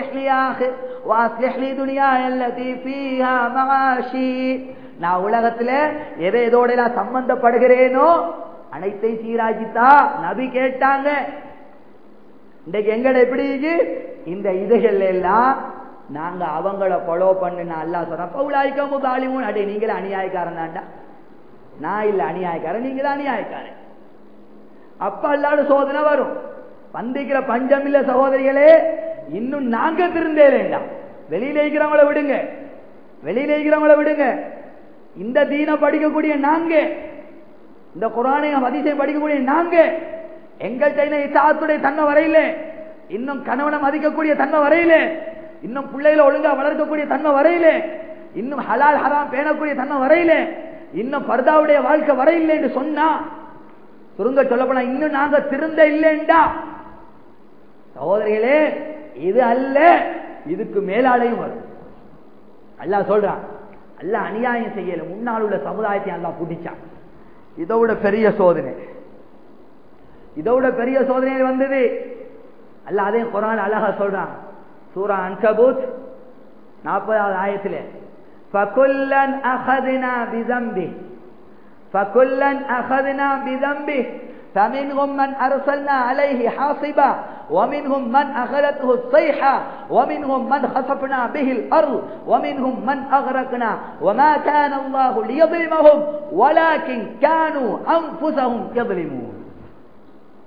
நான் உலகத்துல எதை எதோட நான் சம்பந்தப்படுகிறேனோ அனைத்தை சீராஜித்தா நபி கேட்டாங்க இன்றைக்கு எங்கட எப்படி இந்த இதுகள் எல்லாம் நாங்க அவங்கள ஃபாலோ பண்ணுனா அல்லா சொல்றோம் பவுலாய்க்கமு தாலிமும் அடே நீங்களே அநியாயக்காரன் தாண்டா நான் இல்ல அநியாயக்காரன் நீங்க தான் அநியாயக்காரன் அப்ப அல்லாட சோதனை வரும் வந்திக்கிற பஞ்சம் இல்ல சகோதரிகளே இன்னும் நாங்க திருந்தே வேண்டாம் வெளியில இருக்கிறவங்கள விடுங்க வெளியில இருக்கிறவங்கள விடுங்க இந்த தீன படிக்கக்கூடிய நாங்க இந்த குரானையும் அதிசயம் படிக்கக்கூடிய நாங்க எங்கள்கிட்ட இசாத்துடைய தன்மை வரையில இன்னும் கணவனை மதிக்கக்கூடிய தன்மை வரையில இன்னும் பிள்ளைகளை ஒழுங்கா வளர்க்கக்கூடிய தன்மை வரையில இன்னும் ஹலால் ஹராம் பேணக்கூடிய தன்மை வரையில இன்னும் பர்தாவுடைய வாழ்க்கை வரையில்லை என்று சொன்னா சுருங்க சொல்ல போனா இன்னும் நாங்க திருந்த இல்லைண்டா சகோதரிகளே இது அல்ல இதுக்கு மேலாலையும் வரும் அல்லா சொல்றான் அல்ல அநியாயம் செய்யல முன்னால் உள்ள சமுதாயத்தை அல்லா பிடிச்சான் இதோட பெரிய சோதனை இதோட பெரிய சோதனை வந்தது அல்ல அதே குரான் அழகா சொல்றான் சூரா அன்கபூத் நாற்பதாவது ஆயத்தில் فكلا أخذنا بذنبه فكلا أخذنا بذنبه فمنهم من أرسلنا عليه حاصبا ومنهم من أخذته الصيحة ومنهم من خسفنا به الأرض ومنهم من أغرقنا وما كان الله ليظلمهم ولكن كانوا أنفسهم يظلمون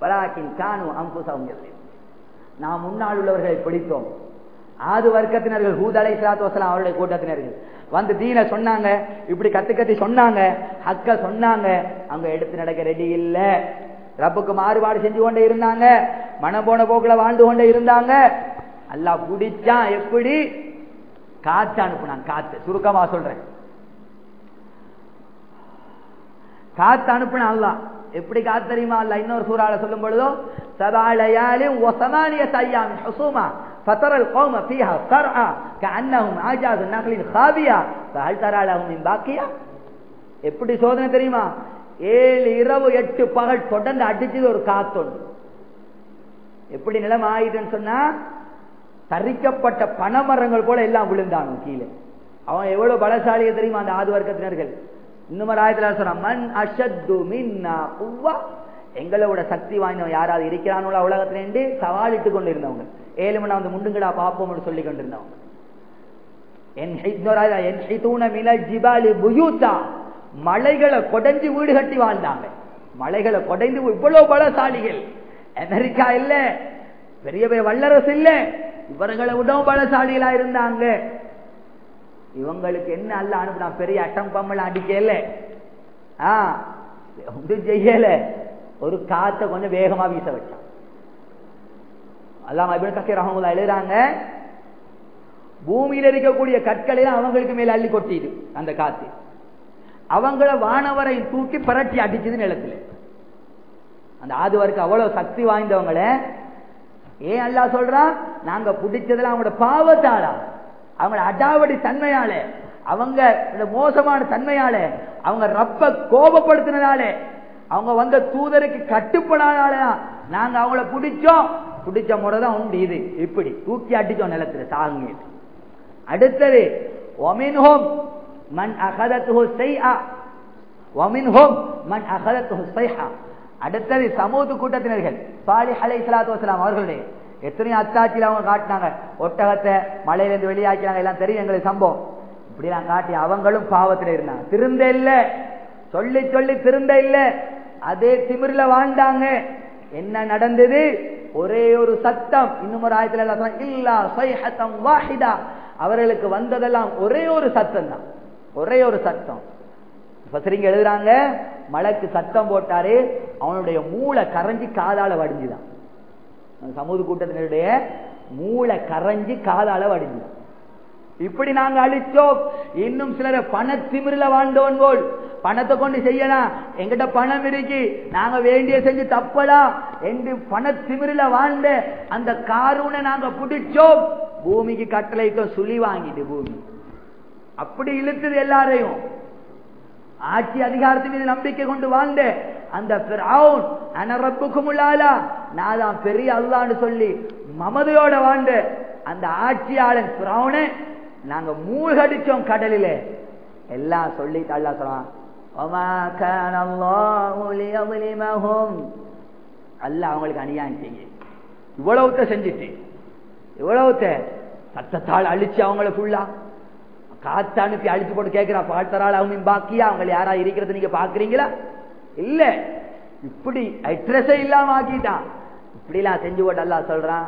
பலாக்கின் கானு அம்புசம் நாம் முன்னால் உள்ளவர்களை பிடித்தோம் ஆது வர்க்கத்தினர்கள் ஹூத் அலை சலாத்து வசலாம் அவருடைய கூட்டத்தினர்கள் வந்து தீன சொன்னாங்க இப்படி கத்து கத்தி சொன்னாங்க அக்க சொன்னாங்க அவங்க எடுத்து நடக்க ரெடி இல்ல ரப்புக்கு மாறுபாடு செஞ்சு கொண்டே இருந்தாங்க மனம் போன போக்குல வாழ்ந்து கொண்டே இருந்தாங்க அல்லா பிடிச்சான் எப்படி காத்து அனுப்புனான் காத்து சுருக்கமா சொல்றேன் காத்து அனுப்புன அல்லா எப்படி காத்து தெரியுமா அல்ல இன்னொரு சூறால சொல்லும் பொழுதோ சதாலயாலும் ஒசமானிய தையாமி ஹுசூமா فترى القوم فيها صرعى كأنهم أعجاز نخل خاوية فهل ترى لهم من باقية எப்படி சோதனை தெரியுமா ஏழு இரவு எட்டு பகல் தொடர்ந்து அடிச்சது ஒரு காத்தொண்டு எப்படி நிலம் ஆயிடுன்னு சொன்னா தரிக்கப்பட்ட பனைமரங்கள் போல எல்லாம் விழுந்தாங்க கீழே அவன் எவ்வளவு பலசாலிய தெரியுமா அந்த ஆது வர்க்கத்தினர்கள் இன்னும் ஆயத்துல சொன்னான் மண் அஷத்து மின்னா உவ்வா எங்களோட சக்தி வாய்ந்தவன் யாராவது இருக்கிறானோ உலகத்திலேருந்து சவாலிட்டு கொண்டு இருந்தவங்க ஏழு மணி வந்து முண்டுங்கடா பார்ப்போம்னு சொல்லி கொண்டிருந்தவங்க மலைகளை கொடைஞ்சு வீடு கட்டி வாழ்ந்தாங்க மலைகளை கொடைந்து இவ்வளவு பலசாலிகள் அமெரிக்கா இல்ல பெரிய பெரிய வல்லரசு இல்ல இவர்களை விடவும் பலசாலிகளா இருந்தாங்க இவங்களுக்கு என்ன அல்ல அனுப்புனா பெரிய அட்டம் பம்மல அடிக்கல ஒன்றும் செய்யல ஒரு காத்த கொஞ்சம் வேகமா வீச வச்சான் அல்லாம இபின் கசீர் ரஹமுல்லா எழுதுறாங்க பூமியில இருக்கக்கூடிய கற்களை அவங்களுக்கு மேல அள்ளி கொட்டிது அந்த காத்து அவங்கள வானவரை தூக்கி பரட்டி அடிச்சது நிலத்துல அந்த ஆதுவருக்கு அவ்வளவு சக்தி வாய்ந்தவங்கள ஏன் அல்லா சொல்றான் நாங்க பிடிச்சதுல அவங்களோட பாவத்தாலா அவங்களோட அடாவடி தன்மையால அவங்க மோசமான தன்மையால அவங்க ரப்ப கோபப்படுத்தினாலே அவங்க வந்த தூதருக்கு கட்டுப்படாதால நாங்க அவங்கள பிடிச்சோம் பிடிச்ச முறை தான் உண்டு இது இப்படி தூக்கி அடிச்சோம் நிலத்துல சாகுங்க அடுத்தது ஒமின்ஹோம் மண் அகதத்து செய்யா ஒமின்ஹோம் மண் அகதத்து செய்யா அடுத்தது சமூக கூட்டத்தினர்கள் சாலி அலை சலாத்து வசலாம் அவர்களுடைய எத்தனையோ அத்தாட்சியில் அவங்க காட்டினாங்க ஒட்டகத்தை மலையிலிருந்து வெளியாக்கினாங்க எல்லாம் தெரியும் எங்களுக்கு சம்பவம் இப்படிலாம் காட்டி அவங்களும் பாவத்தில் இருந்தாங்க திருந்த இல்லை சொல்லி சொல்லி திருந்த இல்லை அதே திமிரில வாழ்ந்தாங்க என்ன நடந்தது ஒரே ஒரு சத்தம் இன்னும் ஒரு ஆயத்துல இல்லா சைஹத்தம் வாஹிதா அவர்களுக்கு வந்ததெல்லாம் ஒரே ஒரு சத்தம் தான் ஒரே ஒரு சத்தம் பசரிங்க எழுதுறாங்க மழைக்கு சத்தம் போட்டாரு அவனுடைய மூளை கரைஞ்சி காதால வடிஞ்சுதான் சமூக கூட்டத்தினருடைய மூளை கரைஞ்சி காதால வடிஞ்சுதான் இப்படி நாங்க அழிச்சோம் இன்னும் சிலரை பண திமிரில வாழ்ந்தோன் போல் பணத்தை கொண்டு செய்யலாம் எங்கிட்ட பணம் இருக்கு நாங்க வேண்டிய செஞ்சு தப்பலாம் என்று பண திமிரில வாழ்ந்த அந்த காரூனை நாங்க பிடிச்சோம் பூமிக்கு கட்டளையிட்டோம் சுழி வாங்கிட்டு பூமி அப்படி இழுத்தது எல்லாரையும் ஆட்சி அதிகாரத்தின் மீது நம்பிக்கை கொண்டு வாழ்ந்த அந்த அனரப்புக்குமுள்ளாலா நான் தான் பெரிய அல்லான்னு சொல்லி மமதையோட வாழ்ந்த அந்த ஆட்சியாளன் பிராவனை நாங்க மூழ்கடிச்சோம் கடலில எல்லாம் சொல்லிட்டு அல்லா சொல்றான் அல்ல அவங்களுக்கு அநியாயம் செய்ய இவ்வளவுத்த செஞ்சுட்டு இவ்வளவுத்த சத்தத்தால் அழிச்சு அவங்கள ஃபுல்லா காத்து அனுப்பி அழிச்சு போட்டு கேட்கிறான் பாழ்த்தரால் அவங்க பாக்கியா அவங்க யாரா இருக்கிறது நீங்க பாக்குறீங்களா இல்ல இப்படி அட்ரஸே இல்லாம ஆக்கிட்டான் இப்படி எல்லாம் செஞ்சு போட்டு அல்லா சொல்றான்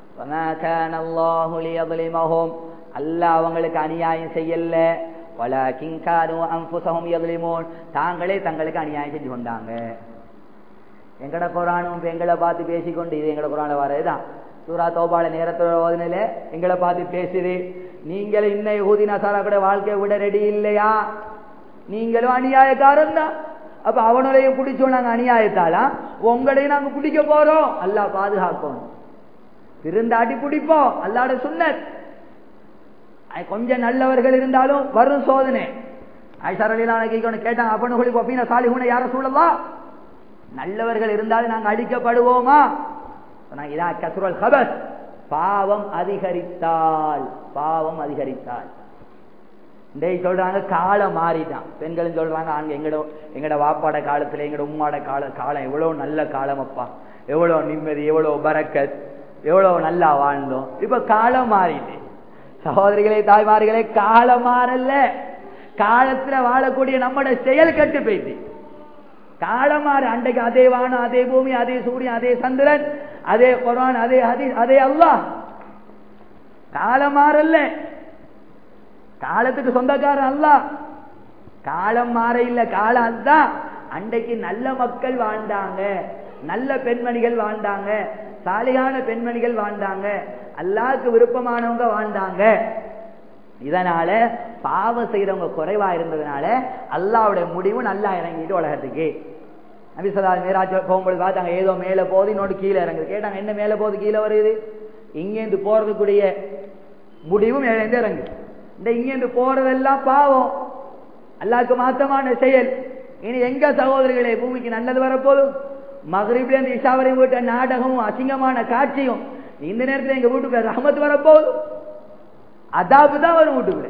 அல்ல அவங்களுக்கு அநியாயம் செய்யல பல கிங்காரும் அம்புசகம் எதுலிமோன் தாங்களே தங்களுக்கு அநியாயம் செஞ்சு கொண்டாங்க எங்கட குரானும் எங்களை பார்த்து பேசிக்கொண்டு இது எங்கட குரான வரதுதான் சூரா தோபால நேரத்தோட ஓதனையில எங்களை பார்த்து பேசுது நீங்களும் இன்னும் யூதி நசாரா கூட வாழ்க்கையை விட ரெடி இல்லையா நீங்களும் அநியாயக்காரன் தான் அப்ப அவனையும் பிடிச்சோம் நாங்க அநியாயத்தாலா உங்களையும் நாங்க பிடிக்க போறோம் அல்லா பாதுகாக்கணும் திருந்தாட்டி பிடிப்போம் அல்லாட சுண்ணத் கொஞ்சம் நல்லவர்கள் இருந்தாலும் வரும் சோதனை ஐசாரலிலான கேட்டாங்க அப்பனு சொல்லி பப்பீன சாலிகுன யார சூழலா நல்லவர்கள் இருந்தாலும் நாங்க அடிக்கப்படுவோமா இதான் கசுரல் ஹபஸ் பாவம் அதிகரித்தால் பாவம் அதிகரித்தால் இன்றைக்கு சொல்றாங்க காலம் மாறிட்டான் பெண்களும் சொல்றாங்க அங்க எங்கட எங்கட வாப்பாட காலத்துல எங்கட உம்மாட கால காலம் எவ்வளவு நல்ல காலம் அப்பா எவ்வளவு நிம்மதி எவ்வளவு பரக்கத் எவ்வளவு நல்லா வாழ்ந்தோம் இப்ப காலம் மாறிட்டு சகோதரிகளே தாய்மார்களே காலம் மாறல காலத்துல வாழக்கூடிய நம்மட செயல் கட்டு போயிட்டு காலமாறு அன்றைக்கு அதே வானம் அதே பூமி அதே சூரியன் அதே சந்திரன் அதே குரான் அதே ஹதீஸ் அதே அல்லாஹ் காலமாறல்ல காலத்துக்கு சொந்தக்காரன் அல்லாஹ் காலம் மாற இல்ல காலம் அதுதான் அன்றைக்கு நல்ல மக்கள் வாழ்ந்தாங்க நல்ல பெண்மணிகள் வாழ்ந்தாங்க சாலையான பெண்மணிகள் வாழ்ந்தாங்க அல்லாஹ்க்கு விருப்பமானவங்க வாழ்ந்தாங்க இதனால பாவம் செய்யறவங்க குறைவா இருந்ததுனால அல்லாவுடைய முடிவு நல்லா இறங்கிட்டு உலகத்துக்கு நபிசதா மேராஜ் போகும்போது பார்த்தாங்க ஏதோ மேல போகுது இன்னொரு கீழே இறங்குது கேட்டாங்க என்ன மேல போகுது கீழே வருது இங்கேருந்து போறதுக்குரிய முடிவு மேலேருந்து இறங்குது இந்த இங்கேருந்து போறதெல்லாம் பாவம் அல்லாவுக்கு மாத்தமான செயல் இனி எங்க சகோதரிகளே பூமிக்கு நல்லது வரப்போதும் மகரிப்ல இருந்து இஷாவரை வீட்ட நாடகமும் அசிங்கமான காட்சியும் இந்த நேரத்தில் எங்க வீட்டுக்கு ரஹமத் வரப்போகுது அதாபு தான் வரும் வீட்டுக்குள்ள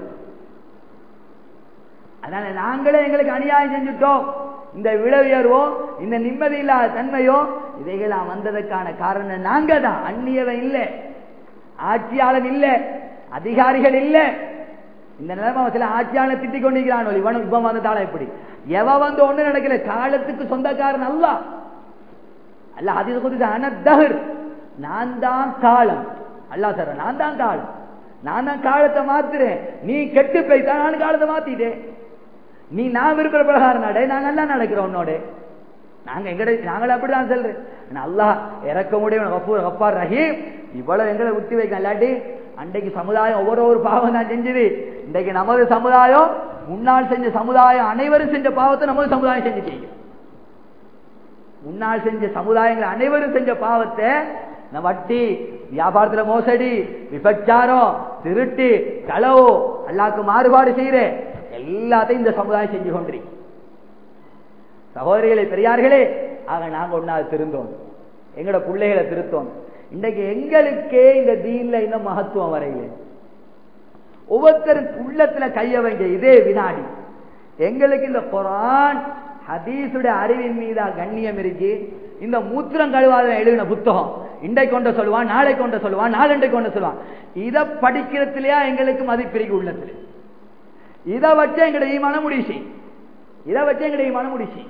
அதனால நாங்களே எங்களுக்கு அநியாயம் செஞ்சுட்டோம் இந்த விளைவுயர்வோ இந்த நிம்மதி இல்லாத தன்மையோ இதைகளாம் வந்ததற்கான காரணம் நாங்க தான் அந்நியவன் இல்லை ஆட்சியாளன் இல்லை அதிகாரிகள் இல்லை இந்த நிலைமை சில ஆட்சியாளர் திட்டிக் கொண்டிருக்கிறான் இவனும் இவன் வந்ததால எப்படி எவ வந்து ஒண்ணு நடக்கல காலத்துக்கு சொந்தக்காரன் அல்ல அல்ல அது குறித்து அனத்தகர் நான் தான் காலம் அல்லா சார் நான் தான் காலம் நான் தான் காலத்தை மாத்துறேன் நீ கெட்டு போய்த்தா நான் காலத்தை மாத்திட்டேன் நீ நான் விரும்புற பிரகாரம் நட நான் நல்லா நடக்கிறேன் உன்னோட நாங்க எங்கட நாங்களும் அப்படிதான் சொல்றேன் அல்லாஹ் இறக்க முடியும் கப்பூர் கப்பார் ரஹீம் இவ்வளவு எங்களை விட்டு வைக்க இல்லாட்டி அன்றைக்கு சமுதாயம் ஒவ்வொரு ஒரு பாவம் தான் செஞ்சது இன்றைக்கு நமது சமுதாயம் முன்னால் செஞ்ச சமுதாயம் அனைவரும் செஞ்ச பாவத்தை நமது சமுதாயம் செஞ்சு செய்யும் முன்னால் செஞ்ச சமுதாயங்கள் அனைவரும் செஞ்ச பாவத்தை வட்டி வியாபாரத்துல மோசடி விபச்சாரம் திருட்டு களவு அல்லாக்கு மாறுபாடு செய்யற எல்லாத்தையும் இந்த சமுதாயம் செஞ்சு கொண்டிருக்கு சகோதரிகளே பெரியார்களே ஆக நாங்க ஒன்னாவது திருந்தோம் எங்களோட பிள்ளைகளை திருத்தோம் இன்றைக்கு எங்களுக்கே இந்த தீன்ல இன்னும் மகத்துவம் வரையில ஒவ்வொருத்தரும் உள்ளத்துல கைய வைங்க இதே வினாடி எங்களுக்கு இந்த குரான் ஹதீசுடைய அறிவின் மீதா கண்ணியம் இருக்கு இந்த மூத்திரம் கழுவாத எழுதின புத்தகம் இன்றை கொண்ட சொல்லுவான் நாளை கொண்ட சொல்லுவான் நாளண்டை கொண்ட சொல்லுவான் இதை படிக்கிறதுலயா எங்களுக்கு மதிப்பிரிக்கு உள்ளத்துல இதை வச்சு எங்களுடைய ஈமான முடிச்சு இதை வச்சு எங்களுடைய ஈமான முடிச்சு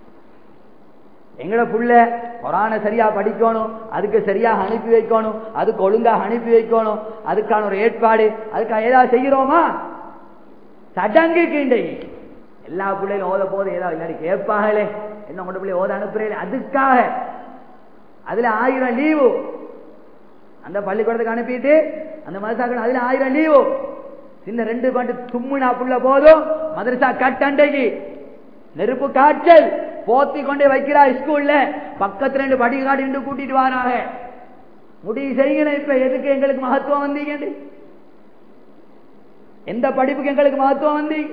எங்களோட புள்ள கொரான சரியா படிக்கணும் அதுக்கு சரியாக அனுப்பி வைக்கணும் அதுக்கு ஒழுங்காக அனுப்பி வைக்கணும் அதுக்கான ஒரு ஏற்பாடு அதுக்காக ஏதாவது செய்கிறோமா சடங்குக்கு இன்றைக்கு எல்லா பிள்ளைகளும் ஓத போது ஏதாவது இல்லாடி கேட்பாங்களே என்ன கொண்டு பிள்ளை ஓத அனுப்புறேன் அதுக்காக அதுல ஆயிரம் லீவு அந்த பள்ளிக்கூடத்துக்கு அனுப்பிட்டு அந்த மதரசாக்கள் அதுல ஆயிரம் லீவு சின்ன ரெண்டு பாட்டு தும்முனா புள்ள போதும் மதரசா கட்டண்டைக்கு நெருப்பு காய்ச்சல் போத்தி கொண்டே வைக்கிறா ஸ்கூல்ல பக்கத்துல ரெண்டு படி காட்டி கூட்டிட்டு வராங்க முடிவு செய்யுங்க இப்ப எதுக்கு எங்களுக்கு மகத்துவம் வந்தீங்க எந்த படிப்புக்கு எங்களுக்கு மகத்துவம் வந்தீங்க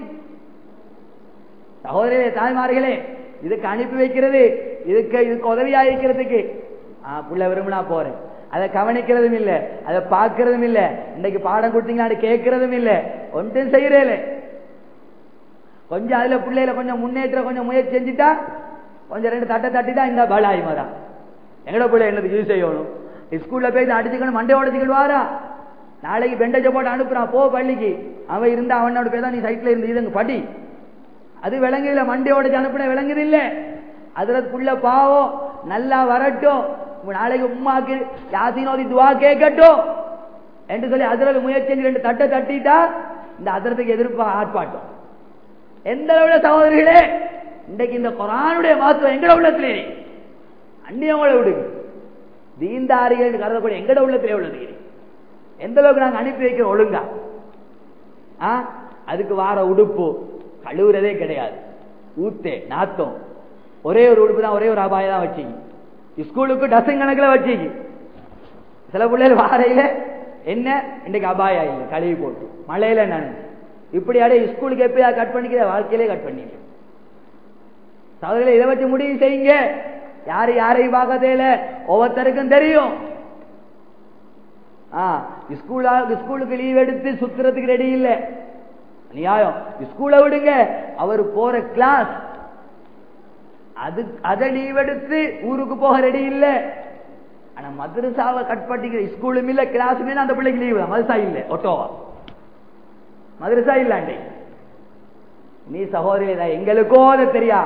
சகோதரே தாய்மார்களே இதுக்கு அனுப்பி வைக்கிறது இதுக்கு இதுக்கு உதவியா இருக்கிறதுக்கு புள்ள விரும்பினா போறேன் அதை கவனிக்கிறதும் இல்ல அதை பார்க்கறதும் இல்ல இன்னைக்கு பாடம் கொடுத்தீங்களா கேட்கறதும் இல்ல ஒன்றும் செய்யறேல கொஞ்சம் அதுல பிள்ளையில கொஞ்சம் முன்னேற்ற கொஞ்சம் முயற்சி செஞ்சுட்டா கொஞ்சம் ரெண்டு தட்டை தட்டிட்டா இந்த பலாய் மரம் எங்கட பிள்ளை என்னது யூஸ் செய்யணும் ஸ்கூல்ல போய் அடிச்சுக்கணும் மண்டை உடச்சுக்கிட்டு வாரா நாளைக்கு பெண்டேஜ போட்டு அனுப்புறான் போ பள்ளிக்கு அவன் இருந்தா அவனோட போய் தான் நீ சைட்ல இருந்து இதுங்க படி அது விளங்குதில்ல மண்டை உடச்சு அனுப்புன விளங்குது இல்ல அதுல பாவம் நல்லா வரட்டும் நாளைக்கு உமாக்கு யாசினோதி துவா கேட்கட்டும் என்று சொல்லி அதுல முயற்சி ரெண்டு தட்டை தட்டிட்டா இந்த அதரத்துக்கு எதிர்ப்பு ஆர்ப்பாட்டம் எந்த அளவுல சகோதரிகளே இன்றைக்கு இந்த குரானுடைய மகத்துவம் எங்கட உள்ளத்திலே அந்நியவங்களை விடுங்க தீந்தாரிகள் கருதக்கூடிய எங்கட உள்ளத்திலே உள்ளது எந்த அளவுக்கு நாங்க அனுப்பி வைக்கிறோம் ஒழுங்கா ஆ அதுக்கு வார உடுப்பு கழுவுறதே கிடையாது ஊத்தே நாத்தம் ஒரே ஒரு உடுப்பு தான் ஒரே ஒரு அபாயம் தான் வச்சுக்கி ஸ்கூலுக்கு டசன் கணக்கில் வச்சுக்கி சில பிள்ளைகள் வாரையில என்ன இன்னைக்கு அபாயா இல்லை கழுவி போட்டு மழையில நனஞ்சு இப்படி அடைய ஸ்கூலுக்கு எப்பயா கட் பண்ணிக்கிற வாழ்க்கையிலே கட் பண்ணிக்க சகோதரிகளை இதை வச்சு முடிவு செய்யுங்க யாரு யாரையும் பார்க்க தேல ஒவ்வொருத்தருக்கும் தெரியும் ஸ்கூலா ஸ்கூலுக்கு லீவ் எடுத்து சுத்துறதுக்கு ரெடி இல்லை நியாயம் ஸ்கூலை விடுங்க அவர் போற கிளாஸ் அது அதை லீவ் எடுத்து ஊருக்கு போக ரெடி இல்ல ஆனா மதரசாவை கட் பண்ணிக்கிற ஸ்கூலும் இல்ல கிளாஸும் இல்ல அந்த பிள்ளைக்கு லீவு மதரசா இல்ல ஒட்டோவா மதரசா இல்லாண்டே நீ சகோதரி எங்களுக்கோ அது தெரியா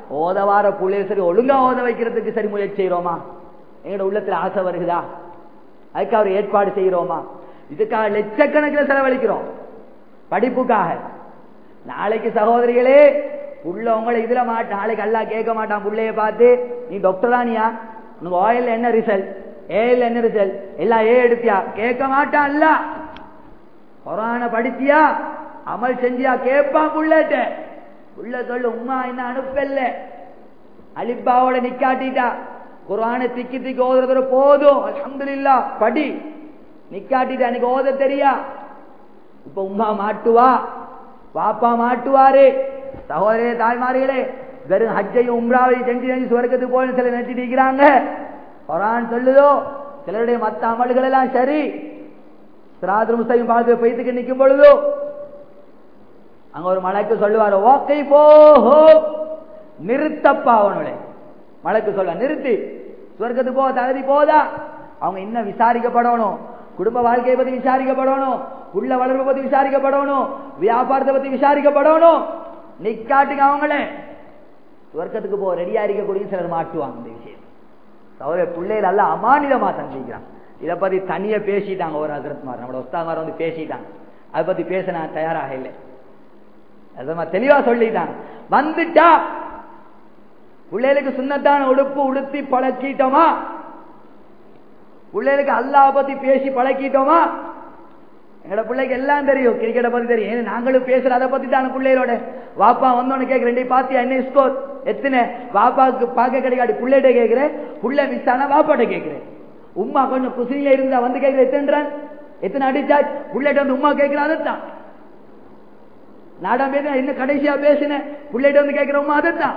ஓத வார புள்ளைய சரி ஒழுங்கா ஓத வைக்கிறதுக்கு சரி முயற்சி செய்யறோமா எங்களோட உள்ளத்துல ஆசை வருகுதா அதுக்கு அவர் ஏற்பாடு செய்யறோமா இதுக்காக லட்சக்கணக்கில் செலவழிக்கிறோம் படிப்புக்காக நாளைக்கு சகோதரிகளே உள்ள உங்களை இதுல மாட்ட நாளைக்கு அல்லா கேட்க மாட்டான் புள்ளைய பார்த்து நீ டாக்டர் தானியா உனக்கு ஓயில் என்ன ரிசல்ட் ஏல என்ன ரிசல்ட் எல்லாம் ஏ எடுத்தியா கேட்க மாட்டான் அல்ல கொரோனா படிச்சியா அமல் செஞ்சியா கேட்பான் புள்ளட்ட புள்ள சொல்லு உமா என்ன அனுப்பல அலிப்பாவோட நிக்காட்டிட்டா குரான திக்கி திக்கி ஓதுறது போதும் அலமதுல்லா படி நிக்காட்டிட்டா எனக்கு ஓத தெரியா இப்ப உமா மாட்டுவா பாப்பா மாட்டுவாரு சகோதரே தாய்மார்களே வெறும் ஹஜ்ஜையும் உம்ராவையும் செஞ்சு செஞ்சு சுவர்க்கத்துக்கு போய் சில நினைச்சிட்டு இருக்கிறாங்க குரான் சொல்லுதோ சிலருடைய மத்த அமல்கள் எல்லாம் சரி சிராது முஸ்தையும் பார்த்து பெய்துக்கு நிற்கும் பொழுதோ அங்க ஒரு மலைக்கு சொல்லுவாரு ஓகை போஹோ நிறுத்தப்பா அவனுடைய மலைக்கு சொல்ல நிறுத்தி சுவர்க்கத்துக்கு போக தகுதி போதா அவங்க இன்னும் விசாரிக்கப்படணும் குடும்ப வாழ்க்கையை பத்தி விசாரிக்கப்படணும் உள்ள வளர்ப்பு பத்தி விசாரிக்கப்படணும் வியாபாரத்தை பத்தி விசாரிக்கப்படணும் நிக்காட்டுங்க அவங்களே சுவர்க்கத்துக்கு போக ரெடியா இருக்கக்கூடிய சிலர் மாட்டுவாங்க இந்த விஷயம் தவிர பிள்ளைகள் எல்லாம் அமானிதமா சந்திக்கிறான் இதை பத்தி தனியா பேசிட்டாங்க ஒரு ஹசரத்மார் நம்மளோட உஸ்தாமார் வந்து பேசிட்டாங்க அதை பத்தி பேச நான் தயாராக இல்லை அதமா தெளிவா சொல்லிட்டாங்க வந்துட்டா பிள்ளைகளுக்கு சுண்ணத்தான உடுப்பு உடுத்தி பழக்கிட்டோமா பிள்ளைகளுக்கு அல்லா பத்தி பேசி பழக்கிட்டோமா எங்கட பிள்ளைக்கு எல்லாம் தெரியும் கிரிக்கெட்டை பத்தி தெரியும் ஏன்னா நாங்களும் பேசுற அதை பத்தி தான் பிள்ளைகளோட வாப்பா வந்தோன்னு கேட்க ரெண்டு பாத்தியா என்ன ஸ்கோர் எத்தனை வாப்பாவுக்கு பார்க்க கிடைக்காது பிள்ளைகிட்ட கேட்கிறேன் புள்ள மிஸ் ஆனா வாப்பாட்ட கேட்கிறேன் உமா கொஞ்சம் குசியில இருந்தா வந்து கேட்கிற எத்தனை எத்தனை அடிச்சா பிள்ளைகிட்ட வந்து உமா கேட்கிற அதைத்தான் நாடாம் பேச இன்னும் கடைசியா பேசினேன் பிள்ளைகிட்ட வந்து கேட்கிற உமா அதைத்தான்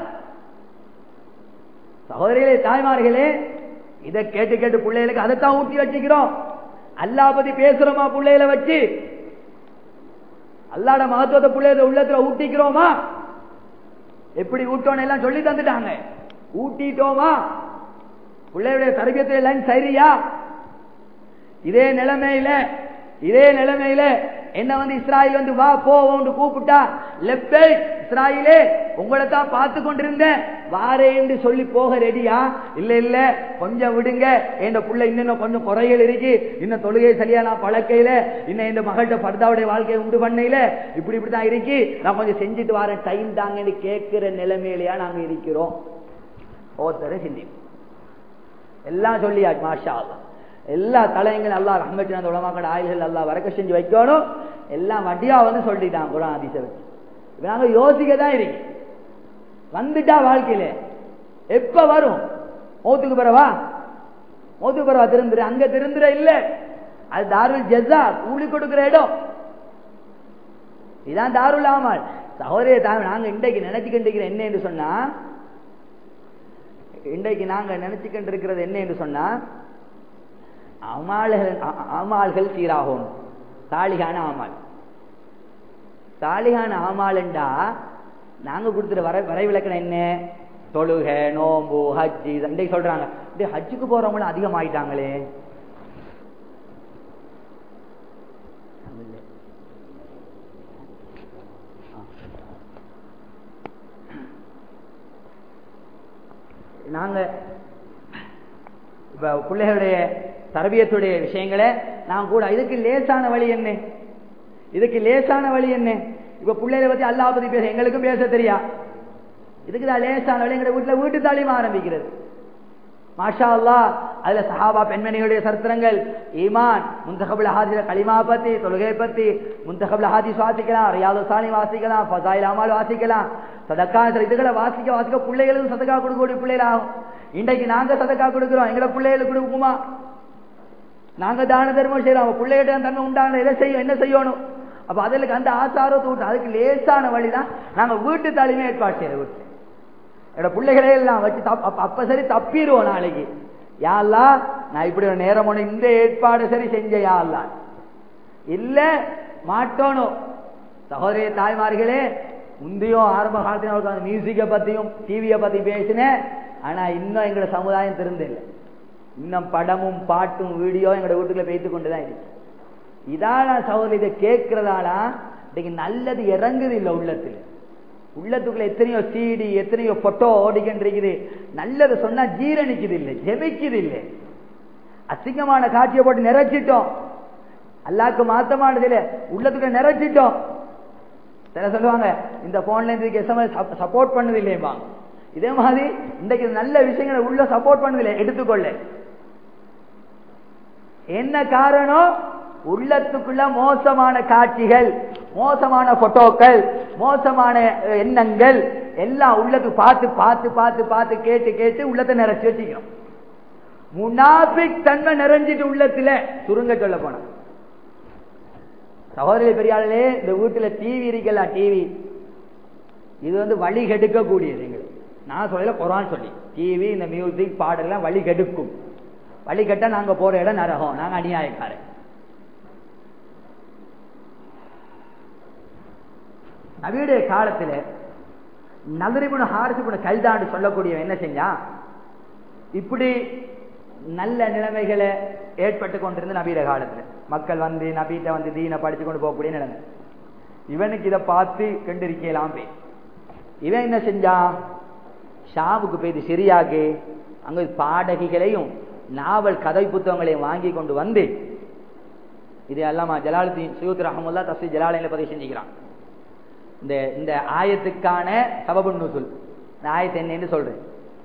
சகோதரிகளே தாய்மார்களே இதை கேட்டு கேட்டு பிள்ளைகளுக்கு அதைத்தான் ஊட்டி வச்சுக்கிறோம் அல்லா பத்தி பேசுறோமா பிள்ளைகளை வச்சு அல்லாட மகத்துவத்தை பிள்ளைகளை உள்ளத்துல ஊட்டிக்கிறோமா எப்படி ஊட்டோன்னு எல்லாம் சொல்லி தந்துட்டாங்க ஊட்டிட்டோமா பிள்ளையுடைய தரபியத்தை எல்லாம் சரியா இதே நிலைமையில இதே நிலைமையில என்ன வந்து இஸ்ராயில் வந்து வா போவோம் கூப்பிட்டா லெப்பே இஸ்ராயிலே உங்களை தான் பார்த்து கொண்டிருந்தேன் வாரேன்னு சொல்லி போக ரெடியா இல்ல இல்ல கொஞ்சம் விடுங்க என் புள்ள இன்னும் கொஞ்சம் குறைகள் இருக்கு இன்னும் தொழுகை சரியா நான் பழக்கையில இன்னும் இந்த மகள்கிட்ட பர்தாவுடைய வாழ்க்கையை உண்டு பண்ணையில இப்படி இப்படிதான் இருக்கு நான் கொஞ்சம் செஞ்சுட்டு வரேன் டைம் தாங்கன்னு கேட்கிற நிலைமையிலயா நாங்க இருக்கிறோம் ஒருத்தர சிந்தி எல்லாம் சொல்லியாச்சு மாஷா அல்லா எல்லா தலையங்களும் அல்லா ரஹ்மத்தின அந்த உலமாக்கட ஆயுள்கள் எல்லாம் வரக்க செஞ்சு வைக்கணும் எல்லாம் வட்டியா வந்து சொல்லிட்டான் குரான் அதிச வச்சு இப்ப நாங்க யோசிக்க தான் இருக்கு வந்துட்டா வாழ்க்கையில எப்ப வரும் மௌத்துக்கு பிறவா மௌத்துக்கு பிறவா திருந்துரு அங்க திருந்துற இல்ல அது தாருல் ஜெஸா கூலி கொடுக்கிற இடம் இதான் தாருல் ஆமால் சகோதரிய தான் நாங்க இன்றைக்கு நினைச்சுக்கிட்டு என்ன என்று சொன்னா இன்றைக்கு நாங்க நினைச்சுக்கிட்டு இருக்கிறது என்ன என்று சொன்னா அமால்கள் அமால்கள் சீராகும் சாலிகான ஆமால் சாலிகான ஆமால்ண்டா நாங்க கொடுத்துற வர வரைவிலக்கணம் என்ன தொழுக நோம்பு ஹஜ்ஜி இன்றைக்கு சொல்றாங்க இப்படி ஹஜ்ஜுக்கு போறவங்களும் அதிகமாயிட்டாங்களே நாங்க இப்ப பிள்ளைகளுடைய தரபியத்துடைய விஷயங்களை நான் கூட இதுக்கு லேசான வழி என்ன இதுக்கு லேசான வழி என்ன இப்ப பிள்ளைகளை பத்தி அல்லா பத்தி பேச எங்களுக்கும் பேச தெரியா இதுக்கு தான் லேசான வழி எங்க வீட்டுல வீட்டு தாலியும் ஆரம்பிக்கிறது மாஷா அல்லா அதுல சஹாபா பெண்மணிகளுடைய சரித்திரங்கள் ஈமான் முந்தகபுல் ஹாதிர களிமா பத்தி தொழுகை பத்தி முந்தகபுல் ஹாதிஸ் வாசிக்கலாம் ரியாது சாலி வாசிக்கலாம் ஃபசாயில் அமால் வாசிக்கலாம் சதக்கா இதுகளை வாசிக்க வாசிக்க பிள்ளைகளுக்கும் சதக்கா கொடுக்கக்கூடிய பிள்ளைகள் ஆகும் இன்றைக்கு நாங்க சதக்கா கொடுக்கிறோம் எங்களை பிள்ளைகளுக்கு கொடுக்குமா நாங்க தான தர்மம் செய்யறோம் அவங்க பிள்ளைகிட்ட தன்மை உண்டான எதை செய்யும் என்ன செய்யணும் அப்ப அதுக்கு அந்த ஆசாரத்தை விட்டு அதுக்கு லேசான வழிதான் நாங்க வீட்டு தாலிமே ஏற்பாடு செய்யற வீட்டு என்னோட பிள்ளைகளே எல்லாம் வச்சு அப்ப சரி தப்பிடுவோம் நாளைக்கு யாழ்லா நான் இப்படி ஒரு நேரம் ஒண்ணு இந்த ஏற்பாடு சரி செஞ்ச யாழ்லா இல்ல மாட்டோனும் சகோதரிய தாய்மார்களே முந்தையும் ஆரம்ப காலத்துல மியூசிக்கை பத்தியும் டிவியை பத்தி பேசினேன் ஆனா இன்னும் எங்களோட சமுதாயம் திருந்தில்லை இன்னும் படமும் பாட்டும் வீடியோ எங்களோட வீட்டுக்குள்ள பேத்து கொண்டுதான் இருக்கு இதால சகோதரி இதை கேட்கிறதால இன்னைக்கு நல்லது இறங்குது இல்லை உள்ளத்தில் உள்ளத்துக்குள்ள எத்தனையோ சீடி எத்தனையோ போட்டோ ஓடிக்கின்றிருக்குது நல்லது சொன்னா ஜீரணிக்குது இல்லை ஜெபிக்குது இல்லை அசிங்கமான காட்சியை போட்டு நிறைச்சிட்டோம் அல்லாக்கு மாத்தமானது இல்லை உள்ளத்துக்குள்ள நிறைச்சிட்டோம் சில சொல்லுவாங்க இந்த போன்ல இருந்து எஸ்எம்எஸ் சப்போர்ட் பண்ணது இல்லையம்மா இதே மாதிரி இன்றைக்கு நல்ல விஷயங்களை உள்ள சப்போர்ட் பண்ணது இல்லை எடுத்துக்கொள்ள என்ன காரணம் உள்ளத்துக்குள்ள மோசமான காட்சிகள் மோசமான போட்டோக்கள் மோசமான எண்ணங்கள் எல்லாம் உள்ளத்துக்கு பார்த்து பார்த்து பார்த்து பார்த்து கேட்டு கேட்டு உள்ளத்தை நிறைச்சு வச்சுக்கணும் முனாபிக் தன்மை நிறைஞ்சிட்டு உள்ளத்துல சுருங்க சொல்ல போன சகோதரி பெரியாளே இந்த வீட்டுல டிவி இருக்கலாம் டிவி இது வந்து வழி கெடுக்கக்கூடியது எங்களுக்கு நான் சொல்லல குரான் சொல்லி டிவி இந்த மியூசிக் பாடலாம் வழி கெடுக்கும் வழி கட்ட நாங்க போற இடம் நரகம் நாங்க அநியாயக்காரன் நவீடைய காலத்துல நகரிபுன ஹாரிசுபுன கல்தாண்டு சொல்லக்கூடியவன் என்ன செஞ்சான் இப்படி நல்ல நிலைமைகளை ஏற்பட்டு கொண்டிருந்த நபீர காலத்துல மக்கள் வந்து நபீட்ட வந்து தீன படிச்சு கொண்டு போகக்கூடிய நிலைமை இவனுக்கு இதை பார்த்து கண்டிருக்கலாம் போய் இவன் என்ன செஞ்சான் ஷாமுக்கு போய் சிரியாக்கு அங்க பாடகிகளையும் நாவல் கதை புத்தகங்களையும் வாங்கி கொண்டு வந்து இது அல்லாமா ஜலாலுதீன் சயூத் ரஹமுல்லா தஸ்ரீ ஜலாலையில பதிவு செஞ்சுக்கிறான் இந்த இந்த ஆயத்துக்கான சபபு நூசுல் இந்த ஆயத்து என்னன்னு சொல்றேன்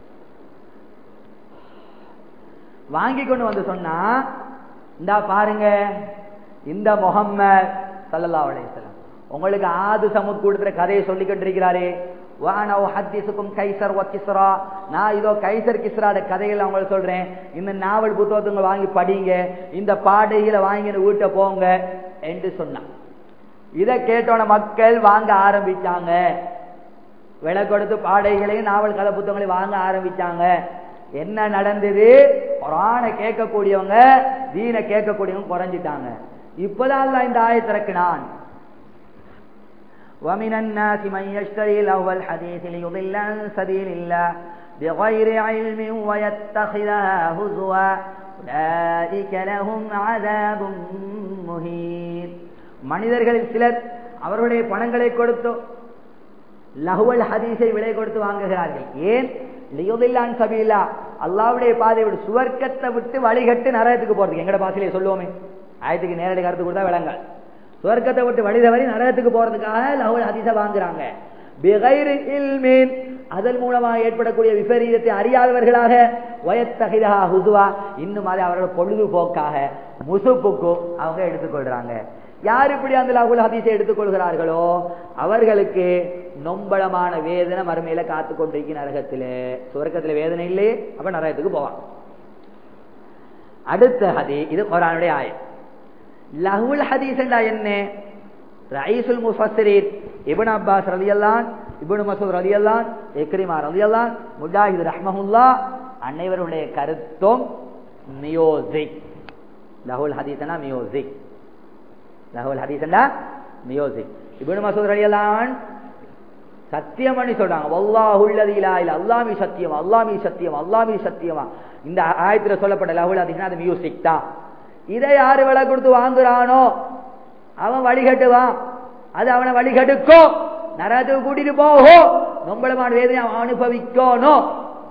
வாங்கி கொண்டு வந்து சொன்னா இந்தா பாருங்க இந்த முகம்மது சல்லல்லா அலையம் உங்களுக்கு ஆது சமுத் கொடுத்துற கதையை சொல்லிக்கிட்டு இருக்கிறாரே வானவ் ஹத்திசுக்கும் கைசர் வ கிஸ்ரா நான் இதோ கைசர் கிஸ்ராட கதைகள் அவங்களுக்கு சொல்றேன் இந்த நாவல் புத்தகத்துங்க வாங்கி படிங்க இந்த பாடைகளை வாங்கி வீட்டை போங்க என்று சொன்னான் இதை கேட்டோன மக்கள் வாங்க ஆரம்பிச்சாங்க விலை கொடுத்து பாடைகளையும் நாவல் கதை புத்தகங்களையும் வாங்க ஆரம்பிச்சாங்க என்ன நடந்தது குரான கேட்கக்கூடியவங்க தீன கேட்கக்கூடியவங்க குறைஞ்சிட்டாங்க இப்பதான் இந்த ஆயத்திறக்கினான் ومن الناس من يشتري لهو الحديث ليضل عن سبيل الله بغير علم ويتخذها هزوا أولئك لهم عذاب مهين மனிதர்களில் சிலர் அவர்களுடைய பணங்களை கொடுத்தோ லஹுவல் ஹதீஸை விலை கொடுத்து வாங்குகிறார்கள் ஏன் லியோதில்லான் சபீலா அல்லாவுடைய பாதை விட்டு சுவர்க்கத்தை விட்டு வழிகட்டு நரகத்துக்கு போறதுக்கு எங்கட பாசையிலே சொல்லுவோமே ஆயத்துக்கு நேரடி கருத்து கொடுத்தா விளங்கால் சுவர்க்கத்தை விட்டு வழி தவறி நரகத்துக்கு போறதுக்காக லஹுல் ஹதீஸை வாங்குறாங்க அதன் மூலமாக ஏற்படக்கூடிய விபரீதத்தை அறியாதவர்களாக வயத்தகிதா ஹுசுவா இன்னும் அதை அவரோட பொழுதுபோக்காக முசுப்புக்கு அவங்க எடுத்துக்கொள்றாங்க யார் இப்படி அந்த லகுல் ஹதீஸை எடுத்துக்கொள்கிறார்களோ அவர்களுக்கு நொம்பளமான வேதனை மறுமையில காத்து கொண்டிருக்க நரகத்துல சுவர்க்கத்துல வேதனை இல்லையே அப்ப நரகத்துக்கு போவான் அடுத்த ஹதி இது குரானுடைய ஆயம் லஹுல் ஹதீஸ் என்ன ரைசுல் முஃபஸ்ஸரீன் இப்னு அப்பாஸ் ரலியல்லான் இப்னு மசூத் ரலியல்லான் இக்ரிமா ரலியல்லான் முஜாஹித் ரஹ்மஹுல்லா அனைவருடைய கருத்தும் மியோசிக் லஹுல் ஹதீஸ்னா மியோசிக் லஹுல் ஹதீஸ்னா மியோசிக் இப்னு மசூத் ரலியல்லான் சத்தியம் பண்ணி சொல்றாங்க வல்லாஹுல்லதி இலா இல்ல அல்லாமி சத்தியம் அல்லாமி சத்தியம் அல்லாமி சத்தியமா இந்த ஆயத்துல சொல்லப்பட்ட லஹுல் ஹதீஸ்னா அது மியூசிக் தான் இதை யாரு விலை கொடுத்து வாங்குறானோ அவன் வழிகட்டுவான் அது அவனை வழிகட்டுக்கும் நரகத்துக்கு கூட்டிட்டு போகும் நொம்பளமான வேதனை அவன் அனுபவிக்கணும்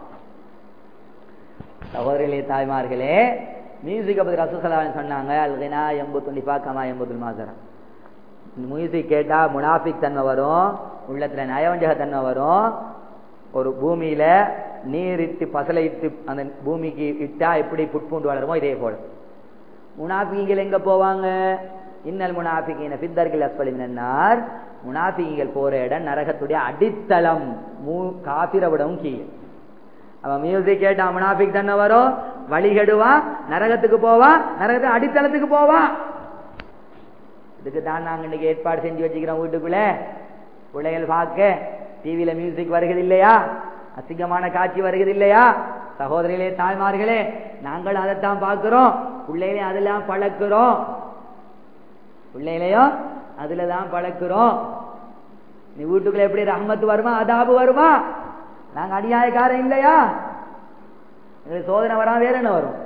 சகோதரிகளே தாய்மார்களே மியூசிக் பத்தி ரசூசலான்னு சொன்னாங்க அல்கினா எம்பு துண்டிப்பா கமா எம்புதுல் மாசரா மியூசிக் கேட்டா முனாஃபிக் தன்மை வரும் உள்ளத்துல நயவஞ்சக தன்மை வரும் ஒரு பூமியில நீர் இட்டு பசலை இட்டு அந்த பூமிக்கு இட்டா எப்படி புட்பூண்டு வளருமோ இதே போல முனாஃபிகள் எங்க போவாங்க இன்னல் முனாஃபிகின பித்தர்கள் அஸ்பலி மினன்னார் முனாஃபிகள் போற இடம் நரகத்துடைய அடித்தளம் மூ காபிர விடவும் கீழே அவன் மியூசிக் கேட்டா முனாஃபிக் தானே வரும் வழிகெடுவான் நரகத்துக்கு போவான் நரகத்து அடித்தளத்துக்கு போவான் இதுக்கு தான் நாங்க இன்னைக்கு ஏற்பாடு செஞ்சு வச்சுக்கிறோம் வீட்டுக்குள்ள பிள்ளைகள் பார்க்க டிவியில மியூசிக் வருகிறது இல்லையா அசிங்கமான காட்சி வருகிறது இல்லையா சகோதரிகளே தாய்மார்களே நாங்கள் அதைத்தான் பார்க்கிறோம் பிள்ளைகளையும் அதெல்லாம் பழக்கிறோம் பிள்ளைகளையும் அதுல தான் பழக்கிறோம் நீ வீட்டுக்குள்ள எப்படி ரஹமத்து வருமா அதாபு வருமா நாங்க அநியாயக்காரன் இல்லையா எங்களுக்கு சோதனை வராம வேற என்ன வரும்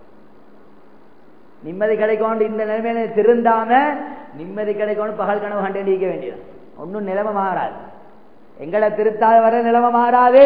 நிம்மதி கிடைக்கும் இந்த நிலைமையில திருந்தாம நிம்மதி கிடைக்கும் பகல் கனவு கண்டு நீக்க வேண்டியது ஒன்னும் நிலைமை மாறாது எங்களை திருத்தாத வர நிலைமை மாறாது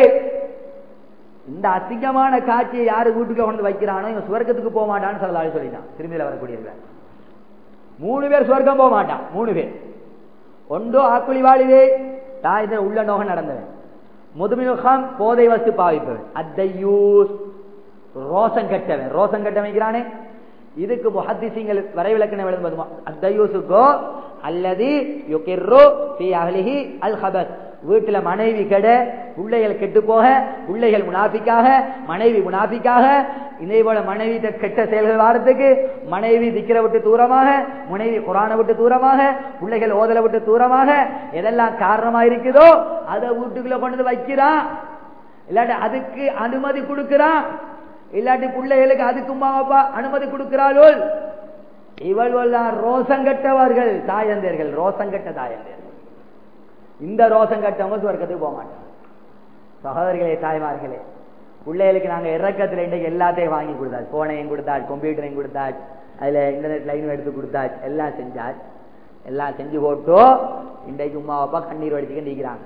இந்த அசிங்கமான காட்சியை யாரு வீட்டுக்கு கொண்டு வைக்கிறானோ இவன் சுவர்க்கத்துக்கு போக மாட்டான்னு சொல்லலாம் சொல்லிட்டான் திரும்பியில வரக்கூடியவர்கள் மூணு பேர் சுவர்க்கம் போக மாட்டான் மூணு பேர் ஒன்றோ ஆக்குழி வாழிவே தாய் உள்ள நோகம் நடந்தவன் முதுமினுகம் போதை வஸ்து பாவிப்பவன் அத்தையூஸ் ரோசம் கட்டவன் ரோசம் கட்டவன் இதுக்கு முஹத்திசிங்கள் வரைவிலக்கணம் எழுதுவது அத்தையூசுக்கோ அல்லது யுகிர்ரு ஃபி அஹ்லிஹி அல் ஹபஸ் வீட்டுல மனைவி கெட பிள்ளைகள் கெட்டு போக பிள்ளைகள் முனாஃபிக்காக மனைவி முனாஃபிக்காக இதே போல மனைவி கெட்ட செயல்கள் வாரத்துக்கு மனைவி திக்கிற விட்டு தூரமாக மனைவி குரானை விட்டு தூரமாக பிள்ளைகள் ஓதலை விட்டு தூரமாக எதெல்லாம் காரணமா இருக்குதோ அதை வீட்டுக்குள்ள கொண்டு வந்து வைக்கிறான் இல்லாட்டி அதுக்கு அனுமதி கொடுக்கிறான் இல்லாட்டி பிள்ளைகளுக்கு அதுக்குமா அப்பா அனுமதி கொடுக்கிறாளோ இவள்வெல்லாம் ரோசங்கட்டவர்கள் தாயந்தர்கள் ரோசங்கட்ட தாயந்தர்கள் இந்த ரோசம் கட்டவங்க சுவர்க்கத்துக்கு போக மாட்டாங்க சகோதரிகளே தாய்மார்களே பிள்ளைகளுக்கு நாங்க இறக்கத்துல இன்றைக்கு எல்லாத்தையும் வாங்கி கொடுத்தாச்சு போனையும் கொடுத்தாச்சு கம்ப்யூட்டரையும் கொடுத்தாச்சு அதுல இன்டர்நெட் லைனும் எடுத்து கொடுத்தாச்சு எல்லாம் செஞ்சாச்சு எல்லாம் செஞ்சு போட்டோ இன்றைக்கு உமா அப்பா கண்ணீர் வடிச்சுக்க நிற்கிறாங்க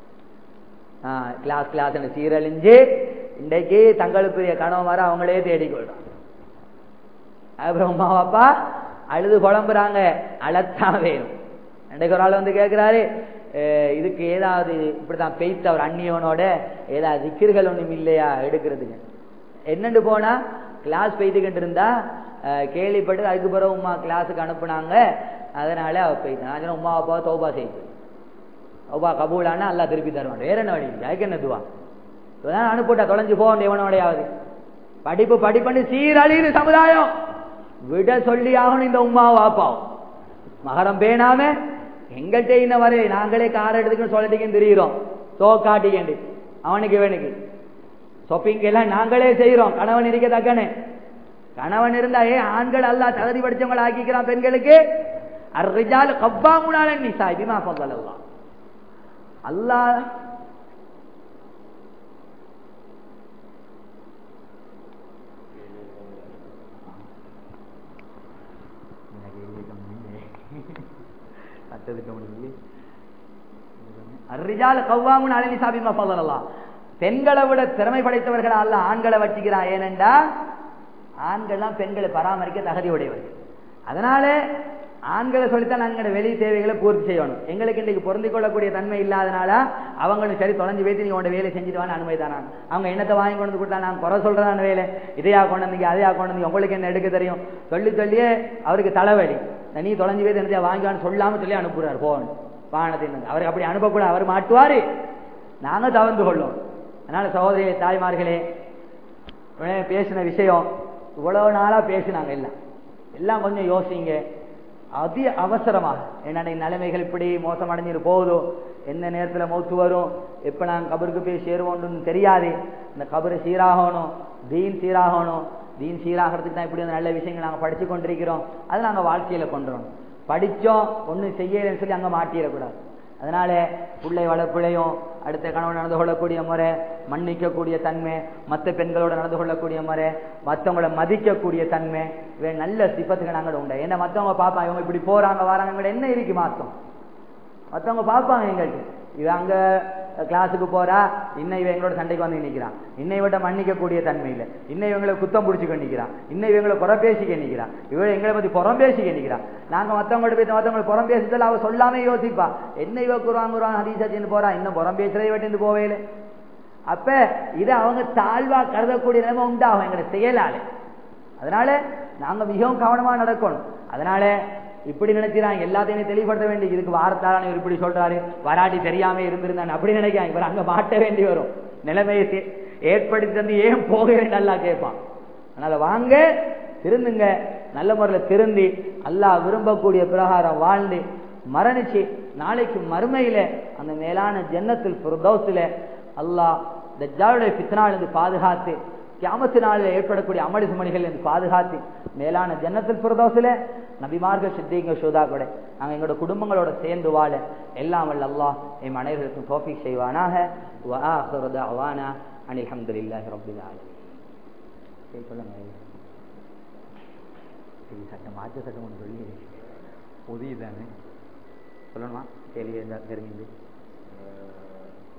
கிளாஸ் கிளாஸ் சீரழிஞ்சு இன்றைக்கு தங்களுக்குரிய கணவன் அவங்களே தேடிக்கொள்றாங்க அப்புறம் உமா அப்பா அழுது குழம்புறாங்க அழத்தான் வேணும் இன்றைக்கு ஒரு ஆள் வந்து கேட்கிறாரு இதுக்கு ஏதாவது இப்படிதான் பெய்த்த ஒரு அந்நியவனோட ஏதாவது திக்கிர்கள் ஒண்ணும் இல்லையா எடுக்கிறதுக்கு என்னண்டு போனா கிளாஸ் பெய்துக்கிட்டு இருந்தா கேள்விப்பட்டு அதுக்கு பிறகு உமா கிளாஸுக்கு அனுப்புனாங்க அதனால அவ பெய்தான் நான் உமா அப்பா தௌபா செய்து தௌபா கபூலானா அல்லா திருப்பி தருவான் வேற என்ன வழி அதுக்கு என்ன துவா அனுப்பிட்டா தொலைஞ்சு போக எவனோடையாவது படிப்பு படிப்புன்னு சீரழியுது சமுதாயம் விட சொல்லி ஆகணும் இந்த உமா வாப்பாவும் மகரம் பேணாம எங்கள்கிட்ட இன்ன வரை நாங்களே கார் எடுத்துக்கணும் சொல்லிட்டீங்கன்னு தெரியுறோம் சோ காட்டிக்கண்டு அவனுக்கு இவனுக்கு ஷாப்பிங் எல்லாம் நாங்களே செய்யறோம் கணவன் இருக்க தக்கனே கணவன் இருந்தா ஏ ஆண்கள் அல்லா தகுதி படிச்சவங்களை ஆக்கிக்கிறான் பெண்களுக்கு அர்ரிஜால் கப்பா முனால நிசா பிமா சொல்லலாம் அல்லா பெண்களை விட திறமை படைத்தவர்கள் அல்ல ஆண்களை வச்சுக்கிறான் ஏனென்றா ஆண்கள்லாம் பெண்களை பராமரிக்க தகுதி உடையவர்கள் அதனால ஆண்களை சொல்லித்தான் நாங்கள் வெளி தேவைகளை பூர்த்தி செய்யணும் எங்களுக்கு இன்றைக்கு பொருந்திக் கொள்ளக்கூடிய தன்மை இல்லாதனால அவங்களும் சரி தொலைஞ்சு வைத்து நீங்க உங்களோட வேலை செஞ்சுட்டு அனுமதி தானா அவங்க என்னத்தை வாங்கி கொண்டு கொடுத்தா நான் குறை சொல்றதான வேலை இதையா கொண்டு வந்தீங்க அதையா கொண்டு வந்தீங்க உங்களுக்கு என்ன எடுக்க தெரியும் சொல்லி சொல்லியே அவருக்கு தலைவலி நீ தொலைஞ்சு வைத்து என்னத்தையா வாங்கிவான்னு சொல்லாம சொல்லி அனுப்புறாரு போன் பானத்தை அவருக்கு அப்படி அனுப்பக்கூடாது அவர் மாட்டுவாரு நாங்க தவந்து கொள்ளும் அதனால சகோதரி தாய்மார்களே பேசின விஷயம் இவ்வளவு நாளா பேசினாங்க எல்லாம் எல்லாம் கொஞ்சம் யோசிங்க அதி அவசரமாக என்னென்ன நிலைமைகள் இப்படி மோசமடைஞ்சிட்டு போகுதோ எந்த நேரத்தில் மௌத்து வரும் எப்போ நாங்கள் கபருக்கு போய் சேருவோம்னு தெரியாது இந்த கபரு சீராகணும் தீன் சீராகணும் தீன் சீராகிறதுக்கு தான் இப்படி நல்ல விஷயங்கள் நாங்கள் படித்து கொண்டிருக்கிறோம் அதை நாங்கள் வாழ்க்கையில் கொண்டுறோம் படித்தோம் ஒன்றும் செய்யலைன்னு சொல்லி அங்கே மாட்டிடக்கூடாது அதனால பிள்ளை வளர்ப்பிழையும் அடுத்த கணவன் நடந்து கொள்ளக்கூடிய முறை மன்னிக்கக்கூடிய தன்மை மற்ற பெண்களோட நடந்து கொள்ளக்கூடிய முறை மற்றவங்கள மதிக்கக்கூடிய தன்மை இவை நல்ல சிப்பத்துக்கு நாங்கள் உண்டு ஏன்னா மற்றவங்க பார்ப்பாங்க இவங்க இப்படி போறாங்க வராங்க என்ன இருக்கு மாத்தம் மற்றவங்க பார்ப்பாங்க எங்கள்கிட்ட இவ அங்க கிளாஸுக்கு போறா இன்னும் இவ எங்களோட சண்டைக்கு வந்து நிற்கிறான் இன்னை விட மன்னிக்கக்கூடிய தன்மை இல்லை இன்னும் இவங்களை குத்தம் பிடிச்சிக்க நிற்கிறான் இன்னும் இவங்களை புறம் பேசிக்க நிற்கிறான் இவ எங்களை பத்தி புறம் பேசிக்க நிற்கிறான் நாங்க மத்தவங்கள்ட்ட போய் மத்தவங்களை புறம் பேசிட்டாலும் அவ சொல்லாம யோசிப்பா என்ன இவ குருவாங்க குருவாங்க ஹதீசாச்சின்னு போறா இன்னும் புறம் பேசுறதை விட்டு போவேல அப்ப இதை அவங்க தாழ்வா கருதக்கூடிய நிலைமை உண்டாகும் எங்களை செயலால அதனால நாங்க மிகவும் கவனமா நடக்கணும் அதனால இப்படி நினைக்கிறாங்க எல்லாத்தையும் தெளிவுபடுத்த வேண்டி இதுக்கு வாரத்தாரான இவர் இப்படி சொல்றாரு வராட்டி தெரியாம இருந்திருந்தாங்க அப்படி நினைக்கிறாங்க இவர் அங்க மாட்ட வேண்டி வரும் நிலைமையை ஏற்படுத்தி தந்து ஏன் போகிறேன் நல்லா கேட்பான் அதனால வாங்க திருந்துங்க நல்ல முறையில் திருந்தி அல்லாஹ் விரும்பக்கூடிய பிரகாரம் வாழ்ந்து மரணிச்சு நாளைக்கு மறுமையில அந்த மேலான ஜன்னத்தில் புரதோசில அல்லாஹ் தஜ்ஜாலுடைய பித்தனாலிருந்து பாதுகாத்து கியாமத்து நாளில் ஏற்படக்கூடிய அமளி சுமணிகள் என்று பாதுகாத்து மேலான ஜன்னத்தில் புரதோசில நபிமார்கள் சித்திங்க சோதா கூட நாங்கள் எங்களோட குடும்பங்களோட சேர்ந்து வாழ எல்லாம் வல்ல அல்லாஹ் என் அனைவருக்கும் தோஃபிக் செய்வானாக அவானா அனில் அஹமதுல்லாஹி ரபில் ஆலமீன் சொல்லுங்க சட்டம் மாற்ற சட்டம் ஒன்று சொல்லி உதவி தானே சொல்லணுமா கேள்வி இருந்தால் தெரிஞ்சு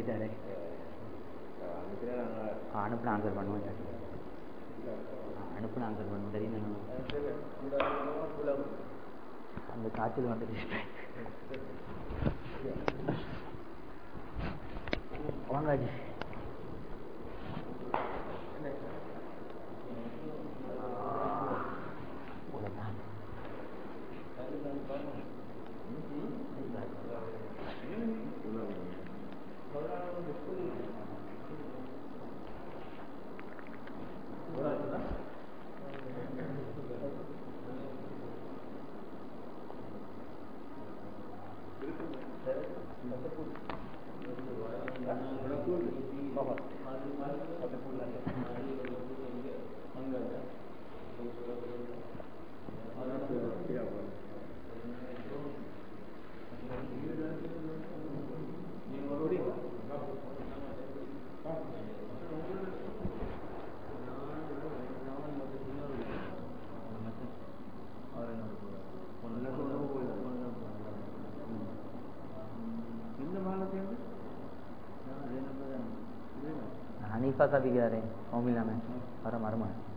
அனுப்பிட்டாரு அனுப்புன ஆன்சர் பண்ணுவேன் அனுப்புன ஆன்சர் பண்ணுவோம் தெரியும் அந்த காய்ச்சல் வந்துட்டு வாங்காஜி हनीफा का भी कह रहे हैं मोमिला में और हमारा